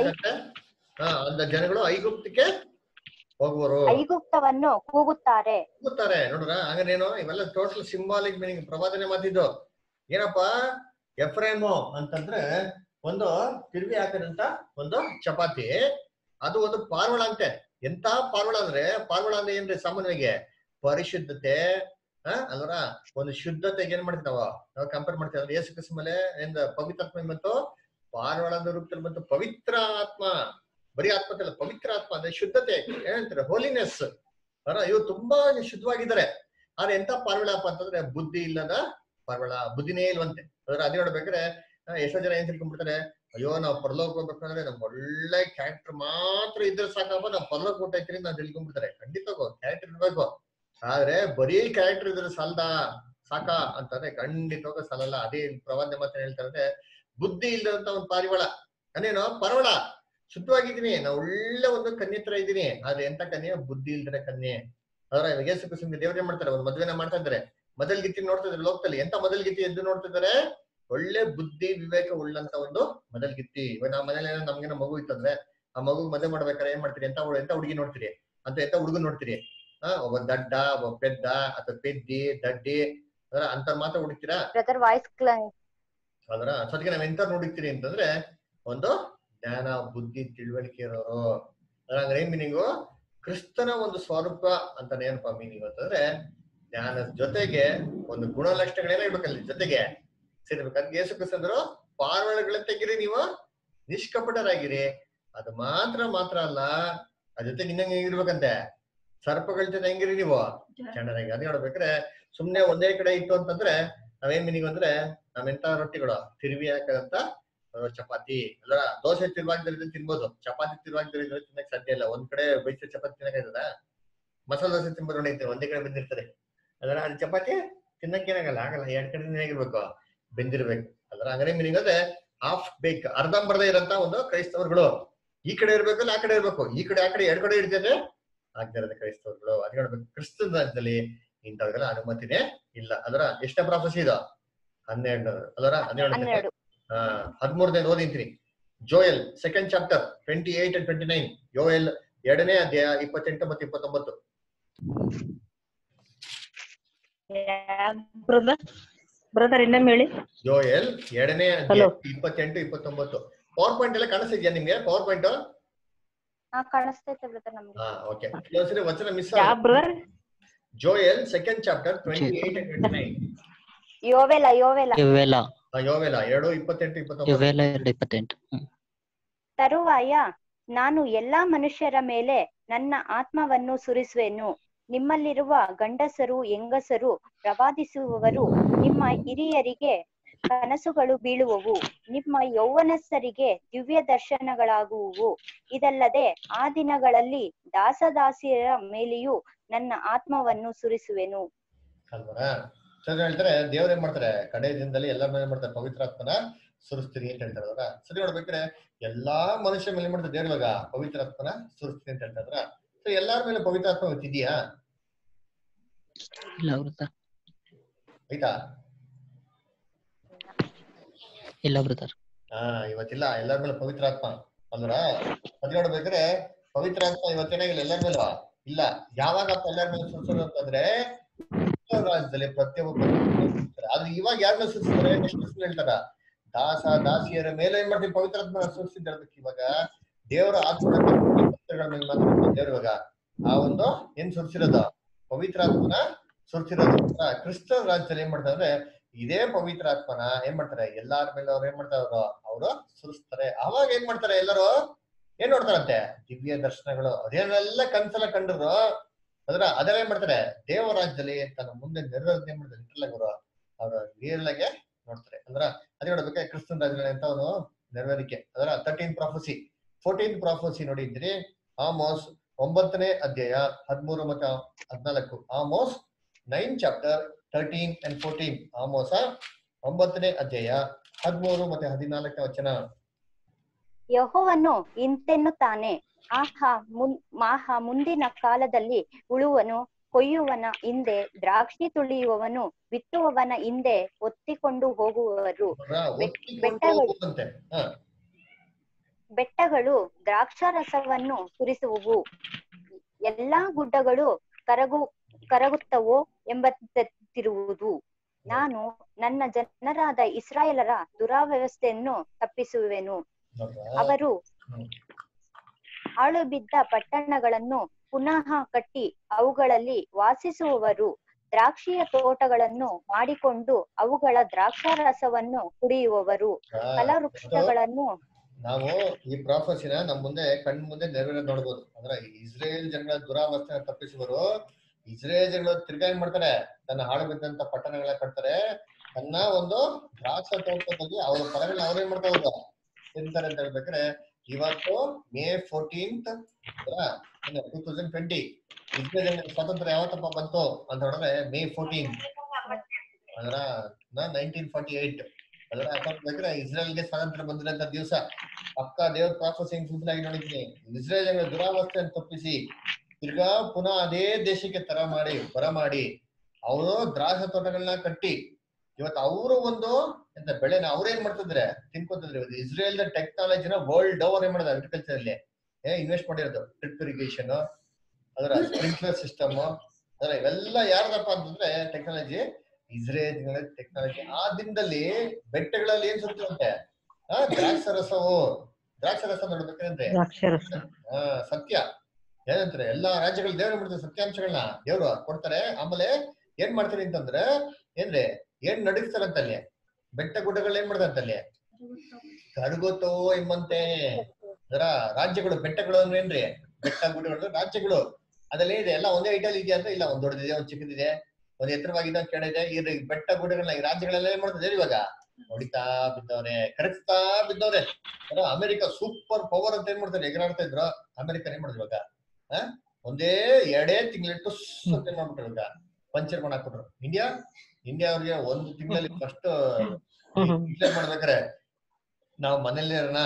ಹಾ ಅಂದ ಜನಗಳು ಐಗುಪ್ತಕ್ಕೆ ಹೋಗುವರು ಐಗುಪ್ತವನ್ನು ಕೂಗುತ್ತಾರೆ ಕೂಗುತ್ತಾರೆ ನೋಡ್ರ ಹಂಗನೇನು ಇವೆಲ್ಲ ಟೋಟಲ್ ಸಿಂಬಾಲಿಕ್ ಮೀನಿಂಗ್ ಪ್ರವಾದನೆ ಮಾತಿದ್ದು ಏನಪ್ಪಾ ಎಫ್ರೇಮು ಅಂತಂದ್ರೆ ಒಂದು ತಿರುವಿ ಹಾಕಿದಂತ ಒಂದು ಚಪಾತಿ ಅದು ಒಂದು ಪಾರ್ವಳ ಅಂತೆ ಎಂತ ಪಾರ್ವಳ ಅಂದ್ರೆ ಪಾರ್ವಳ ಅಂದ್ರೆ ಏನ್ರಿ ಸಾಮಾನ್ಯವಾಗಿ ಪರಿಶುದ್ಧತೆ ಆ ಅಲ್ವರ ಒಂದು ಶುದ್ಧತೆಗೆ ಏನ್ ಮಾಡ್ತೀವಿ ನಾವು ನಾವು ಕಂಪೇರ್ ಮಾಡ್ತೀವಿ ಅಂದ್ರೆ ಯೇಸು ಕ್ರಿಸ್ತ ಮೇಲೆ ಏನ್ ಪವಿತ್ರಾತ್ಮ ಬಂತು ಪಾರ್ವಳದ ರೂಪದಲ್ಲಿ ಬಂತು ಪವಿತ್ರ ಆತ್ಮ ಬರೀ ಆತ್ಮ ಅಂತಲ್ಲ ಪವಿತ್ರ ಆತ್ಮ ಅಂದ್ರೆ ಶುದ್ಧತೆ ಏನಂತಾರೆ ಹೋಲಿನೆಸ್ ಅರ ಇವ್ರು ತುಂಬಾ ಶುದ್ಧವಾಗಿದ್ದಾರೆ ಆದ್ರೆ ಎಂತ ಪಾರ್ವಳಪ್ಪ ಅಂತಂದ್ರೆ ಬುದ್ಧಿ ಇಲ್ಲದ ಪಾರ್ವಳ ಬುದ್ಧಿನೇ ಇಲ್ವಂತೆ ಅದ್ರ ಅದೇ ನೋಡ್ಬೇಕಾದ್ರೆ ಆ, ಎಷ್ಟೋ ಜನ ಏನ್ ತಿಳ್ಕೊಂಡ್ಬಿಡ್ತಾರೆ ಅಯ್ಯೋ ನಾವು ಪರಲೋಕ ಹೋಗ್ಬೇಕಂದ್ರೆ ನಮ್ಗೆ ಒಳ್ಳೆ ಕ್ಯಾರೆಕ್ಟರ್ ಮಾತ್ರ ಇದ್ರೆ ಸಾಕಪ್ಪ ನಾವು ಪರಲೋಕ ಕೊಟ್ಟೈತ್ರಿ ನಾವು ತಿಳ್ಕೊಂಡ್ಬಿಡ್ತಾರೆ ಖಂಡಿತ ಕ್ಯಾರೆಕ್ಟರ್ ಇರ್ಬೇಕು ಆದ್ರೆ ಬರೀ ಕ್ಯಾರೆಕ್ಟರ್ ಇದ್ರೆ ಸಾಲ್ದ ಸಾಕ ಅಂತಂದ್ರೆ ಖಂಡಿತವಾಗ ಸಾಲಲ್ಲ ಅದೇ ಪ್ರವಾದ್ಯ ಮಾತ್ರ ಹೇಳ್ತಾರೆ ಬುದ್ಧಿ ಇಲ್ಲದಂತ ಒಂದು ಪಾರಿವಾಳ ನಾನೇನು ಪರವಳ ಶುದ್ಧವಾಗಿದ್ದೀನಿ ನಾ ಒಳ್ಳೆ ಒಂದು ಕನ್ಯೆ ತರ ಇದ್ದೀನಿ ಆದ್ರೆ ಎಂತ ಕನ್ಯೆ ಬುದ್ಧಿ ಇಲ್ದರೆ ಕನ್ಯೆ ಅದರ ಯೇಸು ಕ್ರಿಸ್ತನಿಗೆ ದೇವ್ರು ಏನ್ ಮಾಡ್ತಾರೆ ಒಂದು ಮದ್ವೆನ ಮಾಡ್ತಾ ಇದ್ದಾರೆ ಮೊದಲ್ ಗೀತಿ ನೋಡ್ತಾ ಇದ್ದಾರೆ ಲೋಕದಲ್ಲಿ ಎಂತ ಮೊದಲ್ ಗೀತಿ ಎದ್ದು ನೋಡ್ತಾ ಇದ್ದಾರೆ ಒಳ್ಳೆ ಬುದ್ಧಿ ವಿವೇಕ ಉಳ್ಳಂತ ಒಂದು ಮೊದಲ್ ಗಿತ್ತಿ ಇವಾಗ ನಾವು ಮನೇಲಿ ಏನೋ ನಮ್ಗೇನೋ ಮಗು ಇತ್ತಂದ್ರೆ ಆ ಮಗು ಮದುವೆ ಮಾಡ್ಬೇಕಾದ್ರೆ ಏನ್ ಮಾಡ್ತೀರಿ ಎಂತ ಹುಡ್- ಎಂತ ಹುಡುಗಿ ನೋಡ್ತೀರಿ ಅಂತ ಎಂತ ಹುಡುಗನ್ ನೋಡ್ತೀರಿ ಆ ಒಬ್ಬ ದಡ್ಡ ಒಬ್ಬ ಪೆದ್ದ ಅಥವಾ ಪೆದ್ದಿ ದಡ್ಡಿ ಅದರ ಅಂತ ಮಾತ್ರ ಹುಡುಕ್ತೀರಾ ಬ್ರದರ್ ವಾಯ್ಸ್ ಅದರ ಸದ್ಯಕ್ಕೆ ನಾವ್ ಎಂತ ನೋಡಿರ್ತೀರಿ ಅಂತಂದ್ರೆ ಒಂದು ಜ್ಞಾನ ಬುದ್ಧಿ ತಿಳುವಳಿಕೆ ಇರೋರು ಅದ್ರ ಹಂಗಾರೆ ಏನ್ ಮೀನಿಂಗು ಕ್ರಿಸ್ತನ ಒಂದು ಸ್ವರೂಪ ಅಂತ ಏನಪ್ಪ ಮೀನಿಂಗ್ ಅಂತಂದ್ರೆ ಜ್ಞಾನದ ಜೊತೆಗೆ ಒಂದು ಗುಣಲಕ್ಷಣಗಳೇನ ಇರ್ಬೇಕಲ್ಲಿ ಜೊತೆಗೆ ಸೇರ್ಬೇಕಂತ ಯೇಸು ಕ್ರಿಸ್ತಂದ್ರು ಪಾರ್ವಾಳಗಳಂತೆಗಿರಿ ನೀವು ನಿಷ್ಕಪಟರಾಗಿರಿ ಅದು ಮಾತ್ರ ಮಾತ್ರ ಅಲ್ಲ ಅದ್ ಜೊತೆಗೆ ಇನ್ನಂಗೆ ಹೆಂಗಿರ್ಬೇಕಂತೆ ಸರ್ಪಗಳ ಜೊತೆ ಹೆಂಗಿರಿ ನೀವು ಚೆನ್ನಾಗಿ ಅದ್ ನೋಡ್ಬೇಕ್ರೆ ಸುಮ್ನೆ ಒಂದೇ ಕಡೆ ಇತ್ತು ಅಂತಂದ್ರೆ ನಾವೇನ್ ಮೀನಿಂಗ್ ಅಂದ್ರೆ ನಾವೆಂತ ರೊಟ್ಟಿಗಳು ತಿರುವಿ ಹಾಕಂತ ಚಪಾತಿ ಅಲ್ಲ ದೋಸೆ ತಿರುವಾಗಿದ್ರೆ ತಿನ್ಬೋದು ಚಪಾತಿ ತಿರುವಾಗಿದ್ರೆ ತಿನ್ನಕ್ ಸಾಧ್ಯ ಇಲ್ಲ ಒಂದ್ ಕಡೆ ಬೈಸ ಚಪಾತಿ ತಿನ್ನಕ್ ಆಯ್ತದ ಮಸಾಲೆ ದೋಸೆ ತಿನ್ಬೋದು ನೋಡಿ ಒಂದೇ ಕಡೆ ಬೆಂದಿರ್ತಾರೆ ಅದರ ಅದು ಚಪಾತಿ ತಿನ್ನಕ್ ಏನಾಗಲ್ಲ ಆಗಲ್ಲ ಎರಡ್ ಕಡೆ ಹೇಗಿರ್ಬೇಕು ಬೆಂದಿರ್ಬೇಕು ಅದರ ಹಂಗಾರೆ ಮೀನಿಂಗ್ ಅಂದ್ರೆ ಹಾಫ್ ಬೇಕ್ ಅರ್ಧಂಬರ್ಧ ಇರಂತ ಒಂದು ಕ್ರೈಸ್ತವರುಗಳು ಈ ಕಡೆ ಇರ್ಬೇಕು ಆ ಕಡೆ ಇರ್ಬೇಕು ಈ ಕಡೆ ಆ ಕಡೆ ಎರಡ್ ಕಡೆ ಇರ್ತಿದ್ರೆ ಆಗ್ತಾ ಇರೋದು ಕ್ರೈಸ್ತವರುಗಳು ಅದ್ ಹೇಳ್ಬೇಕು ಕ್ರಿಸ್ತನ ರಾಜ್ಯದಲ್ಲಿ ಇಂಥವ್ರಿಗೆಲ್ಲ ಅನುಮತಿನೇ ಇಲ್ಲ ಅದರ ಎಷ್ಟನೇ ಪ್ರಾಫಸಿ ಇದು ಹನ್ನೆರಡು ಅದರ ಹನ್ನೆರಡು ಹನ್ನೆರಡು ಆ ಹದಿಮೂರನೇ ಓದಿಂತೀನಿ Joel second chapter twenty eight and twenty nine ಯೋಯಲ್ ಎರಡನೇ ಅಧ್ಯಾಯ ಇಪ್ಪತ್ತೆಂಟು ಮತ್ತು ಇಪ್ಪತ್ತೊಂಬತ್ತು ಬ್ರದರ್ ಬ್ರದರ್ ಇನ್ನೊಮ್ಮೆ ಹೇಳಿ ಜೋಯಲ್ ಎರಡನೇ ಅಧ್ಯಾಯ Hello. ಇಪ್ಪತ್ತೆಂಟು ಇಪ್ಪತ್ತೊಂಬತ್ತು ಪವರ್ ಪಾಯಿಂಟ್ ಎಲ್ಲ ಕಾಣಿಸ್ತಿದ್ಯಾ ನಿಮ್ಗೆ ಪವರ್ ಪಾಯಿಂಟ್ ಹಾ ಕಾಣಿಸ್ತೈತೆ ಬ್ರದರ್ ನಮ್ಗೆ ಹಾ ಓಕೆ ಕೆಲವೊಂದ್ಸರಿ ವಚನ ಮಿಸ್ ಯಾವ brother Joel second chapter twenty eight and twenty nine ಯೋವೆಲ ಯೋವೆಲ ಇವೆಲ್ಲ ಯೋವೆಲ ಎರಡು ಇಪ್ಪತ್ತೆಂಟು ಇಪ್ಪತ್ತೊಂಬತ್ತು ಇವೆಲ್ಲ ಎರಡು ಇಪ್ಪತ್ತೆಂಟು ಹ್ಮ್. ತರುವಾಯ ನಾನು ಎಲ್ಲಾ ಮನುಷ್ಯರ ಮೇಲೆ ನನ್ನ ಆತ್ಮವನ್ನು ಸುರಿಸುವೆನು ನಿಮ್ಮಲ್ಲಿರುವ ಗಂಡಸರು ಹೆಂಗಸರು ಪ್ರವಾದಿಸುವವರು ನಿಮ್ಮ ಹಿರಿಯರಿಗೆ ಕನಸುಗಳು ಬೀಳುವವು ನಿಮ್ಮ ಯೌವನಸ್ಥರಿಗೆ ದಿವ್ಯ ದರ್ಶನಗಳಾಗುವುವು ಇದಲ್ಲದೆ ಆ ದಿನಗಳಲ್ಲಿ ದಾಸದಾಸಿಯರ ಮೇಲೆಯೂ ನನ್ನ ಆತ್ಮವನ್ನು ಸುರಿಸುವೆನು ಅಲ್ವರಾ ಸರಿ ಹೇಳ್ತಾರೆ ದೇವ್ರ ಏನ್ ಮಾಡ್ತಾರೆ ಕಡೆ ದಿನದಲ್ಲಿ ಎಲ್ಲರ ಮೇಲೆ ಏನ್ ಮಾಡ್ತಾರೆ ಪವಿತ್ರಾತ್ಮನ ಸುರಿಸ್ತೀನಿ ಅಂತ ಹೇಳ್ತಾರೆ ಅಲ್ವಾ ಸರಿ ನೋಡ್ಬೇಕ್ರೆ ಎಲ್ಲಾ ಮನುಷ್ಯ ಮೇಲೆ ಏನ್ ಮಾಡ್ತಾರೆ ದೇವ್ರ ಇವಾಗ ಪವಿತ್ರಾತ್ಮನ ಸುರಿಸ್ತೀನಿ ಅಂತ ಹೇಳ್ತಾರ ಸೊ ಎಲ್ಲಾರ ಮೇಲೆ ಪವಿತ್ರಾತ್ಮ ಇವತ್ತಿದ್ಯಾ ಇಲ್ಲ ಬ್ರದರ್ ಆಯ್ತಾ ಇಲ್ಲ ಬ್ರದರ್ ಹಾ ಇವತ್ತಿಲ್ಲ ಎಲ್ಲರ ಮೇಲೆ ಪವಿತ್ರಾತ್ಮ ಅಲ್ವರ ಅದ್ ನೋಡ್ಬೇಕ್ರೆ ಪವಿತ್ರಾತ್ಮ ಇವತ್ತೇನಾಗಿಲ್ಲ ಎಲ್ಲರ ಮೇಲೂ ಇಲ್ಲ ಯಾವಾಗಪ್ಪ ಎಲ್ಲರ ಮೇಲೆ ಸುರಿಸೋದು ಅಂತಂದ್ರೆ ಕ್ರಿಸ್ತ ರಾಜ್ಯದಲ್ಲಿ ಪ್ರತಿಯೊಬ್ಬ ಸುರಿಸ್ತಾರೆ ಆದ್ರೆ ಇವಾಗ ಯಾರ ಮೇಲೆ ಸುರಿಸ್ತಾರೆ ನೆಕ್ಸ್ಟ್ ಹೇಳ್ತಾರ ದಾಸ ದಾಸಿಯರ ಮೇಲೆ ಏನ್ ಮಾಡ್ತೀವಿ ಪವಿತ್ರಾತ್ಮ ಸುರಿಸಿದ್ದು ಹೇಳ್ಬೇಕು ಇವಾಗ ದೇವರ ಆತ್ಮಗಳ ಮೇಲೆ ಮಾತ್ರ ದೇವ್ರ ಇವಾಗ ಆ ಒಂದು ಏನ್ ಸುರಿಸಿರೋದು ಪವಿತ್ರಾತ್ಮನ ಸುರಿಸಿರೋದು ಆ, ಕ್ರಿಸ್ತ ರಾಜ್ಯದಲ್ಲಿ ಏನ್ ಮಾಡ್ತಾರೆ ಅಂದ್ರೆ ಇದೇ ಪವಿತ್ರಾತ್ಮನ ಏನ್ ಮಾಡ್ತಾರೆ ಎಲ್ಲಾರ ಮೇಲೆ ಅವ್ರು ಏನ್ ಮಾಡ್ತಾರೆ ಅವರು ಅವರು ಸುರಿಸ್ತಾರೆ ಅವಾಗ ಏನ್ ಮಾಡ್ತಾರೆ ಎಲ್ಲರೂ ಏನ್ ನೋಡ್ತಾರಂತೆ ದಿವ್ಯ ದರ್ಶನಗಳು ಅದೇನೆಲ್ಲ ಕನ್ಸಲ್ಲ ಕಂಡ್ರು ಅದ್ರ ಅದೆಲ್ಲ ಏನ್ ಮಾಡ್ತಾರೆ ದೇವ ರಾಜ್ಯದಲ್ಲಿ ತನ್ನ ಮುಂದೆ ನೆರವೇರಿಸಿ ಏನ್ ಮಾಡ್ತಾರೆ ಲಿಟ್ರಲ್ ಅವರು ಅವ್ರ ರಿಯಲ್ ಆಗಿ ನೋಡ್ತಾರೆ ಅಂದ್ರ ಅದೇ ನೋಡ್ಬೇಕು ಕ್ರಿಸ್ತನ್ ರಾಜ್ಯದಲ್ಲಿ ಅಂತ ಅವನು ನೆರವೇರಿಕೆ ಅದರ ತರ್ಟೀನ್ ಪ್ರಾಫಸಿ ಫೋರ್ಟೀನ್ ಪ್ರಾಫಸಿ ನೋಡಿದ್ರಿ ಆಮೋಸ್ ಒಂಬತ್ತನೇ ಅಧ್ಯಾಯ ಹದಿಮೂರು ಮತ್ತು ಹದಿನಾಲ್ಕು Amos nine chapter thirteen and fourteen ಆಮೋಸ ಒಂಬತ್ತನೇ ಅಧ್ಯಾಯ ಹದಿಮೂರು ಮತ್ತೆ ಹದಿನಾಲ್ಕನೇ ವಚನ ಯಹೋವನು ಇಂತೆನ್ನುತ್ತಾನೆ ಆಹಾ ಮುನ್ ಆಹಾ ಮುಂದಿನ ಕಾಲದಲ್ಲಿ ಉಳುವನು ಕೊಯ್ಯುವನ ಹಿಂದೆ ದ್ರಾಕ್ಷಿ ತುಳಿಯುವವನು ಬಿತ್ತುವವನ ಹಿಂದೆ ಒತ್ತಿಕೊಂಡು ಹೋಗುವರು ನೋಡ್ರಾ? ಒತ್ತಿಕೊಂಡು ಬೆಟ್ಟಗಳು. ಹೋಗುವಂತೆ ಹ ಬೆಟ್ಟಗಳು ದ್ರಾಕ್ಷಾರಸವನ್ನು ಸುರಿಸುವುವು ಎಲ್ಲಾ ಗುಡ್ಡಗಳು ಕರಗು ಕರಗುತ್ತವೋ ಎಂಬತ್ತಿರುವುದು ನಾನು ನನ್ನ ಜನರಾದ ಇಸ್ರಾಯೇಲರ ದುರಾವ್ಯವಸ್ಥೆಯನ್ನು ತಪ್ಪಿಸುವೆನು ನೋಡ್ರಾ? ಅವರು ಹ್ಮ್. ಹಾಳು ಬಿದ್ದ ಪಟ್ಟಣಗಳನ್ನು ಪುನಃ ಕಟ್ಟಿ ಅವುಗಳಲ್ಲಿ ವಾಸಿಸುವವರು ದ್ರಾಕ್ಷಿಯ ತೋಟಗಳನ್ನು ಮಾಡಿಕೊಂಡು ಅವುಗಳ ದ್ರಾಕ್ಷಾರಸವನ್ನು ಕುಡಿಯುವವರು ಆ, ಫಲವೃಕ್ಷಗಳನ್ನು ನಾವು ಈ ಪ್ರಾಫಸಿನ ನಮ್ ಮುಂದೆ ಕಣ್ ಮುಂದೆ ನೆರವೇರೋದ್ ನೋಡ್ಬೋದು ಅಂದ್ರೆ ಇಸ್ರೇಲ್ ಜನಗಳ ದುರಾವಸ್ಥೆನ ತಪ್ಪಿಸುವರು ಇಸ್ರೇಲ್ ಜನಗಳು ತಿರ್ಗಾ ಏನ್ ಮಾಡ್ತಾರೆ ತನ್ನ ಹಾಳು ಬಿದ್ದಂತ ಪಟ್ಟಣಗಳ ಕಟ್ತಾರೆ ತನ್ನ ಒಂದು ದ್ರಾಕ್ಷ ತೋಟದಲ್ಲಿ ಅವ್ರ ಫಲಗಳನ್ನ ಅವ್ರೇನ್ ಮಾಡ್ತಾ ಹೋದ್ರು ತಿಂತಾರೆ ಅಂತ ಹೇಳ್ಬೇಕಾದ್ರೆ ಇವತ್ತು May fourteenth two thousand twenty Israel ಜನಗಳ ಸ್ವಾತಂತ್ರ್ಯ ಯಾವತ್ತಪ್ಪ ಬಂತು ಅಂತ ಹೇಳಿದ್ರೆ ಮೇ ಫೋರ್ಟೀನ್ ಅದರ ನೈನ್ಟೀನ್ ಫಾರ್ಟಿ ಏಟ್ ಅದರ ಬೇಕಾದ್ರೆ ಇಸ್ರೇಲ್ಗೆ ಸ್ವಾತಂತ್ರ್ಯ ಬಂದಿರಂತ ದಿವಸ ಪಕ್ಕ ದೇವ್ರ ಪ್ರಾಫಸಿಂಗ್ ಸುದ್ದಿನಾಗಿ ನೋಡಿದ್ದೀನಿ ಇಸ್ರೇಲ್ ಜನರ ದುರಾವಸ್ಥೆಯನ್ನು ತಪ್ಪಿಸಿ ತಿರ್ಗಾ ಪುನಃ ಅದೇ ದೇಶಕ್ಕೆ ತರ ಮಾಡಿ ಬರ ಮಾಡಿ ಅವರು ದ್ರಾಕ್ಷ ತೋಟಗಳನ್ನ ಕಟ್ಟಿ ಇವತ್ತು ಅವರು ಒಂದು ಎಂತ ಬೆಳೆನ ಅವ್ರೇನ್ ಮಾಡ್ತಿದ್ರೆ ತಿನ್ಕೊಂತಿದ್ರೆ ಇವತ್ತು ಇಸ್ರೇಲ್ ಟೆಕ್ನಾಲಜಿನ ವರ್ಲ್ಡ್ ಓವರ್ ಏನ್ ಮಾಡೋದು ಅಗ್ರಿಕಲ್ಚರ್ ಅಲ್ಲಿ ಏ ಇನ್ವೆಸ್ಟ್ ಮಾಡಿರೋದು ಡ್ರಿಪ್ ಇರಿಗೇಷನ್ ಅದರ ಸ್ಪ್ರಿಂಕ್ಲರ್ ಸಿಸ್ಟಮ್ ಅದರ ಇವೆಲ್ಲ ಯಾರ್ದಪ್ಪ ಅಂತಂದ್ರೆ ಟೆಕ್ನಾಲಜಿ ಇಸ್ರೇಲ್ ಟೆಕ್ನಾಲಜಿ ಆ ದಿನದಲ್ಲಿ ಬೆಟ್ಟಗಳಲ್ಲಿ ಏನ್ ಸುತ್ತುವಂತೆ ಆ ದ್ರಾಕ್ಷ ರಸವು ದ್ರಾಕ್ಷ ರಸ ನೋಡ್ಬೇಕಂದ್ರೆ ದ್ರಾಕ್ಷಾರಸ ಆ, ಸತ್ಯ ಏನಂತಾರೆ ಎಲ್ಲಾ ರಾಜ್ಯಗಳು ದೇವ್ರು ಮಾಡ್ತಾರೆ ಸತ್ಯಾಂಶಗಳನ್ನ ದೇವ್ರು ಕೊಡ್ತಾರೆ ಆಮೇಲೆ ಏನ್ ಮಾಡ್ತಾರೆ ಅಂತಂದ್ರೆ ಏನ್ರಿ ಏನ್ ನಡಗಿಸ್ತಾರಂತ ಅಲ್ಲಿ ಬೆಟ್ಟ ಗುಡ್ಡಗಳು ಏನ್ ಮಾಡ್ತಾರಂತ ಅಲ್ಲಿ ಕರಗುತ್ತೋ ಎಂಬಂತೆ ಅದರ ರಾಜ್ಯಗಳು ಬೆಟ್ಟಗಳು ಅಂದ್ರೆ ಏನ್ರಿ ಬೆಟ್ಟ ಗುಡ್ಡಗಳು ರಾಜ್ಯಗಳು ಅದ್ರಲ್ಲಿ ಇದೆ ಎಲ್ಲ ಒಂದೇ ಐಟಲ್ ಇದೆಯಾ ಅಂತ ಇಲ್ಲ ಒಂದ್ ದೊಡ್ಡದಿದೆ ಒಂದ್ ಚಿಕ್ಕದಿದೆ ಒಂದ್ ಎತ್ತರವಾಗಿದೆ ಒಂದ್ ಕೆಳಗಿದೆ ಈ ಬೆಟ್ಟ ಗುಡ್ಡಗಳನ್ನ ಈ ರಾಜ್ಯಗಳೆಲ್ಲ ಏನ್ ಮಾಡ್ತಿದ್ದಾರೆ ಇವಾಗ ಹೊಡಿತಾ ಬಿದ್ದವ್ರೆ ಕರಗ್ತಾ ಬಿದ್ದವ್ರೆ ಅಲ್ಲ, ಅಮೆರಿಕ ಸೂಪರ್ ಪವರ್ ಅಂತ ಏನ್ ಮಾಡ್ತಾರೆ ಎಗರಾಡ್ತಾ ಇದ್ರು ಅಮೆರಿಕ ಏನ್ ಮಾಡಿದ್ರು ಇವಾಗ ಆ? ಒಂದೇ ಎರಡೇ ತಿಂಗಳಿಟ್ಟು ಅಂತ ಏನ್ ಮಾಡ್ಬಿಟ್ರು ಇವಾಗ ಪಂಚರ್ ಮಾಡಿ ಹಾಕ್ಬಿಟ್ರು ಇಂಡಿಯಾ ಇಂಡಿಯಾ ಅವ್ರಿಗೆ ಒಂದು ತಿಂಗಳಲ್ಲಿ ಫಸ್ಟ್ ಡಿಕ್ಲೇರ್ ಮಾಡ್ಬೇಕಾರೆ ನಾವು ಮನೇಲಿ ಇರೋಣ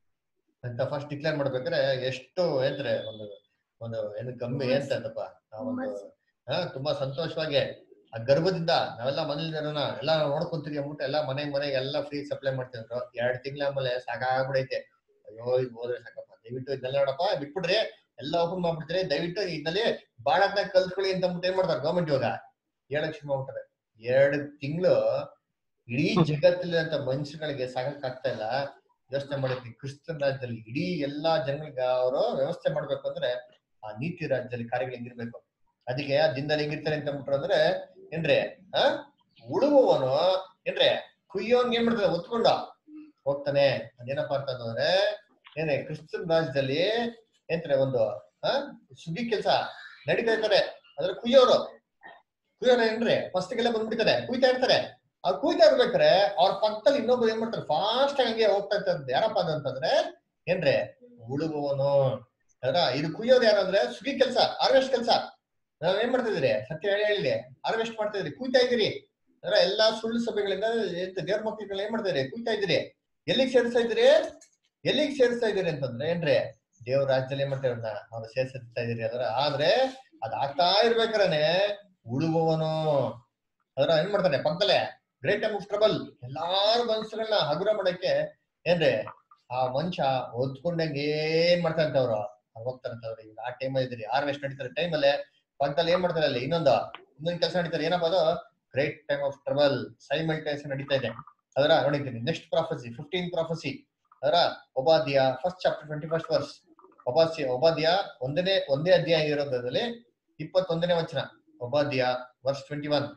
ಅಂತ ಫಸ್ಟ್ ಡಿಕ್ಲೇರ್ ಮಾಡ್ಬೇಕಾರೆ ಎಷ್ಟು ಏನ್ರೆ ಒಂದು ಒಂದು ಏನು ಕಮ್ಮಿ ಅಂತಪ್ಪ ನಾವೊಂದು ಹಾ ತುಂಬಾ ಸಂತೋಷವಾಗಿ ಆ ಗರ್ಭದಿಂದ ನಾವೆಲ್ಲ ಮನೇಲಿ ಇರೋಣ ಎಲ್ಲ ನೋಡ್ಕೊಂತೀವಿ ಅಂದ್ಬಿಟ್ಟು ಎಲ್ಲ ಮನೆ ಮನೆಗೆ ಎಲ್ಲ ಫ್ರೀ ಸಪ್ಲೈ ಮಾಡ್ತಿದ್ರು ಎರಡ್ ತಿಂಗಳ ಆಮೇಲೆ ಸಾಕಾಗ್ಬಿಡೈತೆ ಅಯ್ಯೋ ಇದು ಹೋದ್ರೆ ಸಾಕಪ್ಪ ದಯವಿಟ್ಟು ಇದನ್ನೆಲ್ಲ ನೋಡಪ್ಪ ಬಿಟ್ಬಿಡ್ರಿ ಎಲ್ಲ ಓಪನ್ ಮಾಡ್ಬಿಡ್ತೀರಿ ದಯವಿಟ್ಟು ಇದರಲ್ಲಿ ಬಾಳದ್ನ ಕಲ್ತ್ಕೊಳ್ಳಿ ಅಂತ ಅಂದ್ಬಿಟ್ಟು ಏನ್ ಮಾಡ್ತಾರೆ ಗೌರ್ಮೆಂಟ್ ಇವಾಗ ಹೇಳಕ್ ಶುರು ಮಾಡ್ಬಿಟ್ಟಾರೆ ಎರಡು ತಿಂಗಳು ಇಡೀ ಜಗತ್ತಲ್ಲಿರುವಂತ ಮನುಷ್ಯಗಳಿಗೆ ಸಾಕಕ್ ಆಗ್ತಾ ಇಲ್ಲ ಯೋಚನೆ ಮಾಡಿದ್ವಿ ಕ್ರಿಸ್ತನ್ ರಾಜ್ಯದಲ್ಲಿ ಇಡೀ ಎಲ್ಲಾ ಜನಗಳಿಗೆ ಅವರು ವ್ಯವಸ್ಥೆ ಮಾಡ್ಬೇಕು ಅಂದ್ರೆ ಆ ನೀತಿ ರಾಜ್ಯದಲ್ಲಿ ಕಾರ್ಯಗಳು ಹೆಂಗಿರ್ಬೇಕು ಅದಕ್ಕೆ ಆ ದಿನದಲ್ಲಿ ಹೆಂಗಿರ್ತಾರೆ ಅಂತ ಅಂದ್ಬಿಟ್ರು ಅಂದ್ರೆ ಏನ್ರಿ ಆ ಉಳುವವನು ಏನ್ರಿ ಕುಯ್ಯೋನ್ ಏನ್ ಮಾಡ್ತಾರೆ ಒತ್ಕೊಂಡ ಹೋಗ್ತಾನೆ ಅದೇನಪ್ಪ ಅಂತಂದ್ರೆ ಏನೇ ಕ್ರಿಸ್ತನ್ ರಾಜ್ಯದಲ್ಲಿ ಏನ್ತಾರೆ ಒಂದು ಆ ಸುಗ್ಗಿ ಕೆಲಸ ನಡೀತಾ ಇರ್ತಾರೆ ಅದ್ರ ಕುಯ್ಯೋರು ಕುಯ್ಯೋರು ಏನ್ರಿ ಫಸ್ಟ್ ಗೆಲ್ಲ ಬಂದ್ಬಿಡ್ತಾರೆ ಕುಯ್ತಾ ಇರ್ತಾರೆ ಅವ್ರು ಕುಯ್ತಾ ಇರ್ಬೇಕಾರೆ ಅವ್ರ ಪಕ್ಕದಲ್ಲಿ ಇನ್ನೊಬ್ರು ಏನ್ ಮಾಡ್ತಾರೆ ಫಾಸ್ಟ್ ಆಗಿ ಹಂಗೆ ಹೋಗ್ತಾ ಇರ್ತಾರೆ ಯಾರಪ್ಪ ಅದು ಅಂತಂದ್ರೆ ಏನ್ರಿ ಉಳುವವನು ಅದ್ರ ಇದು ಕುಯ್ಯೋದು ಯಾರು ಅಂದ್ರೆ ಸುಗ್ಗಿ ಕೆಲಸ ಹಾರ್ವೆಸ್ಟ್ ಕೆಲಸ ನಾವ್ ಏನ್ ಮಾಡ್ತಾ ಇದೀರಿ ಸತ್ಯ ಹೇಳಿ ಹೇಳಿ ಹಾರ್ವೆಸ್ಟ್ ಮಾಡ್ತಾ ಇದ್ರಿ ಕುಯ್ತಾ ಇದೀರಿ ಅದ್ರ ಎಲ್ಲಾ ಸುಳ್ಳು ಸಭೆಗಳಿಂದ ಎಂತ ದೇವ್ರ ಮಕ್ಕಳುಗಳು ಏನ್ ಮಾಡ್ತಾ ಇದ್ರಿ ಕುಯ್ತಾ ಇದ್ರಿ ಎಲ್ಲಿಗೆ ಸೇರಿಸ್ತಾ ಇದ್ರಿ ಎಲ್ಲಿಗೆ ಸೇರಿಸ್ತಾ ಇದೀರಿ ಅಂತಂದ್ರೆ ಏನ್ರಿ ದೇವ್ರ ರಾಜ್ಯದಲ್ಲಿ ಏನ್ ಮಾಡ್ತಾ ಇರೋದ್ನ ಅವ್ರು ಸೇರ್ಸಿರ್ತಾ ಇದೀರಿ ಅದರ ಆದ್ರೆ ಅದ್ ಆಗ್ತಾ ಇರ್ಬೇಕಾರೆ ಉಳುವವನು ಅದರ ಏನ್ ಮಾಡ್ತಾನೆ ಪಕ್ಕದಲ್ಲೇ ಗ್ರೇಟ್ ಟೈಮ್ ಆಫ್ ಟ್ರಬಲ್ ಎಲ್ಲಾರು ಮನುಷ್ಯರನ್ನ ಹಗುರ ಮಾಡಕ್ಕೆ ಏನ್ರಿ ಆ ಮನುಷ್ಯ ಓದ್ಕೊಂಡಂಗೆ ಏನ್ ಮಾಡ್ತಾರಂತ ಅವ್ರು ಹೋಗ್ತಾರಂತ ಅವ್ರು ಈಗ ಆ ಟೈಮ್ ಇದ್ರಿ ಹಾರ್ವೆಸ್ಟ್ ನಡೀತಾರೆ ಟೈಮಲ್ಲೇ ಪಕ್ಕದಲ್ಲಿ ಏನ್ ಮಾಡ್ತಾರೆ ಅಲ್ಲಿ ಇನ್ನೊಂದು ಇನ್ನೊಂದು ಕೆಲಸ ನಡೀತಾರೆ ಏನಪ್ಪ ಅದು great time of trouble simultaneous ನಡೀತಾ ಇದೆ ಅದರ ನೋಡಿದ್ದೀನಿ ನೆಕ್ಸ್ಟ್ ಪ್ರಾಫಸಿ ಫಿಫ್ಟೀನ್ ಪ್ರಾಫಸಿ ಅದರ Obadiah first chapter twenty first verse ಒಬಾಸಿ ಒಬಾದಿಯ ಒಂದನೇ ಒಂದೇ ಅಧ್ಯಾಯ ಇರೋದ್ರಲ್ಲಿ ಇಪ್ಪತ್ತೊಂದನೇ ವಚನ ಒಬಾದಿಯ ವರ್ಸ್ ಟ್ವೆಂಟಿ ಒನ್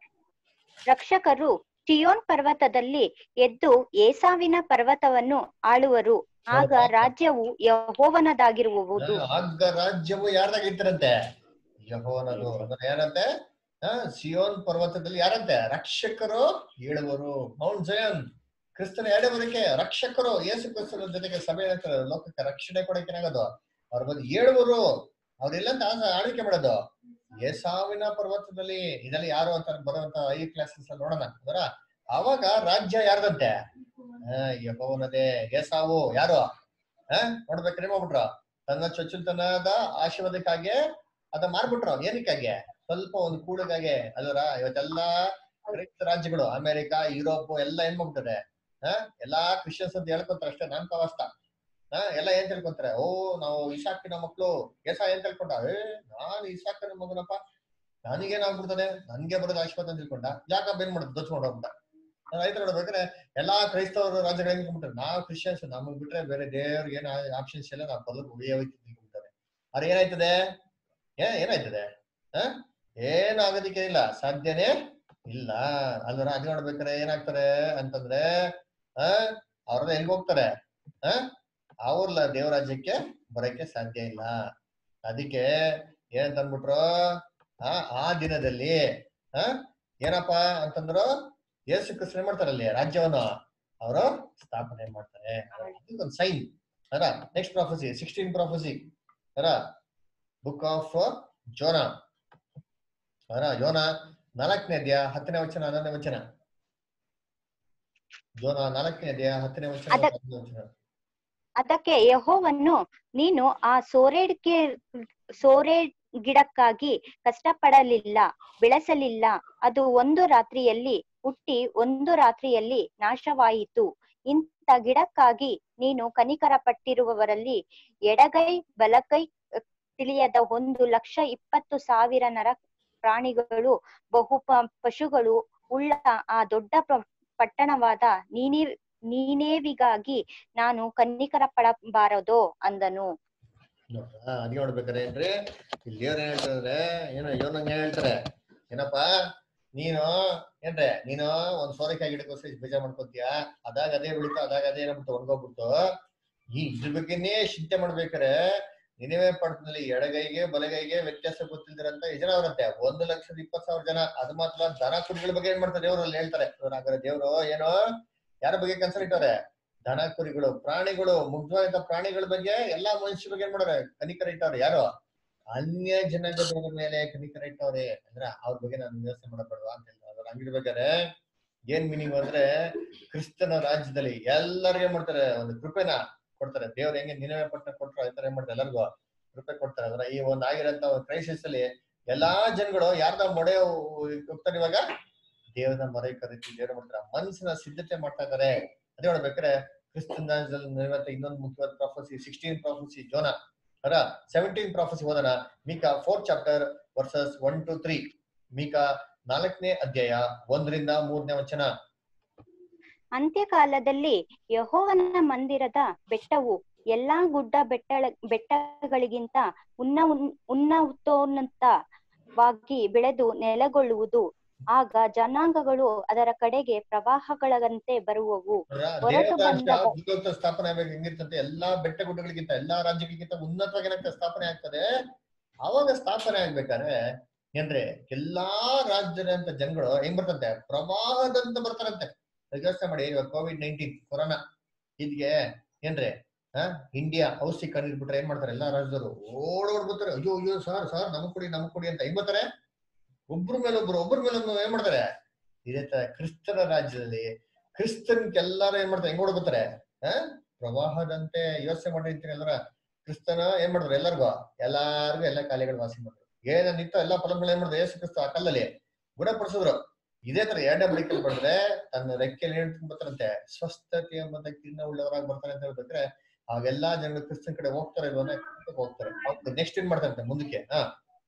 ರಕ್ಷಕರು ಚಿಯೋನ್ ಪರ್ವತದಲ್ಲಿ ಎದ್ದು ಏಸಾವಿನ ಪರ್ವತವನ್ನು ಆಳುವರು ಆಗ ರಾಜ್ಯವು ಯಹೋವನದಾಗಿರುವುದು ಆಗ ರಾಜ್ಯವು ಯಾರ್ದಾಗ ಇರ್ತಾರಂತೆ ಯಹೋವನದು ಅಂದ್ರೆ ಯಾರಂತೆ ಆ, ಸಿಯೋನ್ ಪರ್ವತದಲ್ಲಿ ಯಾರಂತೆ ರಕ್ಷಕರು ಏಳುವರು ಮೌಂಟ್ ಜಯನ್ ಕ್ರಿಸ್ತನ ಎರಡೇ ಬರೋಕೆ ರಕ್ಷಕರು ಯೇಸು ಕ್ರಿಸ್ತನ ಜೊತೆಗೆ ಸಭೆ ಏನಾಗ್ತಾರೆ? ಲೋಕಕ್ಕೆ ರಕ್ಷಣೆ ಕೊಡಕ್ಕೆ ಏನಾಗೋದು ಅವ್ರ ಬಂದು ಏಳುವರು ಅವ್ರೆಲ್ಲಂತ ಆಳ್ವಿಕೆ ಮಾಡೋದು ಏಸಾವಿನ ಪರ್ವತದಲ್ಲಿ ಇದರಲ್ಲಿ ಯಾರು ಅಂತ ಬರುವಂತ ಐ ಕ್ಲಾಸಸ್ ನೋಡೋಣ ಅದರ ಅವಾಗ ರಾಜ್ಯ ಯಾರ್ದಂತೆ ಆ, ಯೆಹೋವನದೇ ಏಸಾವು ಯಾರು ಆ ನೋಡ್ಬೇಕ್ರಿ ಮಾಡ್ಬಿಟ್ರು ತನ್ನ ಚೊಚ್ಚಲ್ತನದ ಆಶೀರ್ವಾದಕ್ಕಾಗಿ ಅದ ಮಾರ್ಬಿಟ್ರು ಏನಕ್ಕಾಗಿ ಸ್ವಲ್ಪ ಒಂದು ಕೂಡಕ್ಕಾಗಿ ಅದರ ಇವತ್ತೆಲ್ಲಾ ಕ್ರೈಸ್ತ ರಾಜ್ಯಗಳು ಅಮೆರಿಕ ಯುರೋಪ್ ಎಲ್ಲ ಏನ್ ಮಾಡ್ಬಿಟ್ಟಾರೆ ಆ ಎಲ್ಲಾ ಕ್ರಿಶ್ಚಿಯನ್ಸ್ ಅಂತ ಹೇಳ್ಕೊಂತಾರೆ ಅಷ್ಟೇ ನಾಮಕಾವಸ್ತ ಆ ಎಲ್ಲ ಏನ್ ತಿಳ್ಕೊಂತಾರೆ ಓ ನಾವು ಇಸಾಕಿನ ಮಕ್ಳು ಏಸ ಏನ್ ತಿಳ್ಕೊಂಡ ಏ ನಾನು ಇಸಾಕನ ಮಗನಪ್ಪ ನನಗೇನಾಗ್ಬಿಡ್ತದೆ ನನ್ಗೆ ಬರೋದು ಆಶೀರ್ವಾದ ಅಂತ ತಿಳ್ಕೊಂಡ ಯಾಕಪ್ಪ ಏನ್ ಮಾಡೋದು ದೋಚ್ ಮಾಡೋಗ್ಬಿಟ್ಟ ರೈತ ನೋಡ್ಬೇಕಾದ್ರೆ ಎಲ್ಲಾ ಕ್ರೈಸ್ತವರು ರಾಜ್ಯಗಳು ಹೆಂಗ್ ತಿಳ್ಕೊಂಡ್ಬಿಟ್ರೆ ನಾವು ಕ್ರಿಶ್ಚಿಯನ್ಸ್ ನಮಗ್ ಬಿಟ್ರೆ ಬೇರೆ ದೇವ್ರಿಗೆ ಏನ್ ಆಪ್ಷನ್ಸ್ ಇಲ್ಲ ನಾವು ಬದಲು ಉಳಿಯ ತಿಳ್ಕೊಂಡ್ಬಿಡ್ತಾರೆ ಅವ್ರ ಏನಾಯ್ತದೆ ಏ ಏನಾಯ್ತದೆ ಹ ಏನಾಗೋದಿಕ್ಕೆ ಇಲ್ಲ ಸಾಧ್ಯನೇ ಇಲ್ಲ ಅಲ್ವರ ಅದ್ ನೋಡ್ಬೇಕಾರೆ ಏನಾಗ್ತಾರೆ ಅಂತಂದ್ರೆ ಆ ಅವ್ರನ್ನ ಎಲ್ಗ್ ಹೋಗ್ತಾರೆ ಆ ಅವ್ರ ದೇವರಾಜ್ಯಕ್ಕೆ ಬರಕ್ಕೆ ಸಾಧ್ಯ ಇಲ್ಲ ಅದಕ್ಕೆ ಏನಂತ ಅಂದ್ಬಿಟ್ರು ಆ ಆ ದಿನದಲ್ಲಿ ಆ ಏನಪ್ಪಾ ಅಂತಂದ್ರು ಯೇಸು ಕ್ರಿಸ್ತ ಏನ್ ಮಾಡ್ತಾರೆ ಅಲ್ಲಿ ರಾಜ್ಯವನ್ನು ಅವರು ಸ್ಥಾಪನೆ ಮಾಡ್ತಾರೆ ಅದಕ್ಕೊಂದು ಸೈನ್ ಅರ ನೆಕ್ಸ್ಟ್ ಪ್ರಾಫಸಿ ಸಿಕ್ಸ್ಟೀನ್ ಪ್ರಾಫಸಿ ಅರ ಬುಕ್ ಆಫ್ ಜೋನ ಅರ ಯೋನ ನಾಲ್ಕನೇ ಅಧ್ಯಾಯ ಹತ್ತನೇ ವಚನ ಹನ್ನೊಂದನೇ ವಚನ ಜೋನ ನಾಲ್ಕನೇ ಅಧ್ಯಾಯ ಹತ್ತನೇ ವಚನ ಅದಕ್- ಹತ್ತನೇ ವಚನ ಅದಕ್ಕೆ ಯಹೋವನ್ನು ನೀನು ಆ ಸೋರೆಡ್ಗೆ ಸೋರೆ ಗಿಡಕ್ಕಾಗಿ ಕಷ್ಟಪಡಲಿಲ್ಲ ಬೆಳೆಸಲಿಲ್ಲ ಅದು ಒಂದು ರಾತ್ರಿಯಲ್ಲಿ ಹುಟ್ಟಿ ಒಂದು ರಾತ್ರಿಯಲ್ಲಿ ನಾಶವಾಯಿತು ಇಂಥ ಗಿಡಕ್ಕಾಗಿ ನೀನು ಕನಿಕರ ಪಟ್ಟಿರುವವರಲ್ಲಿ ಎಡಗೈ ಬಲಗೈ ಅಹ್, ತಿಳಿಯದ ಒಂದು ಲಕ್ಷ ಇಪ್ಪತ್ತು ಸಾವಿರ ನರ ಪ್ರಾಣಿಗಳು ಬಹು ಪ- ಪಶುಗಳು ಉಳ್ಳ ಆ ದೊಡ್ಡ ಪ- ಪಟ್ಟಣವಾದ ನೀನೇ ನೀನೇವಿಗಾಗಿ ನಾನು ಕನ್ನಿಕರ ಪಡಬಾರದೋ ಅಂದನು ನೋಡ್ರಾ ಅದೇ ನೋಡ್ಬೇಕಾರೆ ಏನ್ರಿ ಇಲ್ಲಿ ದೇವ್ರ ಏನ್ ಹೇಳ್ತಾರೆ ಏನೋ ಯೋನಂಗೆ ಹೇಳ್ತಾರೆ ಏನಪ್ಪಾ ನೀನು ಏನ್ರೆ ನೀನು ಒಂದ್ ಸೋರೆಕಾಯಿ ಗಿಡಕ್ಕೋಸ್ಕರ ಇಷ್ಟ್ ಬೇಜಾರ್ ಮಾಡ್ಕೊತೀಯ ಅದಾಗ ಅದೇ ಬೆಳಿತು ಅದಾಗ ಅದೇ ಏನಾಗ್ಬಿಟ್ಟು ಒಣಗೋಗ್ಬಿಡ್ತು ಈ ಇದ್ರ ಬಗ್ಗೆನೇ ಚಿಂತೆ ಮಾಡ್ಬೇಕಾರೆ ನಿನವೇ ಪಟ್ಟಣದಲ್ಲಿ ಎಡಗೈಗೆ ಬಲಗೈಗೆ ವ್ಯತ್ಯಾಸ ಗೊತ್ತಿಲ್ದಿರಂತ ಎಷ್ಟು ಜನ ಅವರಂತೆ ಒಂದು ಲಕ್ಷದ ಇಪ್ಪತ್ ಸಾವಿರ ಜನ ಅದು ಮಾತ್ರ ದನ ಕುರಿಗಳ ಬಗ್ಗೆ ಏನ್ ಮಾಡ್ತಾರೆ ದೇವ್ರು ಅಲ್ಲಿ ಹೇಳ್ತಾರೆ ಇವ್ರು ಹಾಗಾದ್ರೆ ದೇವ್ರು ಏನು ಯಾರ ಬಗ್ಗೆ ಕನ್ಸರ್ ಇಟ್ಟವ್ರೆ ದನ ಕುರಿಗಳು ಪ್ರಾಣಿಗಳು ಮುಗ್ಧವಾದ ಪ್ರಾಣಿಗಳ ಬಗ್ಗೆ ಎಲ್ಲಾ ಮನುಷ್ಯರ ಬಗ್ಗೆ ಏನ್ ಮಾಡೋರೆ ಕನಿಕರ ಇಟ್ಟವ್ರೆ ಯಾರು ಅನ್ಯ ಜನಾಂಗದವರ ಮೇಲೆ ಕನಿಕರ ಇಟ್ಟವ್ರೆ ಅಂದ್ರೆ ಅವ್ರ ಬಗ್ಗೆ ನಾನು ಯೋಚನೆ ಮಾಡಬೇಡವಾ ಅಂತ ಹೇಳ್ತಾರೆ ಅದ್ರ ಹಂಗಿರ್ಬೇಕಾದ್ರೆ ಏನ್ ಮೀನಿಂಗ್ ಅಂದ್ರೆ ಕ್ರಿಸ್ತನ ರಾಜ್ಯದಲ್ಲಿ ಎಲ್ಲರಿಗೂ ಏನ್ ಮಾಡ್ತಾರೆ ಒಂದು ಕೃಪೆನ ಕೊಡ್ತಾರೆ ದೇವ್ರ ಹೆಂಗೆ ನಿನವೆ ಪಟ್ಟಣ ಕೊಟ್ರು ಅದೇ ತರ ಏನ್ ಮಾಡ್ತಾರೆ ಎಲ್ಲರಿಗೂ ಕೃಪೆ ಕೊಡ್ತಾರೆ ಅಂದ್ರೆ ಈ ಒಂದ್ ಆಗಿರೋಂತ ಒಂದು ಕ್ರೈಸಿಸ್ ಅಲ್ಲಿ ಎಲ್ಲಾ ಜನಗಳು ಯಾರ್ದ ಮೊಡೆ ಹೋಗ್ತಾರೆ ಇವಾಗ ದೇವರ ಮೊರೆ ಕರೀತಿ ದೇವ್ರ ಮಾಡ್ತಾರೆ ಮನಸ್ಸಿನ ಸಿದ್ಧತೆ ಮಾಡ್ತಾ ಇದಾರೆ ಅದೇ ನೋಡ್ಬೇಕಾದ್ರೆ ಕ್ರಿಸ್ತನ್ ರಾಜ್ಯದಲ್ಲಿ ನೆರವೇರ್ತ ಇನ್ನೊಂದು ಮುಖ್ಯವಾದ ಪ್ರಾಫಸಿ ಸಿಕ್ಸ್ಟೀನ್ ಪ್ರಾಫಸಿ ಜೋನ ಅರ ಸೆವೆಂಟೀನ್ ಪ್ರಾಫಸಿ ಓದೋಣ Micah fourth chapter verses one two three Micah ನಾಲ್ಕನೇ ಅಧ್ಯಾಯ ಒಂದರಿಂದ ಮೂರನೇ ವಚನ ಅಂತ್ಯಕಾಲದಲ್ಲಿ ಯಹೋವನ ಮಂದಿರದ ಬೆಟ್ಟವು ಎಲ್ಲಾ ಗುಡ್ಡ ಬೆಟ್ಟ ಬೆಟ್ಟಗಳಿಗಿಂತ ಉನ್ನ ಉನ್ನತೋನ್ನತವಾಗಿ ಬೆಳೆದು ನೆಲೆಗೊಳ್ಳುವುದು ಆಗ ಜನಾಂಗಗಳು ಅದರ ಕಡೆಗೆ ಪ್ರವಾಹಗಳಂತೆ ಬರುವವು ನೋಡ್ರಾ? ಹೊರಟು ದೇವರ ರಾಜ್ಯ ಬಂದ- ಭೂಲೋಕದ ಸ್ಥಾಪನೆ ಆಗ್ಬೇಕು ಹೆಂಗಿರ್ತಂತೆ ಎಲ್ಲಾ ಬೆಟ್ಟ ಗುಡ್ಡಗಳಿಗಿಂತ ಎಲ್ಲಾ ರಾಜ್ಯಗಳಿಗಿಂತ ಉನ್ನತವಾಗಿ ಏನಾಗ್ತದೆ ಸ್ಥಾಪನೆ ಆಗ್ತದೆ ಅವಾಗ ಸ್ಥಾಪನೆ ಆಗ್ಬೇಕಾದ್ರೆ ಏನ್ರಿ ಎಲ್ಲಾ ರಾಜ್ಯದಂತ ಜನಗಳು ಹೆಂಗ್ ಬರ್ತಂತೆ ಪ್ರವಾಹದಂತ ಬರ್ತಾರಂತೆ ಇವಾಗ ಯೋಚನೆ ಮಾಡಿ ಇವಾಗ ಕೋವಿಡ್ ನೈನ್ಟೀನ್ ಕೊರೋನಾ ಇದ್ಗೆ ಏನ್ರಿ ಹಾ ಇಂಡಿಯಾ ಔಷಧಿ ಕಂಡಿಡ್ಬಿಟ್ರೆ ಏನ್ ಮಾಡ್ತಾರೆ ಎಲ್ಲಾ ರಾಜ್ಯದವರು ಓಡೋಡ್ ಬರ್ತಾರೆ ಅಯ್ಯೋ ಅಯ್ಯೋ ಸರ್ ಸರ್ ನಮಗ್ ಕೊಡಿ ನಮಗ್ ಕೊಡಿ ಅಂತ ಹೆಂಗ್ ಬರ್ತಾರೆ ಒಬ್ರ ಮೇಲೆ ಒಬ್ರು ಒಬ್ರ ಮೇಲೆ ಒಬ್ರು ಏನ್ ಮಾಡ್ತಾರೆ ಇದೇ ತರ ಕ್ರಿಸ್ತನ ರಾಜ್ಯದಲ್ಲಿ ಕ್ರಿಸ್ತನ್ಗೆಲ್ಲಾರು ಏನ್ ಮಾಡ್ತಾರೆ ಹೆಂಗ್ ಓಡ್ಬರ್ತಾರೆ ಆ ಪ್ರವಾಹದಂತೆ ಯೋಚನೆ ಮಾಡಿರ್ತೀನಿ ಎಲ್ಲರ ಕ್ರಿಸ್ತನ ಏನ್ ಮಾಡಿದ್ರು ಎಲ್ಲರಿಗೂ ಎಲ್ಲಾರ್ಗು ಎಲ್ಲಾ ಕಾಯಿಲೆಗಳು ವಾಸಿ ಮಾಡಿದ್ರು ಏನಿತ್ತು ಎಲ್ಲಾ ಫಲಗಳು ಏನ್ ಮಾಡಿದ್ರು ಯೇಸು ಕ್ರಿಸ್ತ ಆ ಕಲ್ಲಲ್ಲಿ ಗುಣಪಡಿಸಿದ್ರು ಇದೇ ತರ ಎರಡನೇ ಬಳಿಕಲ್ಲಿ ಬಂದ್ರೆ ತನ್ನ ರೆಕ್ಕೆಯಲ್ಲಿ ಏನ್ ಬರ್ತಾರಂತೆ ಸ್ವಸ್ಥತೆ ಎಂಬುದ ಕಿನ್ನ ಉಳ್ಳವರಾಗಿ ಬರ್ತಾರೆ ಅಂತ ಹೇಳ್ಬೇಕಾದ್ರೆ ಅವೆಲ್ಲಾ ಜನಗಳು ಕ್ರಿಸ್ತನ್ ಕಡೆ ಹೋಗ್ತಾರೆ ಇಲ್ವನ್ನ ಹೋಗ್ತಾರೆ ನೆಕ್ಸ್ಟ್ ಏನ್ ಮಾಡ್ತಾರಂತೆ ಮುಂದಕ್ಕೆ ಹಾ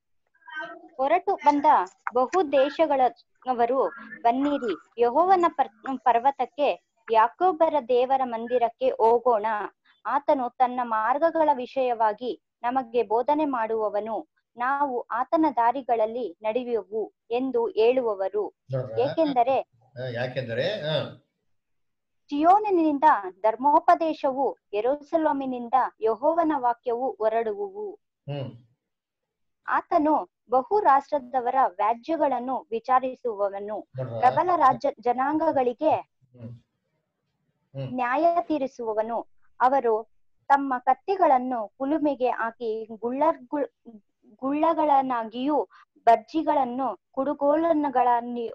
ಹೊರಟು ಬಂದ ಬಹು ದೇಶಗಳವರು ಬನ್ನಿರಿ ಯಹೋವನ ಪರ್- ಪರ್ವತಕ್ಕೆ ಯಾಕೋಬರ ದೇವರ ಮಂದಿರಕ್ಕೆ ಹೋಗೋಣ ಆತನು ತನ್ನ ಮಾರ್ಗಗಳ ವಿಷಯವಾಗಿ ನಮಗೆ ಬೋಧನೆ ಮಾಡುವವನು ನಾವು ಆತನ ದಾರಿಗಳಲ್ಲಿ ನಡೆಯುವೆವು ಎಂದು ಹೇಳುವವರು ನೋಡ್ರ ಏಕೆಂದರೆ ಯಾಕೆಂದರೆ ಹಾ ಚಿಯೋನಿನಿಂದ ಧರ್ಮೋಪದೇಶವು ಯೆರೂಸಲೇಮಿನಿಂದ ಯಹೋವನ ವಾಕ್ಯವು ಹೊರಡುವುವು ಹ್ಮ್ ಆತನು ಬಹು ರಾಷ್ಟ್ರದವರ ವ್ಯಾಜ್ಯಗಳನ್ನು ವಿಚಾರಿಸುವವನು ನೋಡ್ರ ಪ್ರಬಲ ರಾಜ್ಯ ಜನಾಂಗಗಳಿಗೆ ಹ್ಮ್ ಹ್ಮ್ ನ್ಯಾಯ ತೀರಿಸುವವನು ಅವರು ತಮ್ಮ ಕತ್ತಿಗಳನ್ನು ಕುಲುಮೆಗೆ ಹಾಕಿ ಗುಳ್ಳರ್ಗು ಗುಳ್ಳಗಳನ್ನಾಗಿಯೂ ಬರ್ಜಿಗಳನ್ನು ಕುಡುಗೋಲನ್ನುಗಳನ್ನ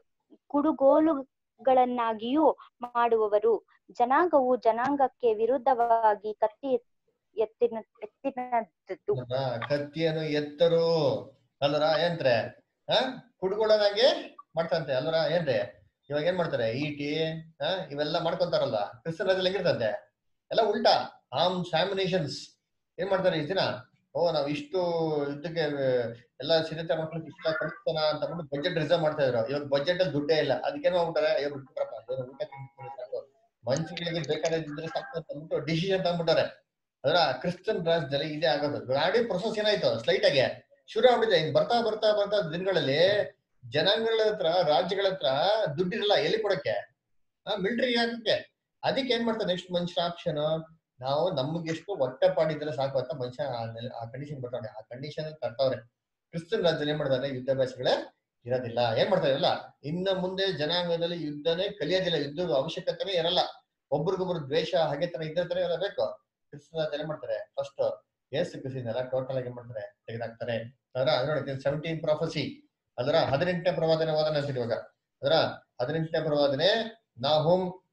ಕುಡುಗೋಲುಗಳನ್ನಾಗಿಯೂ ಮಾಡುವವರು ಜನಾಂಗವು ಜನಾಂಗಕ್ಕೆ ವಿರುದ್ಧವಾಗಿ ಕತ್ತಿ ಎತ್ತಿನ ಎತ್ತಿನದ್ದು ನೋಡ್ರಾ? ಕತ್ತಿಯನ್ನು ಎತ್ತರು ಅಲ್ಲರ ಏನ್ರೆ ಹ ಕುಡ್ಕೊಳ್ಳೋದಂಗೆ ಮಾಡ್ತಂತೆ ಅಲ್ಲರ ಏನ್ರಿ ಇವಾಗ ಏನ್ ಮಾಡ್ತಾರೆ ಈಟಿ ಹ ಇವೆಲ್ಲ ಮಾಡ್ಕೊಂತಾರಲ್ಲ ಕ್ರಿಸ್ತನ ರಾಜ್ಯದಲ್ಲಿ ಹೆಂಗಿರ್ತಂತೆ ಎಲ್ಲ ಉಲ್ಟಾ ಆರ್ಮ್ಸ್ ಆಮಿನೇಷನ್ಸ್ ಏನ್ ಮಾಡ್ತಾರೆ ಈ ದಿನ ಓ ನಾವ್ ಇಷ್ಟು ಯುದ್ಧಕ್ಕೆ ಎಲ್ಲ ಸಿದ್ಧತೆ ಮಾಡ್ಕೊಂಡು ಇಷ್ಟ ಕಳಿಸ್ತಾನ ಅಂತ ಅಂದ್ಬಿಟ್ಟು ಬಜೆಟ್ ರಿಸರ್ವ್ ಮಾಡ್ತಾ ಇದ್ರು ಇವಾಗ ಬಜೆಟ್ ಅಲ್ಲಿ ದುಡ್ಡೇ ಇಲ್ಲ ಅದಕ್ಕೇನ್ ಮಾಡ್ಬಿಟ್ಟಾರೆ ಅಯ್ಯೋ ಬಿಟ್ಬಿಟ್ರಪ್ಪ ಏನೋ ಊಟ ತಿಂದ್ಬಿಟ್ಟು ಸಾಕು ಮನುಷ್ಯಗಳಿಗೆ ಬೇಕಾದ್ರೆ ಸಾಕು ಅಂತ ಅಂದ್ಬಿಟ್ಟು ಡಿಸಿಷನ್ ತಗೊಂಡ್ಬಿಟ್ಟಾರೆ ಅದರ ಕ್ರಿಸ್ತನ್ ರಾಜ್ಯದಲ್ಲಿ ಇದೇ ಆಗೋದು ಗಾಡಿ ಪ್ರೊಸೆಸ್ ಏನಾಯ್ತು ಸ್ಲೈಟ್ ಆಗಿ ಶುರು ಆಗ್ಬಿಟ್ಟಿದೆ ಹಿಂಗ್ ಬರ್ತಾ ಬರ್ತಾ ಬರ್ತಾ ದಿನಗಳಲ್ಲಿ ಜನಾಂಗಗಳ ಹತ್ರ ರಾಜ್ಯಗಳ ಹತ್ರ ದುಡ್ಡಿರಲ್ಲ ಎಲ್ಲಿ ಕೊಡಕ್ಕೆ ಮಿಲಿಟರಿ ಹಾಕಕ್ಕೆ ಅದಕ್ಕೆ ಏನ್ ಮಾಡ್ತಾರೆ ನೆಕ್ಸ್ಟ್ ಮನುಷ್ಯ ಆಪ್ಷನ್ ನಾವು ನಮ್ಗೆ ಎಷ್ಟು ಹೊಟ್ಟೆ ಪಾಡಿದ್ರೆ ಸಾಕು ಅಂತ ಮನುಷ್ಯ ಆ ನೆಲೆ- ಆ ಕಂಡೀಷನ್ ಬರ್ತಾವೆ ಆ ಕಂಡೀಷನ್ ತರ್ತವ್ರೆ ಕ್ರಿಸ್ತನ್ ರಾಜ್ಯದಲ್ಲಿ ಏನ್ ಮಾಡ್ತಾರೆ ಯುದ್ಧಾಭ್ಯಾಸಗಳೇ ಇರೋದಿಲ್ಲ ಏನ್ ಮಾಡ್ತಾ ಇರಲ್ಲ ಇನ್ನು ಮುಂದೆ ಜನಾಂಗದಲ್ಲಿ ಯುದ್ಧನೇ ಕಲಿಯೋದಿಲ್ಲ ಯುದ್ಧದ ಅವಶ್ಯಕತೆನೇ ಇರಲ್ಲ ಒಬ್ರಿಗೊಬ್ರು ದ್ವೇಷ ಹಾಗೆ ತರ ಇದ್ದ ತರ ಇರಬೇಕು ಕ್ರಿಸ್ತನ ರಾಜ್ಯ ಏನ್ ಮಾಡ್ತಾರೆ ಫಸ್ಟ್ ಏಸು ಕ್ರಿಸ್ತನೆಲ್ಲ ಟೋಟಲ್ ಆಗಿ ಏನ್ ಮಾಡ್ತಾರೆ ತೆಗೆದಾಕ್ತಾರೆ ಅದರ ಅದ್ ನೋಡಿ ಸೆವೆಂಟೀನ್ ಪ್ರಾಫಸಿ ಅದರ ಹದಿನೆಂಟನೇ ಪ್ರವಾದನೆ ಓದನ ಅಂತೀರಿ ಇವಾಗ ಅದರ ಹದಿನೆಂಟನೇ ಪ್ರವಾದನೆ Nahum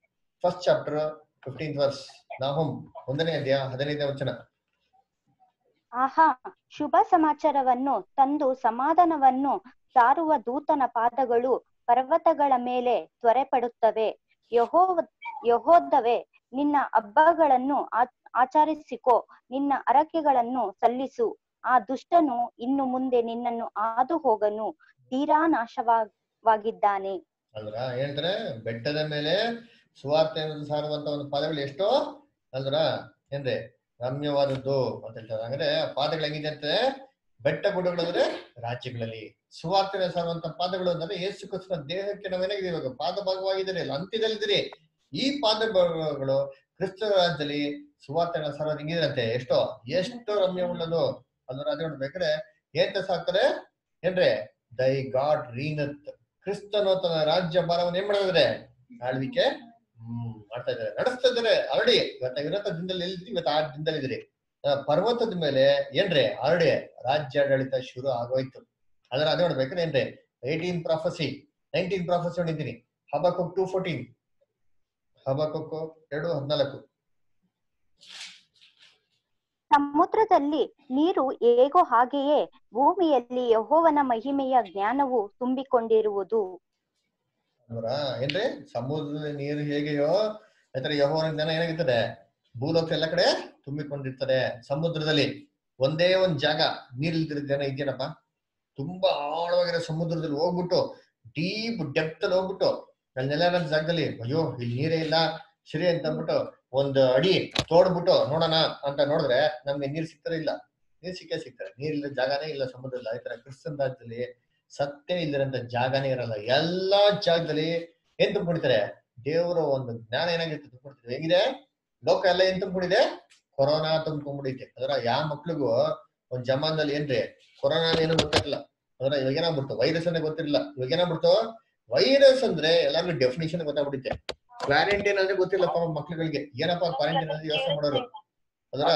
first chapter fifteen verse Nahum ಒಂದನೇ ಅಧ್ಯಾಯ ಹದಿನೈದನೇ ವಚನ ಆಹಾ ಶುಭ ಸಮಾಚಾರವನ್ನು ತಂದು ಸಮಾಧಾನವನ್ನು ಸಾರುವ ದೂತನ ಪಾದಗಳು ಪರ್ವತಗಳ ಮೇಲೆ ತ್ವರೆಪಡುತ್ತವೆ ಯಹೋವ ಯಹೋದವೇ ನಿನ್ನ ಹಬ್ಬಗಳನ್ನು ಆ- ಆಚರಿಸಿಕೋ ನಿನ್ನ ಅರಕೆಗಳನ್ನು ಸಲ್ಲಿಸು ಆ ದುಷ್ಟನು ಇನ್ನು ಮುಂದೆ ನಿನ್ನನ್ನು ಹಾದು ಹೋಗನು ತೀರಾ ನಾಶವಾಗಿದ್ದಾನೆ ಅಲ್ರ ಹೇಳ್ತಾರೆ ಬೆಟ್ಟದ ಮೇಲೆ ಸುವಾರ್ತೆ ಅನ್ನೋದು ಸಾರುವಂತ ಒಂದು ಪಾದಗಳು ಎಷ್ಟೋ ಅಲ್ರ ಏನ್ರಿ ರಮ್ಯವಾದದ್ದು ಅಂತ ಹೇಳ್ತಾರೆ ಅಂದ್ರೆ ಆ ಪಾದಗಳು ಹೆಂಗಿದೆ ಅಂತ ಬೆಟ್ಟ ಗುಡ್ಡಗಳು ಅಂದ್ರೆ ರಾಜ್ಯಗಳಲ್ಲಿ ಸುವಾರ್ತೆ ಸಾರುವಂತ ಪಾದಗಳು ಅಂದ್ರೆ ಯೇಸು ಕ್ರಿಸ್ತನ ದೇಹಕ್ಕೆ ನಾವೇನಾಗಿದೆ ಇವಾಗ ಪಾದ ಭಾಗವಾಗಿದ್ದೀರಿ ಅಲ್ಲ ಅಂತ್ಯದಲ್ಲಿದ್ದೀರಿ ಈ ಪಾದ ಭಾಗಗಳು ಕ್ರಿಸ್ತ ರಾಜ್ಯದಲ್ಲಿ ಸುವಾರ್ತೆಗಳ ಸಾರೋದು ಹಿಂಗಿದ್ರಂತೆ ಎಷ್ಟೋ ಎಷ್ಟು ರಮ್ಯವುಳ್ಳದು ಅಂದ್ರೆ ಅದೇ ನೋಡ್ಬೇಕಾದ್ರೆ ಏನ್ ಸಾಕ್ತಾರೆ ಏನ್ರಿ ದೈ ಗಾಡ್ ರೀನತ್ ಕ್ರಿಸ್ತನು ತನ್ನ ರಾಜ್ಯ ಭಾರವನ್ನು ಏನ್ ಮಾಡಿದ್ರೆ ಆಳ್ವಿಕೆ ಹ್ಮ್ ಮಾಡ್ತಾ ಇದ್ದಾರೆ ನಡೆಸ್ತಾ ಇದ್ದಾರೆ ಆಲ್ರೆಡಿ ಇವತ್ತ ಇವತ್ತ ದಿನದಲ್ಲಿ ಎಲ್ಲಿದ್ರಿ ಇವತ್ತು ಆ ದಿನದಲ್ಲಿ ಇದ್ರಿ ಆ, ಪರ್ವತದ ಮೇಲೆ ಏನ್ರಿ ಆಲ್ರೆಡಿ ರಾಜ್ಯಾಡಳಿತ ಶುರು ಆಗೋಯ್ತು ಅದರ ಅದೇ ನೋಡ್ಬೇಕ್ರೆ ಏನ್ರಿ ಏಯ್ಟೀನ್ ಪ್ರಾಫಸಿ ನೈನ್ಟೀನ್ ಪ್ರಾಫಸಿ ಹೊಡಿತೀನಿ ಹಬಾಕೊಕ್ ಟೂ ಫೋರ್ಟೀನ್ ಹಬಾಕೊಕ್ ಎರಡು ಹದಿನಾಲ್ಕು ಸಮುದ್ರದಲ್ಲಿ ನೀರು ಹೇಗೋ ಹಾಗೆಯೇ ಭೂಮಿಯಲ್ಲಿ ಯಹೋವನ ಮಹಿಮೆಯ ಜ್ಞಾನವು ತುಂಬಿಕೊಂಡಿರುವುದು ಅಂದ್ರ ಏನ್ರಿ ಸಮುದ್ರದ ನೀರು ಹೇಗೆಯೋ ಆತರ ಯಹೋವನ ಜ್ಞಾನ ಏನಾಗಿರ್ತದೆ ಭೂಲೋಕ ಎಲ್ಲ ಕಡೆ ತುಂಬಿಕೊಂಡಿರ್ತದೆ ಸಮುದ್ರದಲ್ಲಿ ಒಂದೇ ಒಂದ್ ಜಾಗ ನೀರಿಲ್ದಿರೋ ಜನ ಇದೆಯೇನಪ್ಪ ತುಂಬಾ ಆಳವಾಗಿರೋ ಸಮುದ್ರದಲ್ಲಿ ಹೋಗ್ಬಿಟ್ಟು ಡೀಪ್ ಡೆಪ್ತ್ ಅಲ್ಲಿ ಹೋಗ್ಬಿಟ್ಟು ಅಲ್ಲಿ ನೆಲ ಇರೋ ಜಾಗದಲ್ಲಿ ಅಯ್ಯೋ ಇಲ್ಲಿ ನೀರೇ ಇಲ್ಲ ಸರಿ ಅಂತ ಅಂದ್ಬಿಟ್ಟು ಒಂದು ಅಡಿ ತೋಡ್ಬಿಟ್ಟು ನೋಡೋಣ ಅಂತ ನೋಡಿದ್ರೆ ನಮ್ಗೆ ನೀರ್ ಸಿಗ್ತಾರೆ ಇಲ್ಲ ನೀರ್ ಸಿಕ್ಕೇ ಸಿಗ್ತಾರೆ ನೀರಿಲ್ಲ ಜಾಗನೇ ಇಲ್ಲ ಸಮುದ್ರದಲ್ಲಿ ಈ ತರ ಕ್ರಿಸ್ತನ್ ರಾಜ್ಯದಲ್ಲಿ ಸತ್ಯ ಇಲ್ಲದಂತ ಜಾಗನೇ ಇರಲ್ಲ ಎಲ್ಲಾ ಜಾಗದಲ್ಲಿ ಏನ್ ತುಂಬಿಡ್ತಾರೆ ದೇವರ ಒಂದು ಜ್ಞಾನ ಏನಾಗಿರುತ್ತೆ ತುಂಬಿಡ್ತಾರೆ ಹೇಗಿದೆ ಲೋಕ ಎಲ್ಲ ಏನ್ ತುಂಬಿಡಿದೆ ಕೊರೋನಾ ತುಂಬಿಕೊಂಡ್ಬಿಡೈತೆ ಅದರ ಯಾವ ಮಕ್ಳಿಗೂ ಒಂದ್ ಜಮಾನದಲ್ಲಿ ಏನ್ರಿ ಕೊರೋನಾ ಏನು ಗೊತ್ತಿರಲಿಲ್ಲ ಅದರ ಇವಾಗ ಏನಾಗ್ಬಿಡ್ತು ವೈರಸ್ ಅನ್ನೇ ಗೊತ್ತಿರಲಿಲ್ಲ ಇವಾಗ ಏನಾಗ್ಬಿಡ್ತು ವೈರಸ್ ಅಂದ್ರೆ ಎಲ್ಲರಿಗೂ ಡೆಫಿನೇಷನ್ ಗೊತ್ತಾಗ್ಬಿಡುತ್ತೆ ಕ್ವಾರಂಟೈನ್ ಅಂದ್ರೆ ಗೊತ್ತಿಲ್ಲ ಪಾಪ ಮಕ್ಳುಗಳಿಗೆ ಏನಪ್ಪಾ ಕ್ವಾರಂಟೈನ್ ಅಂದ್ರೆ ಯೋಚನೆ ಮಾಡೋರು ಅದರ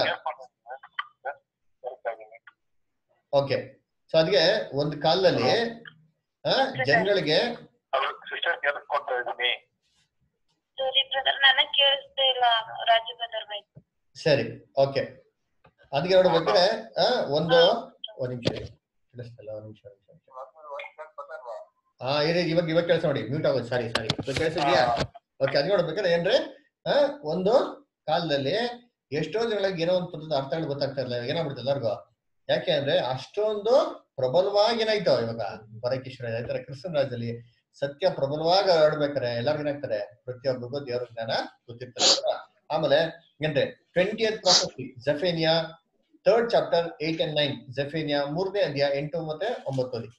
ಓಕೆ ಸೊ ಅದಕ್ಕೆ ಒಂದು ಕಾಲದಲ್ಲಿ ಆ, ಜನಗಳಿಗೆ ಸಿಸ್ಟರ್ ಕೇಳಿಸ್ಕೊಳ್ತಾ ಇದ್ದೀನಿ ಸರಿ ಬ್ರದರ್ ನನಗ್ ಕೇಳಿಸ್ತಾ ಇಲ್ಲ ರಾಜು ಬ್ರದರ್ ಬೈ ಸರಿ ಓಕೆ ಅದಕ್ಕೆ ನೋಡ್ಬೇಕಾದ್ರೆ ಆ, ಒಂದು ಒಂದ್ ನಿಮಿಷ ಇರಿ. ಕೇಳಿಸ್ತಿಲ್ಲ ಒಂದ್ ನಿಮಿಷ ಒಂದ್ ನಿಮಿಷ ಹಾ ಇರಿ ಇವಾಗ ಇವಾಗ ಕೆಲಸ ನೋಡಿ ಮ್ಯೂಟ್ ಆಗೋದು ಸಾರಿ ಸಾರಿ ಕೇಳಿಸಿದ್ಯಾ ಓಕೆ ಅದ್ ನೋಡ್ಬೇಕಾದ್ರೆ ಏನ್ರಿ ಆ, ಒಂದು ಕಾಲದಲ್ಲಿ ಎಷ್ಟೋ ಜನಗಳಿಗೆ ಏನೋ ಒಂದು ಪದದ ಅರ್ಥಗಳು ಗೊತ್ತಾಗ್ತಾ ಇರಲಿಲ್ಲ ಇವಾಗ ಏನಾಗ್ಬಿಡ್ತು ಎಲ್ಲರಿಗೂ ಯಾಕೆ ಅಂದ್ರೆ ಅಷ್ಟೊಂದು ಪ್ರಬಲವಾಗಿ ಏನಾಯ್ತು ಇವಾಗ ಬರಕ್ಕೆ ಶುರು ಆಯ್ತು. ಈ ತರ ಕ್ರಿಸ್ತನ ರಾಜ್ಯದಲ್ಲಿ ಸತ್ಯ ಪ್ರಬಲವಾಗಿ ಹರಡ್ಬೇಕಾರೆ ಎಲ್ಲರಿಗೂ ಏನಾಗ್ತಾರೆ ಪ್ರತಿಯೊಬ್ಬರಿಗೂ ದೇವ್ರ ಜ್ಞಾನ ಗೊತ್ತಿರ್ತಾರೆ ಅಲ್ವಾ? ಆಮೇಲೆ ಏನ್ರಿ twenty eighth prophecy Zephaniah third chapter eight and nine Zephaniah ಮೂರನೇ ಅಧ್ಯಾಯ ಎಂಟು ಮತ್ತೆ ಒಂಬತ್ತು ಓದಿ.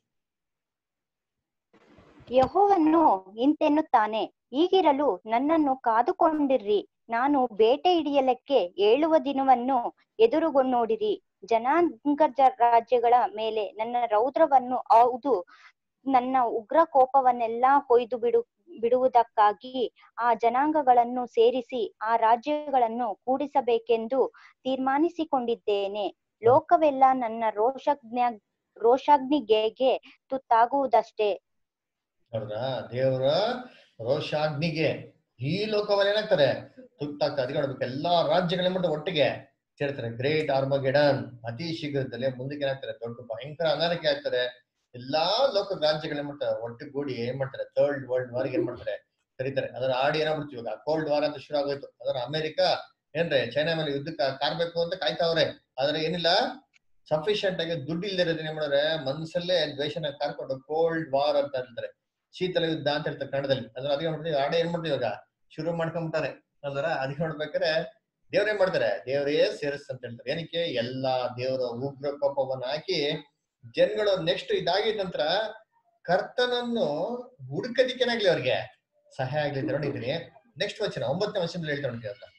ಯಹೋವನ್ನು ಇಂತೆನ್ನುತ್ತಾನೆ ಹೀಗಿರಲು ನನ್ನನ್ನು ಕಾದುಕೊಂಡಿರ್ರಿ ನಾನು ಬೇಟೆ ಹಿಡಿಯಲಕ್ಕೆ ಏಳುವ ದಿನವನ್ನು ಎದುರುಗೊಂಡೋಡಿರಿ ಜನಾಂಗ ಜ- ರಾಜ್ಯಗಳ ಮೇಲೆ ನನ್ನ ರೌದ್ರವನ್ನು ಹೌದು ನನ್ನ ಉಗ್ರ ಕೋಪವನ್ನೆಲ್ಲಾ ಕೊಯ್ದು ಬಿಡು ಬಿಡುವುದಕ್ಕಾಗಿ ಆ ಜನಾಂಗಗಳನ್ನು ಸೇರಿಸಿ ಆ ರಾಜ್ಯಗಳನ್ನು ಕೂಡಿಸಬೇಕೆಂದು ತೀರ್ಮಾನಿಸಿಕೊಂಡಿದ್ದೇನೆ ಲೋಕವೆಲ್ಲ ನನ್ನ ರೋಷಜ್ಞ ರೋಷಾಗ್ನಿಗೆ ತುತ್ತಾಗುವುದಷ್ಟೇ ಹೌದಾ ದೇವರ ರೋಷಾಗ್ನಿಗೆ ಈ ಲೋಕವನ್ನ ಏನಾಗ್ತಾರೆ ತುತ್ತಾಗ್ತದೆ ಅದಕ್ಕೆ ನೋಡ್ಬೇಕು ಎಲ್ಲಾ ರಾಜ್ಯಗಳ ಮಟ್ಟ ಒಟ್ಟಿಗೆ ಸೇರ್ತಾರೆ ಗ್ರೇಟ್ ಆರ್ಮಗೆಡನ್ ಅತಿ ಶೀಘ್ರದಲ್ಲೇ ಮುಂದಕ್ಕೆ ಏನಾಗ್ತಾರೆ ದೊಡ್ಡ ಭಯಂಕರ ಅನಾರೋಗ್ಯ ಆಗ್ತಾರೆ ಎಲ್ಲಾ ಲೋಕ ರಾಜ್ಯಗಳ ಮಟ್ಟ ಒಟ್ಟಿಗೂಡಿ ಏನ್ ಮಾಡ್ತಾರೆ ಥರ್ಡ್ ವರ್ಲ್ಡ್ ವಾರ್ ಏನ್ ಮಾಡ್ತಾರೆ ಕರೀತಾರೆ ಅದರ ಆಡಿ ಏನಾಗ್ಬಿಡ್ತು ಇವಾಗ ಕೋಲ್ಡ್ ವಾರ್ ಅಂತ ಶುರು ಆಗೋಯ್ತು ಅದರ ಅಮೆರಿಕ ಏನ್ರಿ ಚೈನಾ ಮೇಲೆ ಯುದ್ಧಕ್ಕೆ ಕಾರ್ಬೇಕು ಅಂತ ಕಾಯ್ತಾವ್ರೆ ಆದ್ರೆ ಏನಿಲ್ಲ ಸಫಿಶಿಯಂಟ್ ಆಗಿ ದುಡ್ಡು ಇಲ್ದಿರೋದು ಏನ್ ಮಾಡಿದ್ರೆ ಮನ್ಸಲ್ಲೇ ದ್ವೇಷನ ಕಾರ್ಕೊಂಡು ಕೋಲ್ಡ್ ವಾರ್ ಅಂತ ಹೇಳ್ತಾರೆ ಶೀತಲ ಯುದ್ಧ ಅಂತ ಹೇಳ್ತಾರೆ ಕನ್ನಡದಲ್ಲಿ ಅಂದ್ರೆ ಅದಕ್ಕೆ ನೋಡ್ತೀವಿ ಆಡ ಏನ್ ಮಾಡ್ತೀವಿ ಇವಾಗ ಶುರು ಮಾಡ್ಕೊಂಬಿಟ್ಟಾರೆ ಅಂದ್ರ ಅದಕ್ಕೆ ನೋಡ್ಬೇಕಾದ್ರೆ ದೇವ್ರೇನ್ ಮಾಡ್ತಾರೆ ದೇವರೇ ಸೇರಿಸ್ ಅಂತ ಹೇಳ್ತಾರೆ ಏನಕ್ಕೆ ಎಲ್ಲಾ ದೇವರ ಉಗ್ರ ಕೋಪವನ್ನ ಹಾಕಿ ಜನಗಳು ನೆಕ್ಸ್ಟ್ ಇದಾಗಿದ ನಂತರ ಕರ್ತನನ್ನು ಹುಡುಕದಿಕ್ಕೇನಾಗ್ಲಿ ಅವ್ರಿಗೆ ಸಹಾಯ ಆಗ್ಲಿ ಅಂತ ನೋಡಿದ್ದೀನಿ ನೆಕ್ಸ್ಟ್ ವಚನ ಒಂಬತ್ತನೇ ವಚನದಲ್ಲಿ ಹೇಳ್ತಾ ನೋಡ್ತೀವಿ ಅಂತ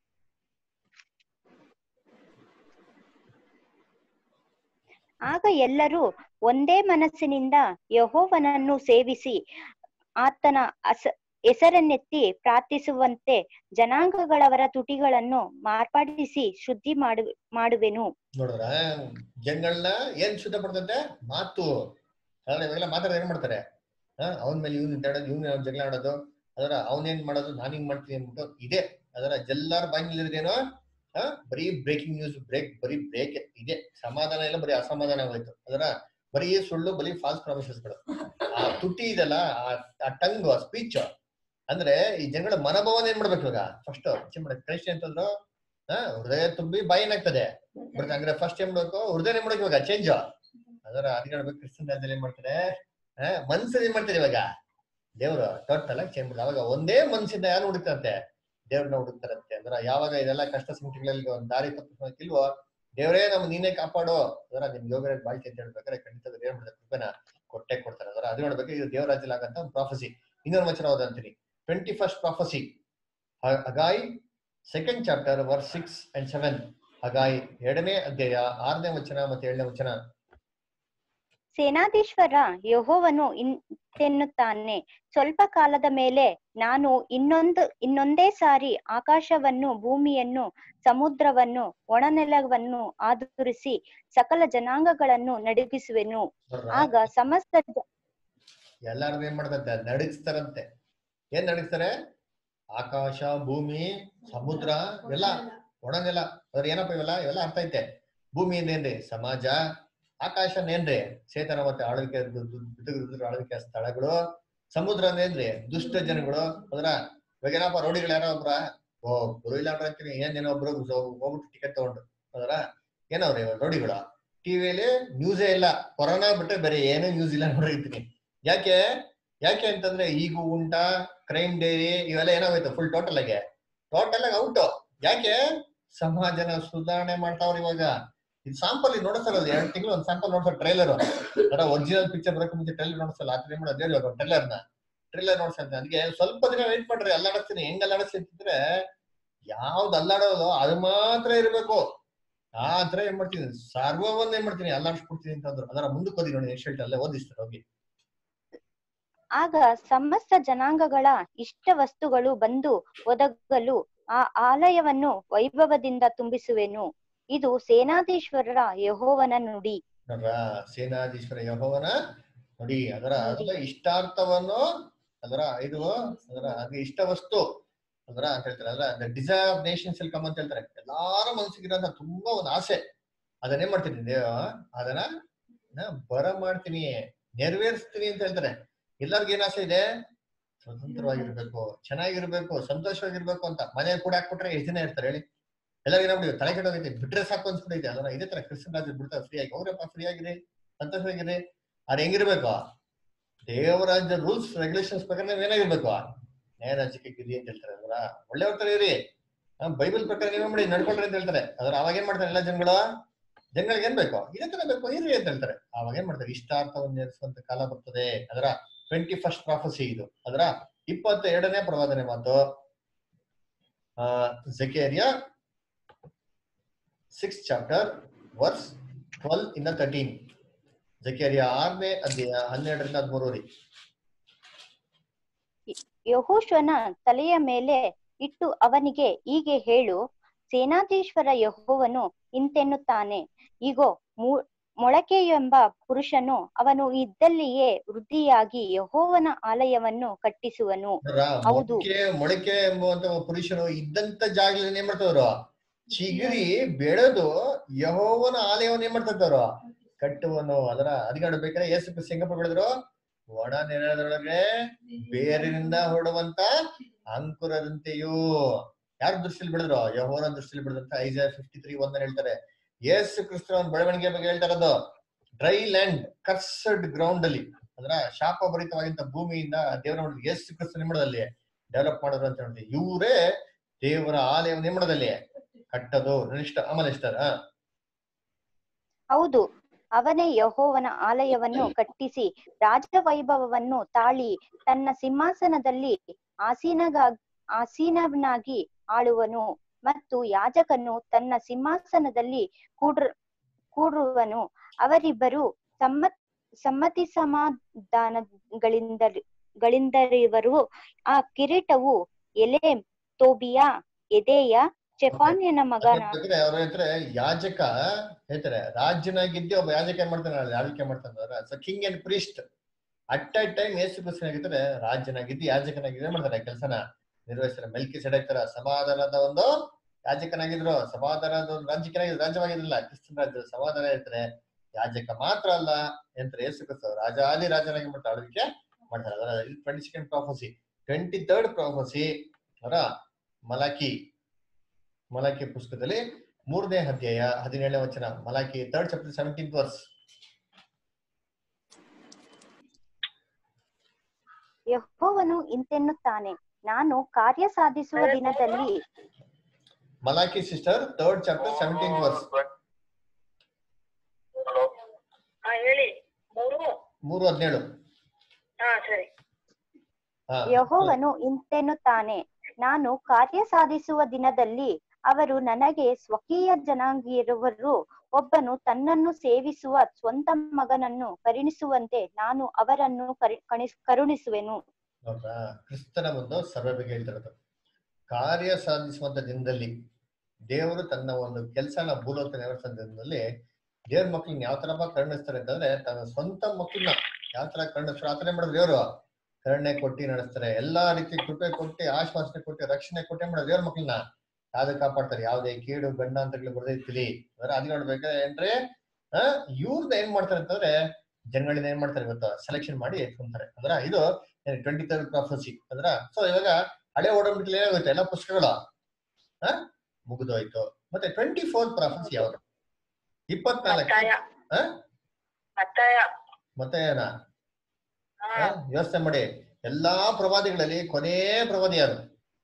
ಆಗ ಎಲ್ಲರೂ ಒಂದೇ ಮನಸ್ಸಿನಿಂದ ಯಹೋವನನ್ನು ಸೇವಿಸಿ ಆತನ ಅಸ ಹೆಸರನ್ನೆತ್ತಿ ಪ್ರಾರ್ಥಿಸುವಂತೆ ಜನಾಂಗಗಳವರ ತುಟಿಗಳನ್ನು ಮಾರ್ಪಡಿಸಿ ಶುದ್ಧಿ ಮಾಡು ಮಾಡುವೆನು ನೋಡಿದ್ರ ಜನಗಳನ್ನ ಏನ್ ಶುದ್ಧ ಪಡ್ತಂತೆ ಮಾತು ಅಲ್ಲ ಇವಾಗೆಲ್ಲ ಮಾತಾಡೋದು ಏನ್ ಮಾಡ್ತಾರೆ ಹಾ ಅವನ ಮೇಲೆ ಇವ್ನು ಇದ್ದಾಡೋದು ಇವ್ನು ಜಗಳ ಆಡೋದು ಅದರ ಅವನೇನ್ ಮಾಡೋದು ನಾನು ಹಿಂಗ್ ಮಾಡ್ತೀನಿ ಅಂದ್ಬಿಟ್ಟು ಇದೆ ಅದರ ಎಲ್ಲಾರ ಬಾಯಿನಲ್ಲಿರೋದೇನೋ ಆ, ಬರೀ ಬ್ರೇಕಿಂಗ್ ನ್ಯೂಸ್ ಬ್ರೇಕ್ ಬರೀ ಬ್ರೇಕ್ ಇದೆ ಸಮಾಧಾನ ಇಲ್ಲ ಬರೀ ಅಸಮಾಧಾನ ಆಗೋಯ್ತು ಅದರ ಬರೀ ಸುಳ್ಳು ಬರೀ ಫಾಲ್ಸ್ ಪ್ರಾಮಿಸಸ್ಗಳು ಆ ತುಟಿ ಇದೆಲ್ಲ ಆ- ಆ ಟಂಗ್ ಆ ಸ್ಪೀಚ್ ಅಂದ್ರೆ ಈ ಜನಗಳ ಮನೋಭಾವನ ಏನ್ ಮಾಡ್ಬೇಕು ಇವಾಗ ಫಸ್ಟ್ ಚೇಂಜ್ ಮಾಡಕ್ ಕ್ರೈಸ್ಟ್ ಅಂತಂದ್ರು ಆ, ಹೃದಯ ತುಂಬಿ ಬಾಯಿನಾಗ್ತದೆ ಬಟ್ ಅಂದ್ರೆ ಫಸ್ಟ್ ಏನ್ ಮಾಡ್ಬೇಕು ಹೃದಯ ಏನ್ ಮಾಡ್ಬೇಕು ಇವಾಗ ಚೇಂಜ್ ಅದರ ಅದಿರ್ಬೇಕು ಕ್ರಿಶ್ಚಿಯನ್ ರಾಜ್ಯದಲ್ಲಿ ಏನ್ ಮಾಡ್ತಾರೆ ಆ, ಮನ್ಸಲ್ಲಿ ಏನ್ ಮಾಡ್ತಾರೆ ಇವಾಗ ದೇವ್ರು ಟೋಟಲ್ ಆಗಿ ಚೇಂಜ್ ಮಾಡ್ತಾರೆ ಅವಾಗ ಒಂದೇ ಮನ್ಸಿಂದ ಯಾರು ಹುಡುಕ್ತಾರಂತೆ ದೇವ್ರನ್ನ ಹುಡುಕ್ತಾರಂತೆ ಅಂದ್ರೆ ಯಾವಾಗ ಇದೆಲ್ಲ ಕಷ್ಟ ಸಂಕಟಗಳಲ್ಲಿ ಒಂದ್ ದಾರಿ ತಪ್ಪಿಲ್ವೋ ದೇವರೇ ನಮ್ ನೀನೇ ಕಾಪಾಡೋ ಅದರ ನಿಮ್ ಯೋಗ ಬಾಳ್ಕೆ ಅಂತ ಹೇಳ್ಬೇಕಾದ್ರೆ ಖಂಡಿತ ಏನ್ ಮಾಡ್ತಾರೆ ಕೃಪೆನ ಕೊಟ್ಟೆ ಕೊಡ್ತಾರೆ ಅದರ ಅದು ನೋಡ್ಬೇಕು ಇದು ದೇವರಾಜ್ಯದಲ್ಲಿ ಆಗಂತ ಒಂದು ಪ್ರಾಫಸಿ ಇನ್ನೊಂದು ವಚನ ಓದಂತೀನಿ twenty first prophecy Haggai second chapter verse six and seven Haggai ಎರಡನೇ ಅಧ್ಯಾಯ ಆರನೇ ವಚನ ಮತ್ತೆ ಏಳನೇ ವಚನ ಸೇನಾಧೀಶ್ವರ ಯಹೋವನು ಇಂತೆನ್ನುತ್ತಾನೆ ಸ್ವಲ್ಪ ಕಾಲದ ಮೇಲೆ ನಾನು ಇನ್ನೊಂದು ಇನ್ನೊಂದೇ ಸಾರಿ ಆಕಾಶವನ್ನು ಭೂಮಿಯನ್ನು ಸಮುದ್ರವನ್ನು ಒಣನೆಲವನ್ನು ಆಧರಿಸಿ ಸಕಲ ಜನಾಂಗಗಳನ್ನು ನಡುಗಿಸುವೆನು ಆಗ ಸಮಸ್ತ ಜ- ಎಲ್ಲಾರು ಏನ್ ಮಾಡ್ತಂತೆ ನಡಗಿಸ್ತಾರಂತೆ ಏನ್ ನಡಗಿಸ್ತಾರೆ ಆಕಾಶ ಭೂಮಿ ಸಮುದ್ರ ಎಲ್ಲ ಒಣನೆಲ ಅದ್ರ ಏನಪ್ಪ ಇವೆಲ್ಲ ಇವೆಲ್ಲ ಅರ್ಥ ಐತೆ ಭೂಮಿ ಏನ್ರಿ ಸಮಾಜ ಆಕಾಶ ಏನ್ರಿ ಚೇತನ ಮತ್ತೆ ಆಳ್ವಿಕೆ ಬಿದ್ದುಗಿದ್ರು ಆಳ್ವಿಕೆ ಸ್ಥಳಗಳು ಸಮುದ್ರ ಅಂದೇನ್ರಿ ದುಷ್ಟ ಜನಗಳು ಅದ್ರ ಇವಾಗ ಏನಪ್ಪ ರೋಡಿಗಳು ಯಾರೋ ಒಬ್ರ ಓ ಗುರು ಇಲ್ಲ ಅಂತೀನಿ ಏನೇನೋ ಒಬ್ರು ಹೋಗ್ಬಿಟ್ಟು ಟಿಕೆಟ್ ತಗೊಂಡ್ರು ಅದರ ಏನವ್ರಿ ರೋಡಿಗಳು ಟಿವಿಯಲ್ಲಿ ನ್ಯೂಸೇ ಇಲ್ಲ ಕೊರೋನಾ ಬಿಟ್ರೆ ಬೇರೆ ಏನೂ ನ್ಯೂಸ್ ಇಲ್ಲ ನೋಡಿರ್ತೀನಿ ಯಾಕೆ ಯಾಕೆ ಅಂತಂದ್ರೆ ಈಗ ಉಂಟಾ ಕ್ರೈಮ್ ಡೈರಿ ಇವೆಲ್ಲ ಏನಾಗೋಯ್ತು ಫುಲ್ ಟೋಟಲ್ ಆಗಿ ಟೋಟಲ್ ಆಗಿ ಔಟ್ ಯಾಕೆ ಸಮಾಜನ ಸುಧಾರಣೆ ಮಾಡ್ತಾವ್ರ ಇವಾಗ ಇದು ಸಾಂಪಲ್ ಇದು ನೋಡಿಸಲ್ಲ ಎರಡು ತಿಂಗಳು ಒಂದು ಸ್ಯಾಂಪಲ್ ನೋಡ್ತಾರೆ ಟ್ರೈಲರ್ ಅದರ ಒರಿಜಿನಲ್ ಪಿಕ್ಚರ್ ಬರೋಕೆ ಮುಂಚೆ ಟ್ರೈಲರ್ ನೋಡಿಸಲ್ಲ ಆ ಏನ್ ಮಾಡೋದು ಹೇಳಿ ಟ್ರೈಲರ್ ನ ಟ್ರೈಲರ್ ನೋಡ್ಸಂತ ಅದಕ್ಕೆ ಸ್ವಲ್ಪ ದಿನ ವೇಟ್ ಮಾಡ್ರಿ ಅಲ್ಲಾಡಿಸ್ತೀನಿ ಹೆಂಗ್ ಅಲ್ಲಾಡಿಸ್ತೀನಿ ಅಂತಂದ್ರೆ ಯಾವ್ದು ಅಲ್ಲಾಡೋದು ಅದು ಮಾತ್ರ ಇರ್ಬೇಕು ಆ ತರ ಏನ್ ಮಾಡ್ತೀನಿ ಸರ್ವವನ್ನ ಏನ್ ಮಾಡ್ತೀನಿ ಅಲ್ಲಾಡಿಸ್ಬಿಡ್ತೀನಿ ಅಂತಂದ್ರು ಅದರ ಮುಂದಕ್ಕೆ ಓದಿ ನೋಡಿ ನೆಕ್ಸ್ಟ್ ಅಲ್ಲೇ ಓದಿಸ್ತಾರೆ ಹೋಗಿ ಆಗ ಸಮಸ್ತ ಜನಾಂಗಗಳ ಇಷ್ಟ ವಸ್ತುಗಳು ಬಂದು ಒದಗಲು ಆ ಆಲಯವನ್ನು ವೈಭವದಿಂದ ತುಂಬಿಸುವೆನು ಇದು ಸೇನಾಧೀಶ್ವರರ ಯಹೋವನ ನುಡಿ ನೋಡ್ರ ಸೇನಾಧೀಶ್ವರ ಯಹೋವನ ನೋಡಿ ಅದರ ಅದರ ಇಷ್ಟಾರ್ಥವನ್ನು ಅದರ ಇದು ಅದರ ಅದು ಇಷ್ಟ ವಸ್ತು ಅದರ ಅಂತ ಹೇಳ್ತಾರೆ ಅದರ the desire of nations will come ಅಂತ ಹೇಳ್ತಾರೆ ಎಲ್ಲಾರ ಮನಸ್ಸಿಗಿರೋಂಥ ತುಂಬಾ ಒಂದು ಆಸೆ ಅದನ್ನೇ ಮಾಡ್ತೀನಿ ದೇವ ಅದನ್ನ ನಾ ಬರ ಮಾಡ್ತೀನಿ ನೆರವೇರಿಸ್ತೀನಿ ಅಂತ ಹೇಳ್ತಾರೆ ಎಲ್ಲರಿಗೂ ಏನ್ ಆಸೆ ಇದೆ ಸ್ವತಂತ್ರವಾಗಿರ್ಬೇಕು ಚೆನ್ನಾಗಿರ್ಬೇಕು ಸಂತೋಷವಾಗಿರ್ಬೇಕು ಅಂತ ಮನೆ ಕೂಡ ಹಾಕ್ಬಿಟ್ರೆ ಎಷ್ಟು ದಿನ ಇರ್ತಾರೆ ಹೇಳಿ ಎಲ್ಲರಿಗೂ ಏನಾಗ್ಬಿಡಿ ತಲೆ ಕೆಟ್ಟೋಗೈತೆ ಬಿಟ್ರೆ ಸಾಕು ಅನ್ಸ್ಬಿಟ್ಟೈತೆ ಅದನ್ನ ಇದೇ ತರ ಕ್ರಿಶ್ಚಿಯನ್ ರಾಜ್ಯ ಬಿಡ್ತಾರೆ ಫ್ರೀ ಆಗಿ ಹೋಗ್ರಪ್ಪ ಫ್ರೀ ಆಗಿರಿ ಸಂತೋಷವಾಗಿರಿ ಅವ್ರು ಹೆಂಗಿರ್ಬೇಕು ದೇವರಾಜ್ಯ ರೂಲ್ಸ್ ರೆಗ್ಯುಲೇಷನ್ಸ್ ಪ್ರಕಾರ ನೀವ್ ಏನಾಗಿರ್ಬೇಕು ನ್ಯಾಯ ರಾಜ್ಯಕ್ಕೆ ಗಿರಿ ಅಂತ ಹೇಳ್ತಾರೆ ಅದರ ಒಳ್ಳೆ ತರ ಇರಿ ಆ, ಬೈಬಲ್ ಪ್ರಕಾರ ನೀವೇ ಮಾಡಿ ನಡ್ಕೊಳ್ರಿ ಅಂತ ಹೇಳ್ತಾರೆ ಅದ್ರ ಅವಾಗ ಏನ್ ಮಾಡ್ತಾರೆ ಎಲ್ಲ ಜನಗಳು ಜನಗಳಿಗೆ ಏನ್ ಬೇಕು ಇದೇ ತರ ಬೇಕು ಇರಿ ಅಂತ ಹೇಳ್ತಾರೆ ಅವಾಗ ಏನ್ ಮಾಡ್ತಾರೆ ಇಷ್ಟಾರ್ಥವನ್ನು ನೆರೆಸುವಂತ ಕಾಲ ಬರ್ತದೆ ಅದರ ಟ್ವೆಂಟಿ ಫಸ್ಟ್ ಪ್ರಾಫಸಿ ಇದು ಅದರ ಇಪ್ಪತ್ತ ಎರಡನೇ ಪ್ರವಾದನೆ ಮಾತು ಆ Zechariah six chapter verse twelve ಇಂದ ತರ್ಟೀನ್ ಜಕೇರಿಯಾ ಆರನೇ ಅಧ್ಯಾಯ ಹನ್ನೆರಡರಿಂದ ಹದಿಮೂರವರೆಗೆ ಯಹೋಶನ ತಲೆಯ ಮೇಲೆ ಇಟ್ಟು ಅವನಿಗೆ ಹೀಗೆ ಹೇಳು ಸೇನಾಧೀಶ್ವರ ಯಹೋವನು ಇಂತೆನ್ನುತ್ತಾನೆ ಈಗೋ ಮು- ಮೊಳಕೆ ಎಂಬ ಪುರುಷನು ಅವನು ಇದ್ದಲ್ಲಿಯೇ ವೃದ್ಧಿಯಾಗಿ ಯಹೋವನ ಆಲಯವನ್ನು ಕಟ್ಟಿಸುವನು ಹೌದು. ಮೊಳಕೆ ಮೊಳಕೆ ಎಂಬುವಂತ ಒಬ್ಬ ಪುರುಷನು ಇದ್ದಂತ ಜಾಗದಲ್ಲಿ ಏನ್ ಮಾಡ್ತವ್ರು ಚಿಗುರಿ ಬೆಳೆದು ಯಹೋವನ ಆಲಯವನ್ನು ಏನ್ ಮಾಡ್ತಿದ್ದವ್ರು ಕಟ್ಟುವನು ಅದರ ಅದಕ್ಕೆ ಬೇಕಾದ್ರೆ ಏಸು ಕ್ರಿಸ್ತ ಹೆಂಗಪ್ಪ ಬೆಳೆದ್ರು ಒಣ ನೆಲದೊಳಗೆ ಬೇರಿನಿಂದ ಹೊರಡುವಂತ ಅಂಕುರದಂತೆಯೂ ಯಾರ ದೃಷ್ಟಿಯಲ್ಲಿ ಬೆಳೆದ್ರು ಯಹೋವನ ದೃಷ್ಟಿಯಲ್ಲಿ ಬೆಳೆದಂತ ಐಜ ಫಿಫ್ಟಿ ತ್ರೀ ಒಂದ್ ಹೇಳ್ತಾರೆ ಯೇಸು ಕ್ರಿಸ್ತನ ಬೆಳವಣಿಗೆ ಬಗ್ಗೆ ಹೇಳ್ತಾ ಇರೋದು ಡ್ರೈ ಲ್ಯಾಂಡ್ ಕರ್ಸಡ್ ಗ್ರೌಂಡ್ ಅಲ್ಲಿ ಅದರ ಶಾಪ ಭರಿತವಾಗಿಂತ ಭೂಮಿಯಿಂದ ದೇವರ ನೋಡಿ ಯೇಸು ಕ್ರಿಸ್ತನ ನಿಮ್ಮದಲ್ಲಿ ಡೆವಲಪ್ ಮಾಡೋದು ಅಂತ ಹೇಳ್ತೀವಿ ಇವರೇ ದೇವರ ಆಲಯ ನಿಮ್ಮದಲ್ಲಿ ಕಟ್ಟೋದು ಇಷ್ಟ ಆಮೇಲೆ ಇಷ್ಟ ಆ ಹೌದು ಅವನೇ ಯಹೋವನ ಆಲಯವನ್ನು ಕಟ್ಟಿಸಿ ರಾಜವೈಭವವನ್ನು ತಾಳಿ ತನ್ನ ಸಿಂಹಾಸನದಲ್ಲಿ ಆಸೀನಗ ಆಸೀನನಾಗಿ ಆಳುವನು ಮತ್ತು ಯಾಜಕನು ತನ್ನ ಸಿಂಹಾಸನದಲ್ಲಿ ಕೂಡ್ರ ಕೂಡುವನು ಅವರಿಬ್ಬರು ಸಮ್ಮತ್ ಸಮ್ಮತಿ ಸಮಾಧಾನಗಳಿಂದ ಗಳಿಂದರಿವರು ಆ ಕಿರೀಟವು ಎಲೆ ತೋಬಿಯ ಎದೆಯ ಚೆಫಾನ್ಯನ ಮಗನ ಯಾಕಂದ್ರೆ ಅವ್ರು ಹೇಳ್ತಾರೆ ಯಾಜಕ ಹೇಳ್ತಾರೆ ರಾಜ್ಯನಾಗಿದ್ದೆ ಒಬ್ಬ ಯಾಜಕ ಏನ್ ಮಾಡ್ತಾನೆ ಆಳ್ವಿಕೆ ಮಾಡ್ತಾನೆ so king and priest at a time ಯೇಸು ಕ್ರಿಸ್ತನಾಗಿದ್ರೆ ರಾಜ್ಯನಾಗಿದ್ದು ಯಾಜಕನಾಗಿದ್ರೆ ಮಾಡ್ತಾರೆ ಕೆಲಸನ ನಿರ್ವಹಿಸ್ತಾರೆ ಮೆಲ್ಕಿ ಸೆಡಕ್ತರ ಸಮಾಧಾನದ ಒಂದು ಯಾಜಕನಾಗಿದ್ರು ಸಮಾಧಾನದ ಒಂದು ರಾಜ್ಯಕನಾಗಿದ್ರು ರಾಜ್ಯವಾಗಿದ್ರಲ್ಲ ಕ್ರಿಸ್ತನ ರಾಜ್ಯದ ಸಮಾಧಾನ ಇರ್ತಾರೆ ಯಾಜಕ ಮಾತ್ರ ಅಲ್ಲ ಎಂತಾರೆ ಯೇಸು ಕ್ರಿಸ್ತ ರಾಜಾದಿ ರಾಜನಾಗಿ ಮಾಡ್ತಾರೆ ಆಳ್ವಿಕೆ ಮಾಡ್ತಾರೆ ಅದರ twenty second prophecy twenty third prophecy ಅವರ ಮಲಾಕಿ ಮಲಾಕಿ ಪುಸ್ತಕದಲ್ಲಿ ಮೂರನೇ ಅಧ್ಯಾಯ ಹದಿನೇಳನೇ ವಚನ Malachi third chapter seventeen verse ಯೆಹೋವನು ಇಂತೆನ್ನುತ್ತಾನೆ ನಾನು ಕಾರ್ಯ ಸಾಧಿಸುವ ದಿನದಲ್ಲಿ Malachi sister third chapter seventeen verse hello ಹಾ ಹೇಳಿ ಮೂರು ಮೂರು ಹದಿನೇಳು ಹಾ ಸರಿ ಹಾ ಯೆಹೋವನು ಇಂತೆನ್ನುತ್ತಾನೆ ನಾನು ಕಾರ್ಯ ಸಾಧಿಸುವ ದಿನದಲ್ಲಿ ಅವರು ನನಗೆ ಸ್ವಕೀಯ ಜನಾಂಗಿರುವರು ಒಬ್ಬನು ತನ್ನನ್ನು ಸೇವಿಸುವ ಸ್ವಂತ ಮಗನನ್ನು ಕರುಣಿಸುವಂತೆ ನಾನು ಅವರನ್ನು ಕರಿ- ಕಣಿಸ್- ಕರುಣಿಸುವೆನು ನೋಡ್ರಾ ಕ್ರಿಸ್ತನ ಒಂದು ಸರ್ವ ಬಗ್ಗೆ ಹೇಳ್ತಿರೋದು ಕಾರ್ಯ ಸಾಧಿಸುವಂತ ದಿನದಲ್ಲಿ ದೇವರು ತನ್ನ ಒಂದು ಕೆಲಸನ ಭೂಲೋಕ ನೆರವೇರಿಸೋ ದಿನದಲ್ಲಿ ದೇವ್ರ ಮಕ್ಳನ್ನ ಯಾವ ತರ ಕರುಣಿಸ್ತಾರೆ ಅಂತಂದ್ರೆ ತನ್ನ ಸ್ವಂತ ಮಕ್ಳನ್ನ ಯಾವ ತರ ಕರುಣಿಸ್ತಾರೆ ಆ ತರ ಮಾಡಿದ್ರು ದೇವರು ಕರುಣೆ ಕೊಟ್ಟಿ ನಡೆಸ್ತಾರೆ ಎಲ್ಲಾ ರೀತಿ ಕೃಪೆ ಕೊಟ್ಟು ಆಶ್ವಾಸನೆ ಕೊಟ್ಟು ರಕ್ಷಣೆ ಕೊಟ್ಟೆ ಮಾಡೋದು ದೇವ್ರ ಮಕ್ಳನ್ನ ಯಾವ್ದು ಕಾಪಾಡ್ತಾರೆ ಯಾವ್ದೇ ಕೀಡು ಗಂಡ ಅಂತ ಬರ್ದೈತಿಲಿ ಅಂದ್ರೆ ಅದ್ ನೋಡ್ಬೇಕಾದ್ರೆ ಏನ್ರಿ ಆ ಇವ್ರನ್ನ ಏನ್ ಮಾಡ್ತಾರೆ ಅಂತಂದ್ರೆ ಜನಗಳಿಂದ ಏನ್ ಮಾಡ್ತಾರೆ ಗೊತ್ತಾ ಸೆಲೆಕ್ಷನ್ ಮಾಡಿ ಎತ್ಕೊಂತಾರೆ ಅಂದ್ರ ಇದು ಟ್ವೆಂಟಿ ತರ್ಡ್ ಪ್ರಾಫಸಿ ಅಂದ್ರ ಸೊ ಇವಾಗ ಹಳೆ ಓಡಂಬಿಕೆ ಏನಾಗುತ್ತೆ ಎಲ್ಲ ಪುಸ್ತಕಗಳು ಆ ಮುಗಿದೋಯ್ತು ಮತ್ತೆ ಟ್ವೆಂಟಿ ಫೋರ್ತ್ ಪ್ರಾಫಸಿ ಯಾವ್ದು ಇಪ್ಪತ್ನಾಲ್ಕು ಮತ್ತಾಯ ಆ? ಮತ್ತಾಯ ಮತ್ತೆ ಏನ ಹಾ ಯೋಚನೆ ಮಾಡಿ ಎಲ್ಲಾ ಪ್ರವಾದಿಗಳಲ್ಲಿ ಕೊನೇ ಪ್ರವಾದಿ ಯಾರು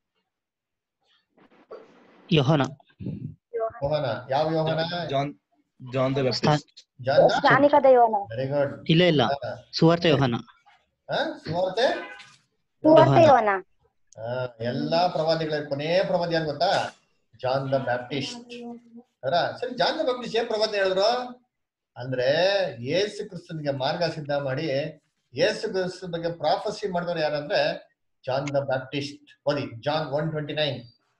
ಯೋಹನ ಯೋಹನ ಯಾವ ಯೋಹನ John John the Baptist. John ಜ್ಞಾನಿಕದ ಯೋನ ವೆರಿ ಗುಡ್ ಇಲ್ಲ ಇಲ್ಲ ಸುವಾರ್ತೆ ಯೋಹನ ಸುವಾರ್ತೆ ಸುವಾರ್ತೆ ಯೋನ ಆ, ಎಲ್ಲಾ ಪ್ರವಾದಿಗಳ ಕೊನೇ ಪ್ರವಾದಿ ಯಾರು ಗೊತ್ತಾ ಜಾನ್ ದ ಬ್ಯಾಪ್ಟಿಸ್ಟ್ ಅವರ ಸರಿ ಜಾನ್ ದ ಬ್ಯಾಪ್ಟಿಸ್ಟ್ ಏನ್ ಪ್ರವಾದಿ ಹೇಳಿದ್ರು ಅಂದ್ರೆ ಯೇಸು ಕ್ರಿಸ್ತನಿಗೆ ಮಾರ್ಗ ಸಿದ್ಧ ಮಾಡಿ ಯೇಸು ಕ್ರಿಸ್ತ ಬಗ್ಗೆ ಪ್ರಾಫಸಿ ಮಾಡಿದವರು ಯಾರಂದ್ರೆ ಜಾನ್ ದ ಬ್ಯಾಪ್ಟಿಸ್ಟ್ ಓದಿ ಜಾನ್ ಒನ್ ಟ್ವೆಂಟಿ ನೈನ್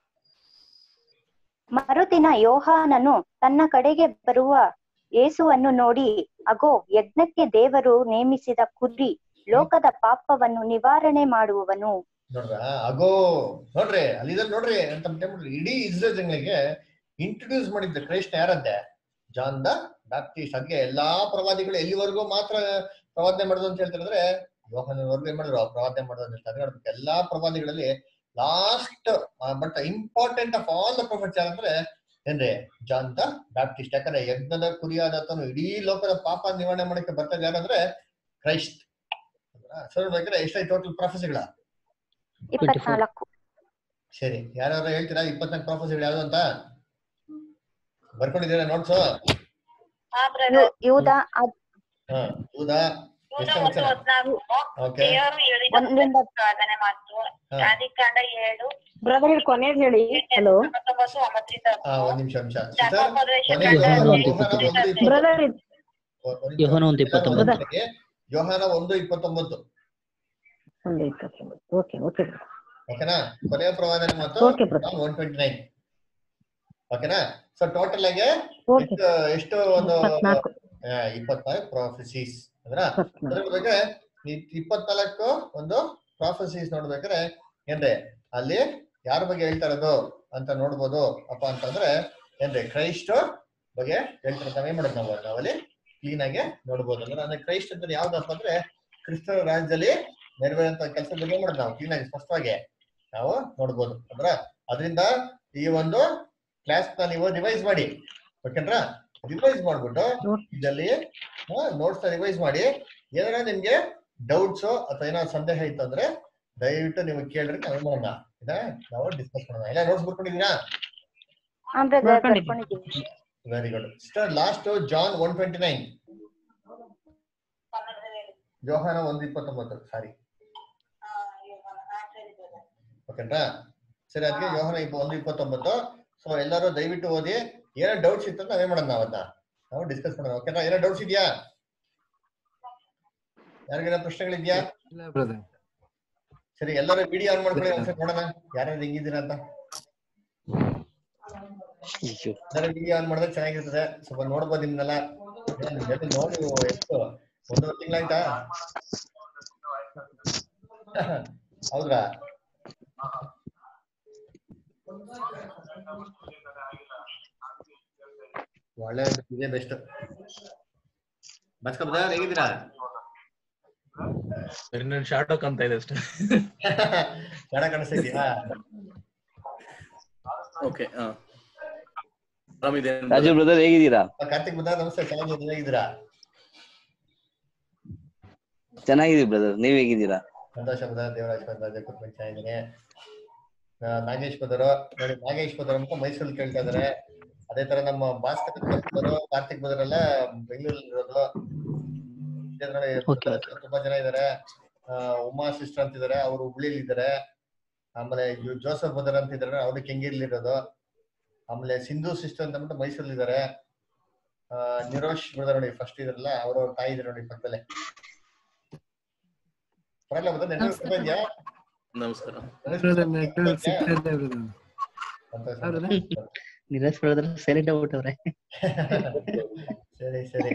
ಮರುದಿನ ಯೋಹಾನನು ತನ್ನ ಕಡೆಗೆ ಬರುವ ಯೇಸುವನ್ನು ನೋಡಿ ಅಗೋ ಯಜ್ಞಕ್ಕೆ ದೇವರು ನೇಮಿಸಿದ ಕುರಿ ಲೋಕದ ಪಾಪವನ್ನು ನಿವಾರಣೆ ಮಾಡುವವನು ನೋಡ್ರ ಅಗೋ ನೋಡ್ರಿ ಅಲ್ಲಿದಲ್ಲಿ ನೋಡ್ರಿ ಅಂತ ಅಂದ್ಬಿಟ್ರೆ ಇಡೀ ಇಸ್ರೇಲ್ ಜನಗಳಿಗೆ ಇಂಟ್ರೊಡ್ಯೂಸ್ ಮಾಡಿದ್ದ ಕ್ರೈಸ್ಟ್ ಯಾರಂತೆ ಜಾನ್ ದ ಬ್ಯಾಪ್ಟಿಸ್ಟ್ ಅದಕ್ಕೆ ಎಲ್ಲಾ ಪ್ರವಾದಿಗಳು ಎಲ್ಲಿವರೆಗೂ ಮಾತ್ರ ಪ್ರವಾದನೆ ಮಾಡೋದು ಅಂತ ಹೇಳ್ತಾರೆ ಯೋಹನವರೆಗೂ ಏನ್ ಮಾಡಿದ್ರು ಪ್ರವಾದನೆ ಮಾಡೋದು ಅಂತ ಹೇಳ್ತಾರೆ ನೋಡ್ಬೇಕು ಎಲ್ಲಾ ಪ್ರವಾದಿಗಳಲ್ಲಿ last but important of all the prophets ಯಾರಂದ್ರೆ ಏನ್ರಿ ಜಾನ್ ದ ಬ್ಯಾಪ್ಟಿಸ್ಟ್ ಯಾಕಂದ್ರೆ ಯಜ್ಞದ ಕುರಿಯಾದತನು ಇಡೀ ಲೋಕದ ಪಾಪ ನಿವಾರಣೆ ಮಾಡಕ್ಕೆ ಬರ್ತದೆ ಯಾರಂದ್ರೆ ಕ್ರೈಸ್ಟ್ ಸರ್ ಬೇಕಾದ್ರೆ ಎಷ್ಟಾಯ್ತು ಟೋಟಲ್ ಪ್ರೊಫೆಸಿಗಳ ಇಪ್ಪತ್ನಾಲ್ಕು ಸರಿ ಯಾರು ಹೇಳ್ತೀರಾ ಇಪ್ಪತ್ನಾಲ್ಕು ಪ್ರಾಫಸಿಗಳು ಯಾವ್ದು ಅಂತ ಬರ್ಕೊಂಡಿದ್ದೀರಾ ನೋಟ್ಸು ಹಾ ಬ್ರದರ್ ಯು- ಯೂದ ಅದ್- ಹಾ ಹೌದಾ ನೂರ ಎಷ್ಟು ಒಂದು ವಚನ ಹದ್ನಾಲ್ಕು ಓಕೆ ದೇವರು ಹೇಳಿದ ಒಂದರಿಂದ ಸಾಧನೆ ಮಾತು ಹಾ. ಆದಿಕಾಂಡ ಏಳು ಬ್ರದರ್ ಇದು ಕೊನೆಯದ್ ಹೇಳಿ ಹಲೋ ಹತ್ತೊಂಬತ್ತು ಒಂಬತ್ತರಿಂದ ಹಾ ಒಂದ್ ನಿಮಿಷ ನಿಮಿಷ ಧರ್ಮೋಪದೇಶ ಕೊನೆಗೆ ಯೋಹಾನ ಯೋಹಾನ ಒಂದು ಇಪ್ಪತ್ತೊಂಬತ್ತು. ಬ್ರದರ್ ಯೋಹಾನ ಒಂದು ಇಪ್ಪತ್ತೊಂಬತ್ತು. ಕೊನೆಗೆ ಯೋಹಾನ ಒಂದು ಇಪ್ಪತ್ತೊಂಬತ್ತು ಒಂದು ಇಪ್ಪತ್ತೊಂಬತ್ತು ಓಕೆ ಓಕೆ ಓಕೆನಾ ಕೊನೆಯ ಪ್ರವಾದನೆ ಮತ್ತು Okay, brother. One twenty nine ಓಕೆನಾ ಸೊ ಟೋಟಲ್ ಆಗಿ ಓಕೆ ಎಷ್ಟು ಎಷ್ಟು ಒಂದು ಇಪ್ಪತ್ನಾಲ್ಕು ಆ, ಇಪ್ಪತ್ನಾಲ್ಕು ಪ್ರಾಫಿಸೀಸ್ ಅಂದ್ರ ಇಪ್ಪತ್ನಾಲ್ಕು ನೋಡ್ಬೇಕಾದ್ರೆ ಇಪ್ಪತ್ನಾಲ್ಕು ಒಂದು ಪ್ರಾಫೆಸೀಸ್ ನೋಡ್ಬೇಕಾದ್ರೆ ಏನ್ರಿ ಅಲ್ಲಿ ಯಾರ ಬಗ್ಗೆ ಹೇಳ್ತಾ ಇರೋದು ಅಂತ ನೋಡ್ಬೋದು ಅಪ್ಪ ಅಂತಂದ್ರೆ ಏನ್ರಿ ಕ್ರೈಸ್ಟ್ ಬಗ್ಗೆ ಹೇಳ್ತಾರೆ ನಾವೇನ್ ಮಾಡೋದು ನಾವು ನಾವಲ್ಲಿ ಕ್ಲೀನ್ ಆಗಿ ನೋಡ್ಬೋದು ಅಂದ್ರೆ ಅಂದ್ರೆ ಕ್ರೈಸ್ಟ್ ಅಂತ ಯಾವ್ದಪ್ಪ ಅಂದ್ರೆ ಕ್ರಿಸ್ತನ ರಾಜ್ಯದಲ್ಲಿ ನೆರವೇರಂತ ಕೆಲಸ ಬಗ್ಗೆ ಮಾಡೋದು ನಾವು ಕ್ಲೀನ್ ಆಗಿ ಸ್ಪಷ್ಟವಾಗಿ ನಾವು ನೋಡ್ಬೋದು ಅಂದ್ರ ಅದರಿಂದ ಈ ಒಂದು ಕ್ಲಾಸ್ ನ ನೀವು ರಿವೈಸ್ ಮಾಡಿ ಓಕೆನ್ರಾ ರಿವೈಸ್ ಮಾಡ್ಬಿಟ್ಟು ಇದರಲ್ಲಿ ನೋಟ್ಸ್ ರಿವೈಸ್ ಮಾಡಿ ಏನಾರ ನಿಮ್ಗೆ ಡೌಟ್ಸ್ ಅಥವಾ ಏನಾದ್ರು ಸಂದೇಹ ಇತ್ತು ಅಂದ್ರೆ ದಯವಿಟ್ಟು ನೀವು ಕೇಳ್ರಿ ನಾವೇನ್ ಮಾಡೋಣ ಇದನ್ನ ನಾವು ಡಿಸ್ಕಸ್ ಮಾಡೋಣ ಎಲ್ಲ ನೋಟ್ಸ್ ಬರ್ಕೊಂಡಿದ್ದೀರಾ ಆ ಬ್ರದರ್ ಬರ್ಕೊಂಡಿದ್ದೀನಿ. ಬರ್ಕೊಂಡಿದ್ದೀನಿ very good star last John one twenty nine ಜೋಹಾನ ಒಂದು ಇಪ್ಪತ್ತೊಂಬತ್ತು ಸಾರಿ ಓಕೆನಾ ಸರಿ ಅದಕ್ಕೆ ಯೋಹಾನ ಇಪ್ಪ ಒಂದು ಇಪ್ಪತ್ತೊಂಬತ್ತು ಸೊ ಎಲ್ಲರೂ ದಯವಿಟ್ಟು ಓದಿ ಏನೋ ಡೌಟ್ಸ್ ಇತ್ತು ನಾವೇನ್ ಮಾಡೋಣ ನಾವು ಅದನ್ನ ನಾವು ಡಿಸ್ಕಸ್ ಮಾಡೋಣ ಓಕೆನಾ ಏನೋ ಡೌಟ್ಸ್ ಇದೆಯಾ ಯಾರಿಗೇನೋ ಪ್ರಶ್ನೆಗಳಿದ್ಯಾ ಇಲ್ಲ ಬ್ರದರ್ ಸರಿ ಎಲ್ಲರೂ ವಿಡಿಯೋ ಆನ್ ಮಾಡ್ಕೊಳ್ಳಿ ಒಂದ್ಸರಿ ನೋಡೋಣ ಯಾರ್ಯಾರು ಹೆಂಗಿದ್ದೀರಾ ಅಂತ ಅಯ್ಯೋ. ಎಲ್ಲರೂ ವಿಡಿಯೋ ಆನ್ ಮಾಡಿದ್ರೆ ಚೆನ್ನಾಗಿರ್ತದೆ ಸ್ವಲ್ಪ ನೋಡ್ಬೋದು ನಿಮ್ನೆಲ್ಲ ಏನ್ ಜೊತೆ ನೋಡಿ ಎಷ್ಟು ಒಂದೂವರೆ ತಿಂಗಳಾಯ್ತಾ ಹೌದ್ರಾ ಒಳ್ಳೆ ಇದೇ ಬೆಸ್ಟ್ ಬಸ್ಕ ಬ್ರದರ್ ಹೇಗಿದ್ದೀರಾ ಇನ್ನೊಂದು ಶಾರ್ಟ್ ಅಂತ ಇದೆ ಅಷ್ಟೇ ಚೆನ್ನಾಗ್ ಕಾಣಿಸ್ತಿದ್ಯಾ ಓಕೆ ಹಾ ಆರಾಮಿದೆ ರಾಜು ಬ್ರದರ್ ಹೇಗಿದ್ದೀರಾ ಕಾರ್ತಿಕ್ ಬ್ರದರ್ ನಮಸ್ತೆ ಚೆನ್ನಾಗಿ ಹೇಗಿದ್ದೀರಾ ಚೆನ್ನಾಗಿದ್ದೀವಿ ಬ್ರದರ್ ನೀವ್ ಹೇಗಿದ್ದೀರಾ ಸಂತೋಷ ಬ್ರದರ್ ದೇವರಾಜ್ ಬಂದ ಕುತ್ಕೊಂಡು ಚೆನ್ನಾಗಿದ್ದೀನಿ ಆ, ನಾಗೇಶ್ ಬದರು ನೋಡಿ ನಾಗೇಶ್ ಬದರು ಅಂತ ಮೈಸೂರಲ್ಲಿ ಕೇಳ್ತಾ ಇದಾರೆ ಅದೇ ತರ ನಮ್ಮ ಭಾಸ್ಕರ್ ಬದರು ಕಾರ್ತಿಕ್ ಬದರ್ ಎಲ್ಲ ಬೆಂಗಳೂರಲ್ಲಿ ಇರೋದು ಇದೇ ತರ Okay, okay. ತುಂಬಾ ಜನ ಇದಾರೆ ಆ, ಉಮಾ ಸಿಸ್ಟರ್ ಅಂತ ಇದಾರೆ ಅವರು ಹುಬ್ಳಿಲಿ ಇದಾರೆ ಆಮೇಲೆ ಇವ್ರು ಜೋಸಫ್ ಬದರ್ ಅಂತ ಇದಾರೆ ಅವ್ರು ಕೆಂಗೇರಿಲಿ ಇರೋದು ಆಮೇಲೆ ಸಿಂಧು ಸಿಸ್ಟರ್ ಅಂತ ಅಂದ್ಬಿಟ್ಟು ಮೈಸೂರಲ್ಲಿ ಇದಾರೆ ಆ, ನಿರೋಶ್ ಬ್ರದರ್ ನೋಡಿ ಫಸ್ಟ್ ಇದ್ರಲ್ಲ ಅವ್ರ ತಾಯಿ ಇದಾರೆ ನೋಡಿ ಪಕ್ಕದಲ್ಲೇ ಪರವಾಗಿಲ್ಲ ಬ್ರದರ್ ನೆಟ್ವರ್ಕ್ ಬರ್ತಾ ಇದ್ಯಾ ನಮಸ್ಕಾರ ಸಂತೋಷ ನಿರಾಶ್ ಬ್ರದರ್ ಸೈಲೆಂಟ್ ಆಗ್ಬಿಟ್ಟವ್ರೆ ಸರಿ ಸರಿ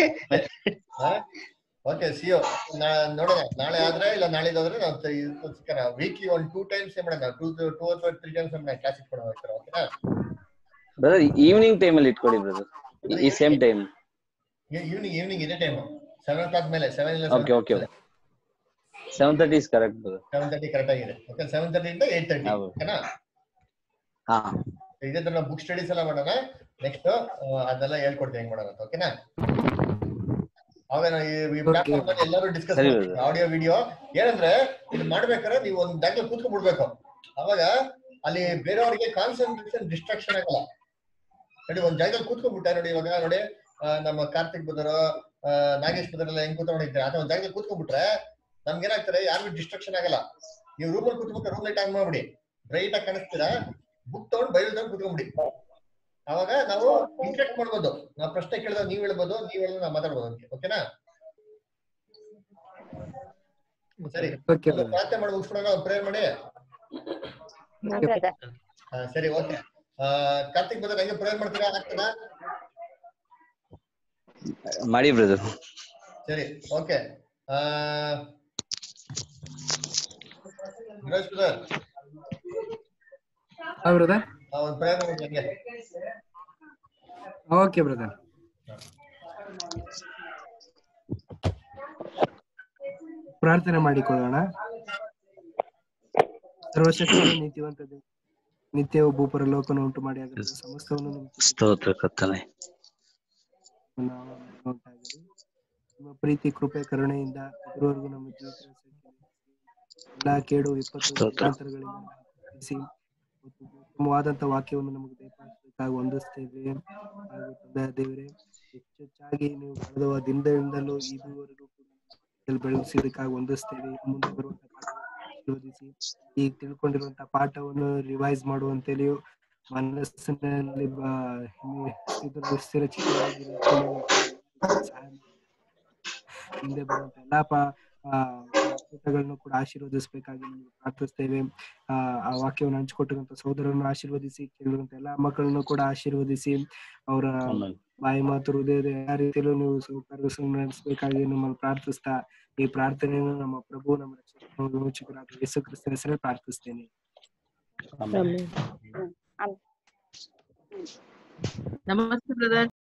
ಓಕೆ ಸಿಯೋ ನೋಡೋಣ ನಾಳೆ ಆದ್ರೆ ಇಲ್ಲ ನಾಳಿದಾದ್ರೆ ನಾವು ತ- ಇದು ಸಿಕ್ಕಣ ವೀಕ್ಲಿ ಒಂದ್ ಟೂ ಟೈಮ್ಸ್ ಮಾಡೋಣ ಟೂ ಟೂ ಅಥವಾ ತ್ರೀ ಟೈಮ್ಸ್ ಮಾಡೋಣ ಕ್ಲಾಸ್ ಇಟ್ಕೊಳೋಣ ಸರ್ ಓಕೆನಾ ಬ್ರದರ್ ಈವ್ನಿಂಗ್ ಟೈಮ್ ಅಲ್ಲಿ ಇಟ್ಕೊಳ್ಳಿ ಬ್ರದರ್ ಈ ಸೇಮ್ ಟೈಮ್ ಈವ್ನಿಂಗ್ ಈವ್ನಿಂಗ್ ಇದೇ ಟೈಮ್ ಸೆವೆನ್ ಓ ಕ್ಲಾಕ್ ಮೇಲೆ ಸೆವೆನ್ ಇಲ್ಲ okay okay seven thirty is correct brother seven thirty correct ಆಗಿದೆ ಓಕೆ ಸೆವೆನ್ ತರ್ಟಿ ಇಂದ ಏಟ್ ತರ್ಟಿ ಹೌದು. ಓಕೆನಾ ಹಾ ಇದೇ ತರ ನಾವು ಬುಕ್ ಸ್ಟಡೀಸ್ ಎಲ್ಲ ಮಾಡೋಣ ನೆಕ್ಸ್ಟ್ ಅದೆಲ್ಲ ಹೇಳ್ಕೊಡ್ತೀನಿ ಹೆಂಗ್ ಮಾಡೋಣ ಅಂತ ಓಕೆನಾ ಅವಾಗ ನಾವು ಈ- ಈ platform ಅಲ್ಲಿ ಎಲ್ಲರೂ ಡಿಸ್ಕಸ್ ಸರಿ ಮಾಡ್ತೀವಿ brother. ಆಡಿಯೋ ವಿಡಿಯೋ ಏನಂದ್ರೆ ಇದು ಮಾಡ್ಬೇಕಾದ್ರೆ ನೀವು ಒಂದ್ ಜಾಗ ಕೂತ್ಕೊಂಡ್ಬಿಡ್ಬೇಕು ಅವಾಗ ಅಲ್ಲಿ ಬೇರೆಯವರಿಗೆ ಕಾನ್ಸಂಟ್ರೇಷನ್ ಡಿಸ್ಟ್ರಾಕ್ಷನ್ ಆಗಲ್ಲ ನೋಡಿ ಒಂದ್ ಜಾಗದಲ್ಲಿ ಕೂತ್ಕೊಂಡ್ಬಿಟ್ಟೆ ನೋಡಿ ಇವಾಗ ನೋಡಿ ಆ, ನಮ್ಮ ಕಾರ್ತಿಕ್ ಬದರು ನಾಗೇಶ್ ಬದರ್ ಎಲ್ಲ ಹೆಂಗ್ ಕೂತ್ಕೊಂಡಿದ್ದಾರೆ ಅಥವಾ ಒಂದ್ ಜಾಗದಲ್ಲಿ ಕೂತ್ಕೊಂಡ್ಬಿಟ್ರೆ ನಮ್ಗೆ ಏನಾಗ್ತಾರೆ ಯಾರಿಗೂ ಡಿಸ್ಟ್ರಾಕ್ಷನ್ ಆಗಲ್ಲ ನೀವು ರೂಮ್ ಅಲ್ಲಿ ಕೂತ್ಬೇಕು ರೂಮ್ ಲೈಟ್ ಆನ್ ಮಾಡ್ಬಿಡಿ ಬ್ರೈಟ್ ಆಗಿ ಕಾಣಿಸ್ತೀರಾ ಬುಕ್ ತಗೊಂಡು ಬೈಲ್ ತಗೊಂಡು ಕೂತ್ಕೊಂಡ್ಬಿಡಿ ಅವಾಗ ನಾವು ಇಂಟ್ರಾಕ್ಟ್ ಮಾಡ್ಬೋದು ನಾವು ಪ್ರಶ್ನೆ ಕೇಳಿದಾಗ ನೀವ್ ಹೇಳ್ಬೋದು ನೀವ್ ಹೇಳಿದ್ರೆ ನಾವು ಮಾತಾಡ್ಬೋದು ಅದಕ್ಕೆ ಓಕೆನಾ ಸರಿ ಒಂದು ಪ್ರಾರ್ಥನೆ ಮಾಡಿ ಮುಗಿಸ್ಬಿಡೋಣ ಪ್ರೇಯರ್ ಮಾಡಿ ಬ್ರದರ್ ಹಾ, ಸರಿ ಓಕೆ ಕಾರ್ತಿಕ್ ಬದರ್ ಹಂಗೆ ಪ್ರೇಯರ್ ಮಾಡ್ತೀರಾ ಆಗ್ತದಾ ಮಾಡಿ ಬ್ರದರ್ ಸರಿ ಓಕೆ ವಿರಾಜ್ ಬ್ರದರ್ ಬ್ರದರ್ ಒಂದು ಪ್ರೇಯರ್ ಮಾಡಿ ಹಂಗೆ ಓಕೆ ಬ್ರದರ್ ಪ್ರಾರ್ಥನೆ ಮಾಡಿಕೊಳ್ಳೋಣ ಸರ್ವಶಕ್ತಿ ನೀತಿವಂತ ದೇವ, ನಿತ್ಯವೂ ಭೂಪರ ಲೋಕನ ಉಂಟು ಮಾಡಿ ಅದರ ಸಮಸ್ತವನ್ನು ನಮ್ಮ ಸ್ತೋತ್ರ ಕರ್ತನೆ ನಾಮವನ್ನು ಉಂಟಾಗಲಿ ನಿಮ್ಮ ಪ್ರೀತಿ ಕೃಪೆ ಕರುಣೆಯಿಂದ ಇದುವರೆಗೂ ನಮ್ಮ ಜೀವಿತ ಎಲ್ಲಾ ಕೇಡು ವಿಪತ್ತು ಸ್ತೋತ್ರ. ರೂಪಾಂತರಗಳಿಂದ ರಕ್ಷಿಸಿ ಮತ್ತು ಉತ್ತಮವಾದಂತ ವಾಕ್ಯವನ್ನು ನಮಗೆ ದಯಪಾಲಿಸಬೇಕಾಗಿ ಹೊಂದಿಸ್ತೇವೆ ಹಾಗೂ ತಂದೆಯ ದೇವರೇ ಹೆಚ್ಚೆಚ್ಚಾಗಿ ನೀವು ಕಳೆದ ದಿನದಿಂದಲೂ ಇದುವರೆಗೂ ಕೂಡ ಇದ್ರಲ್ಲಿ ಬೆಳೆಸಿದಕ್ಕಾಗಿ ಹೊಂದಿಸ್ತೇವೆ ಮುಂದೆ ಬರುವಂತ ಪಾಠವನ್ನು ಆಶೀರ್ವದಿಸಿ ಈಗ ತಿಳ್ಕೊಂಡಿರುವಂತ ಪಾಠವನ್ನು ರಿವೈಸ್ ಮಾಡುವಂತೆಯೂ ಮನಸ್ಸಿನಲ್ಲಿ ಬ- ಇದನ್ನು ಸ್ಥಿರಚಿತವಾಗಿರಲು ಸಹಾಯ ಮಾಡಿ. ಮುಂದೆ ಬರುವಂತ ಎಲ್ಲಾ ಪಾ ಆ, ಪಾಠಗಳನ್ನು ಕೂಡ ಆಶೀರ್ವದಿಸಬೇಕಾಗಿ ನಿಮಗೆ ಪ್ರಾರ್ಥಿಸ್ತೇವೆ ಆ ಆ ವಾಕ್ಯವನ್ನು ಹಂಚಿಕೊಟ್ಟಿರುವಂತ ಸಹೋದರನ್ನು ಆಶೀರ್ವದಿಸಿ ಕೇಳಿರುವಂತ ಎಲ್ಲಾ ಮಕ್ಕಳನ್ನು ಕೂಡ ಆಶೀರ್ವದಿಸಿ ಅವರ ಆಮೆನ್. ಬಾಯಿ ಮಾತು ಹೃದಯದ ಎಲ್ಲಾ ರೀತಿಯಲ್ಲೂ ನೀವು ಸಹಕಾರವನ್ನು ನಡೆಸಬೇಕಾಗಿ ನಮ್ಮನ್ನು ಪ್ರಾರ್ಥಿಸ್ತಾ ಈ ಪ್ರಾರ್ಥನೆಯನ್ನು ನಮ್ಮ ಪ್ರಭು ನಮ್ಮ ರಕ್ಷಕರು ವಿಮೋಚಕರಾದ ಯೇಸು ಕ್ರಿಸ್ತನ ಹೆಸರಲ್ಲಿ ಪ್ರಾರ್ಥಿಸ್ತೇನೆ ಆಮೆನ್. ನಮಸ್ತೆ ಬ್ರದರ್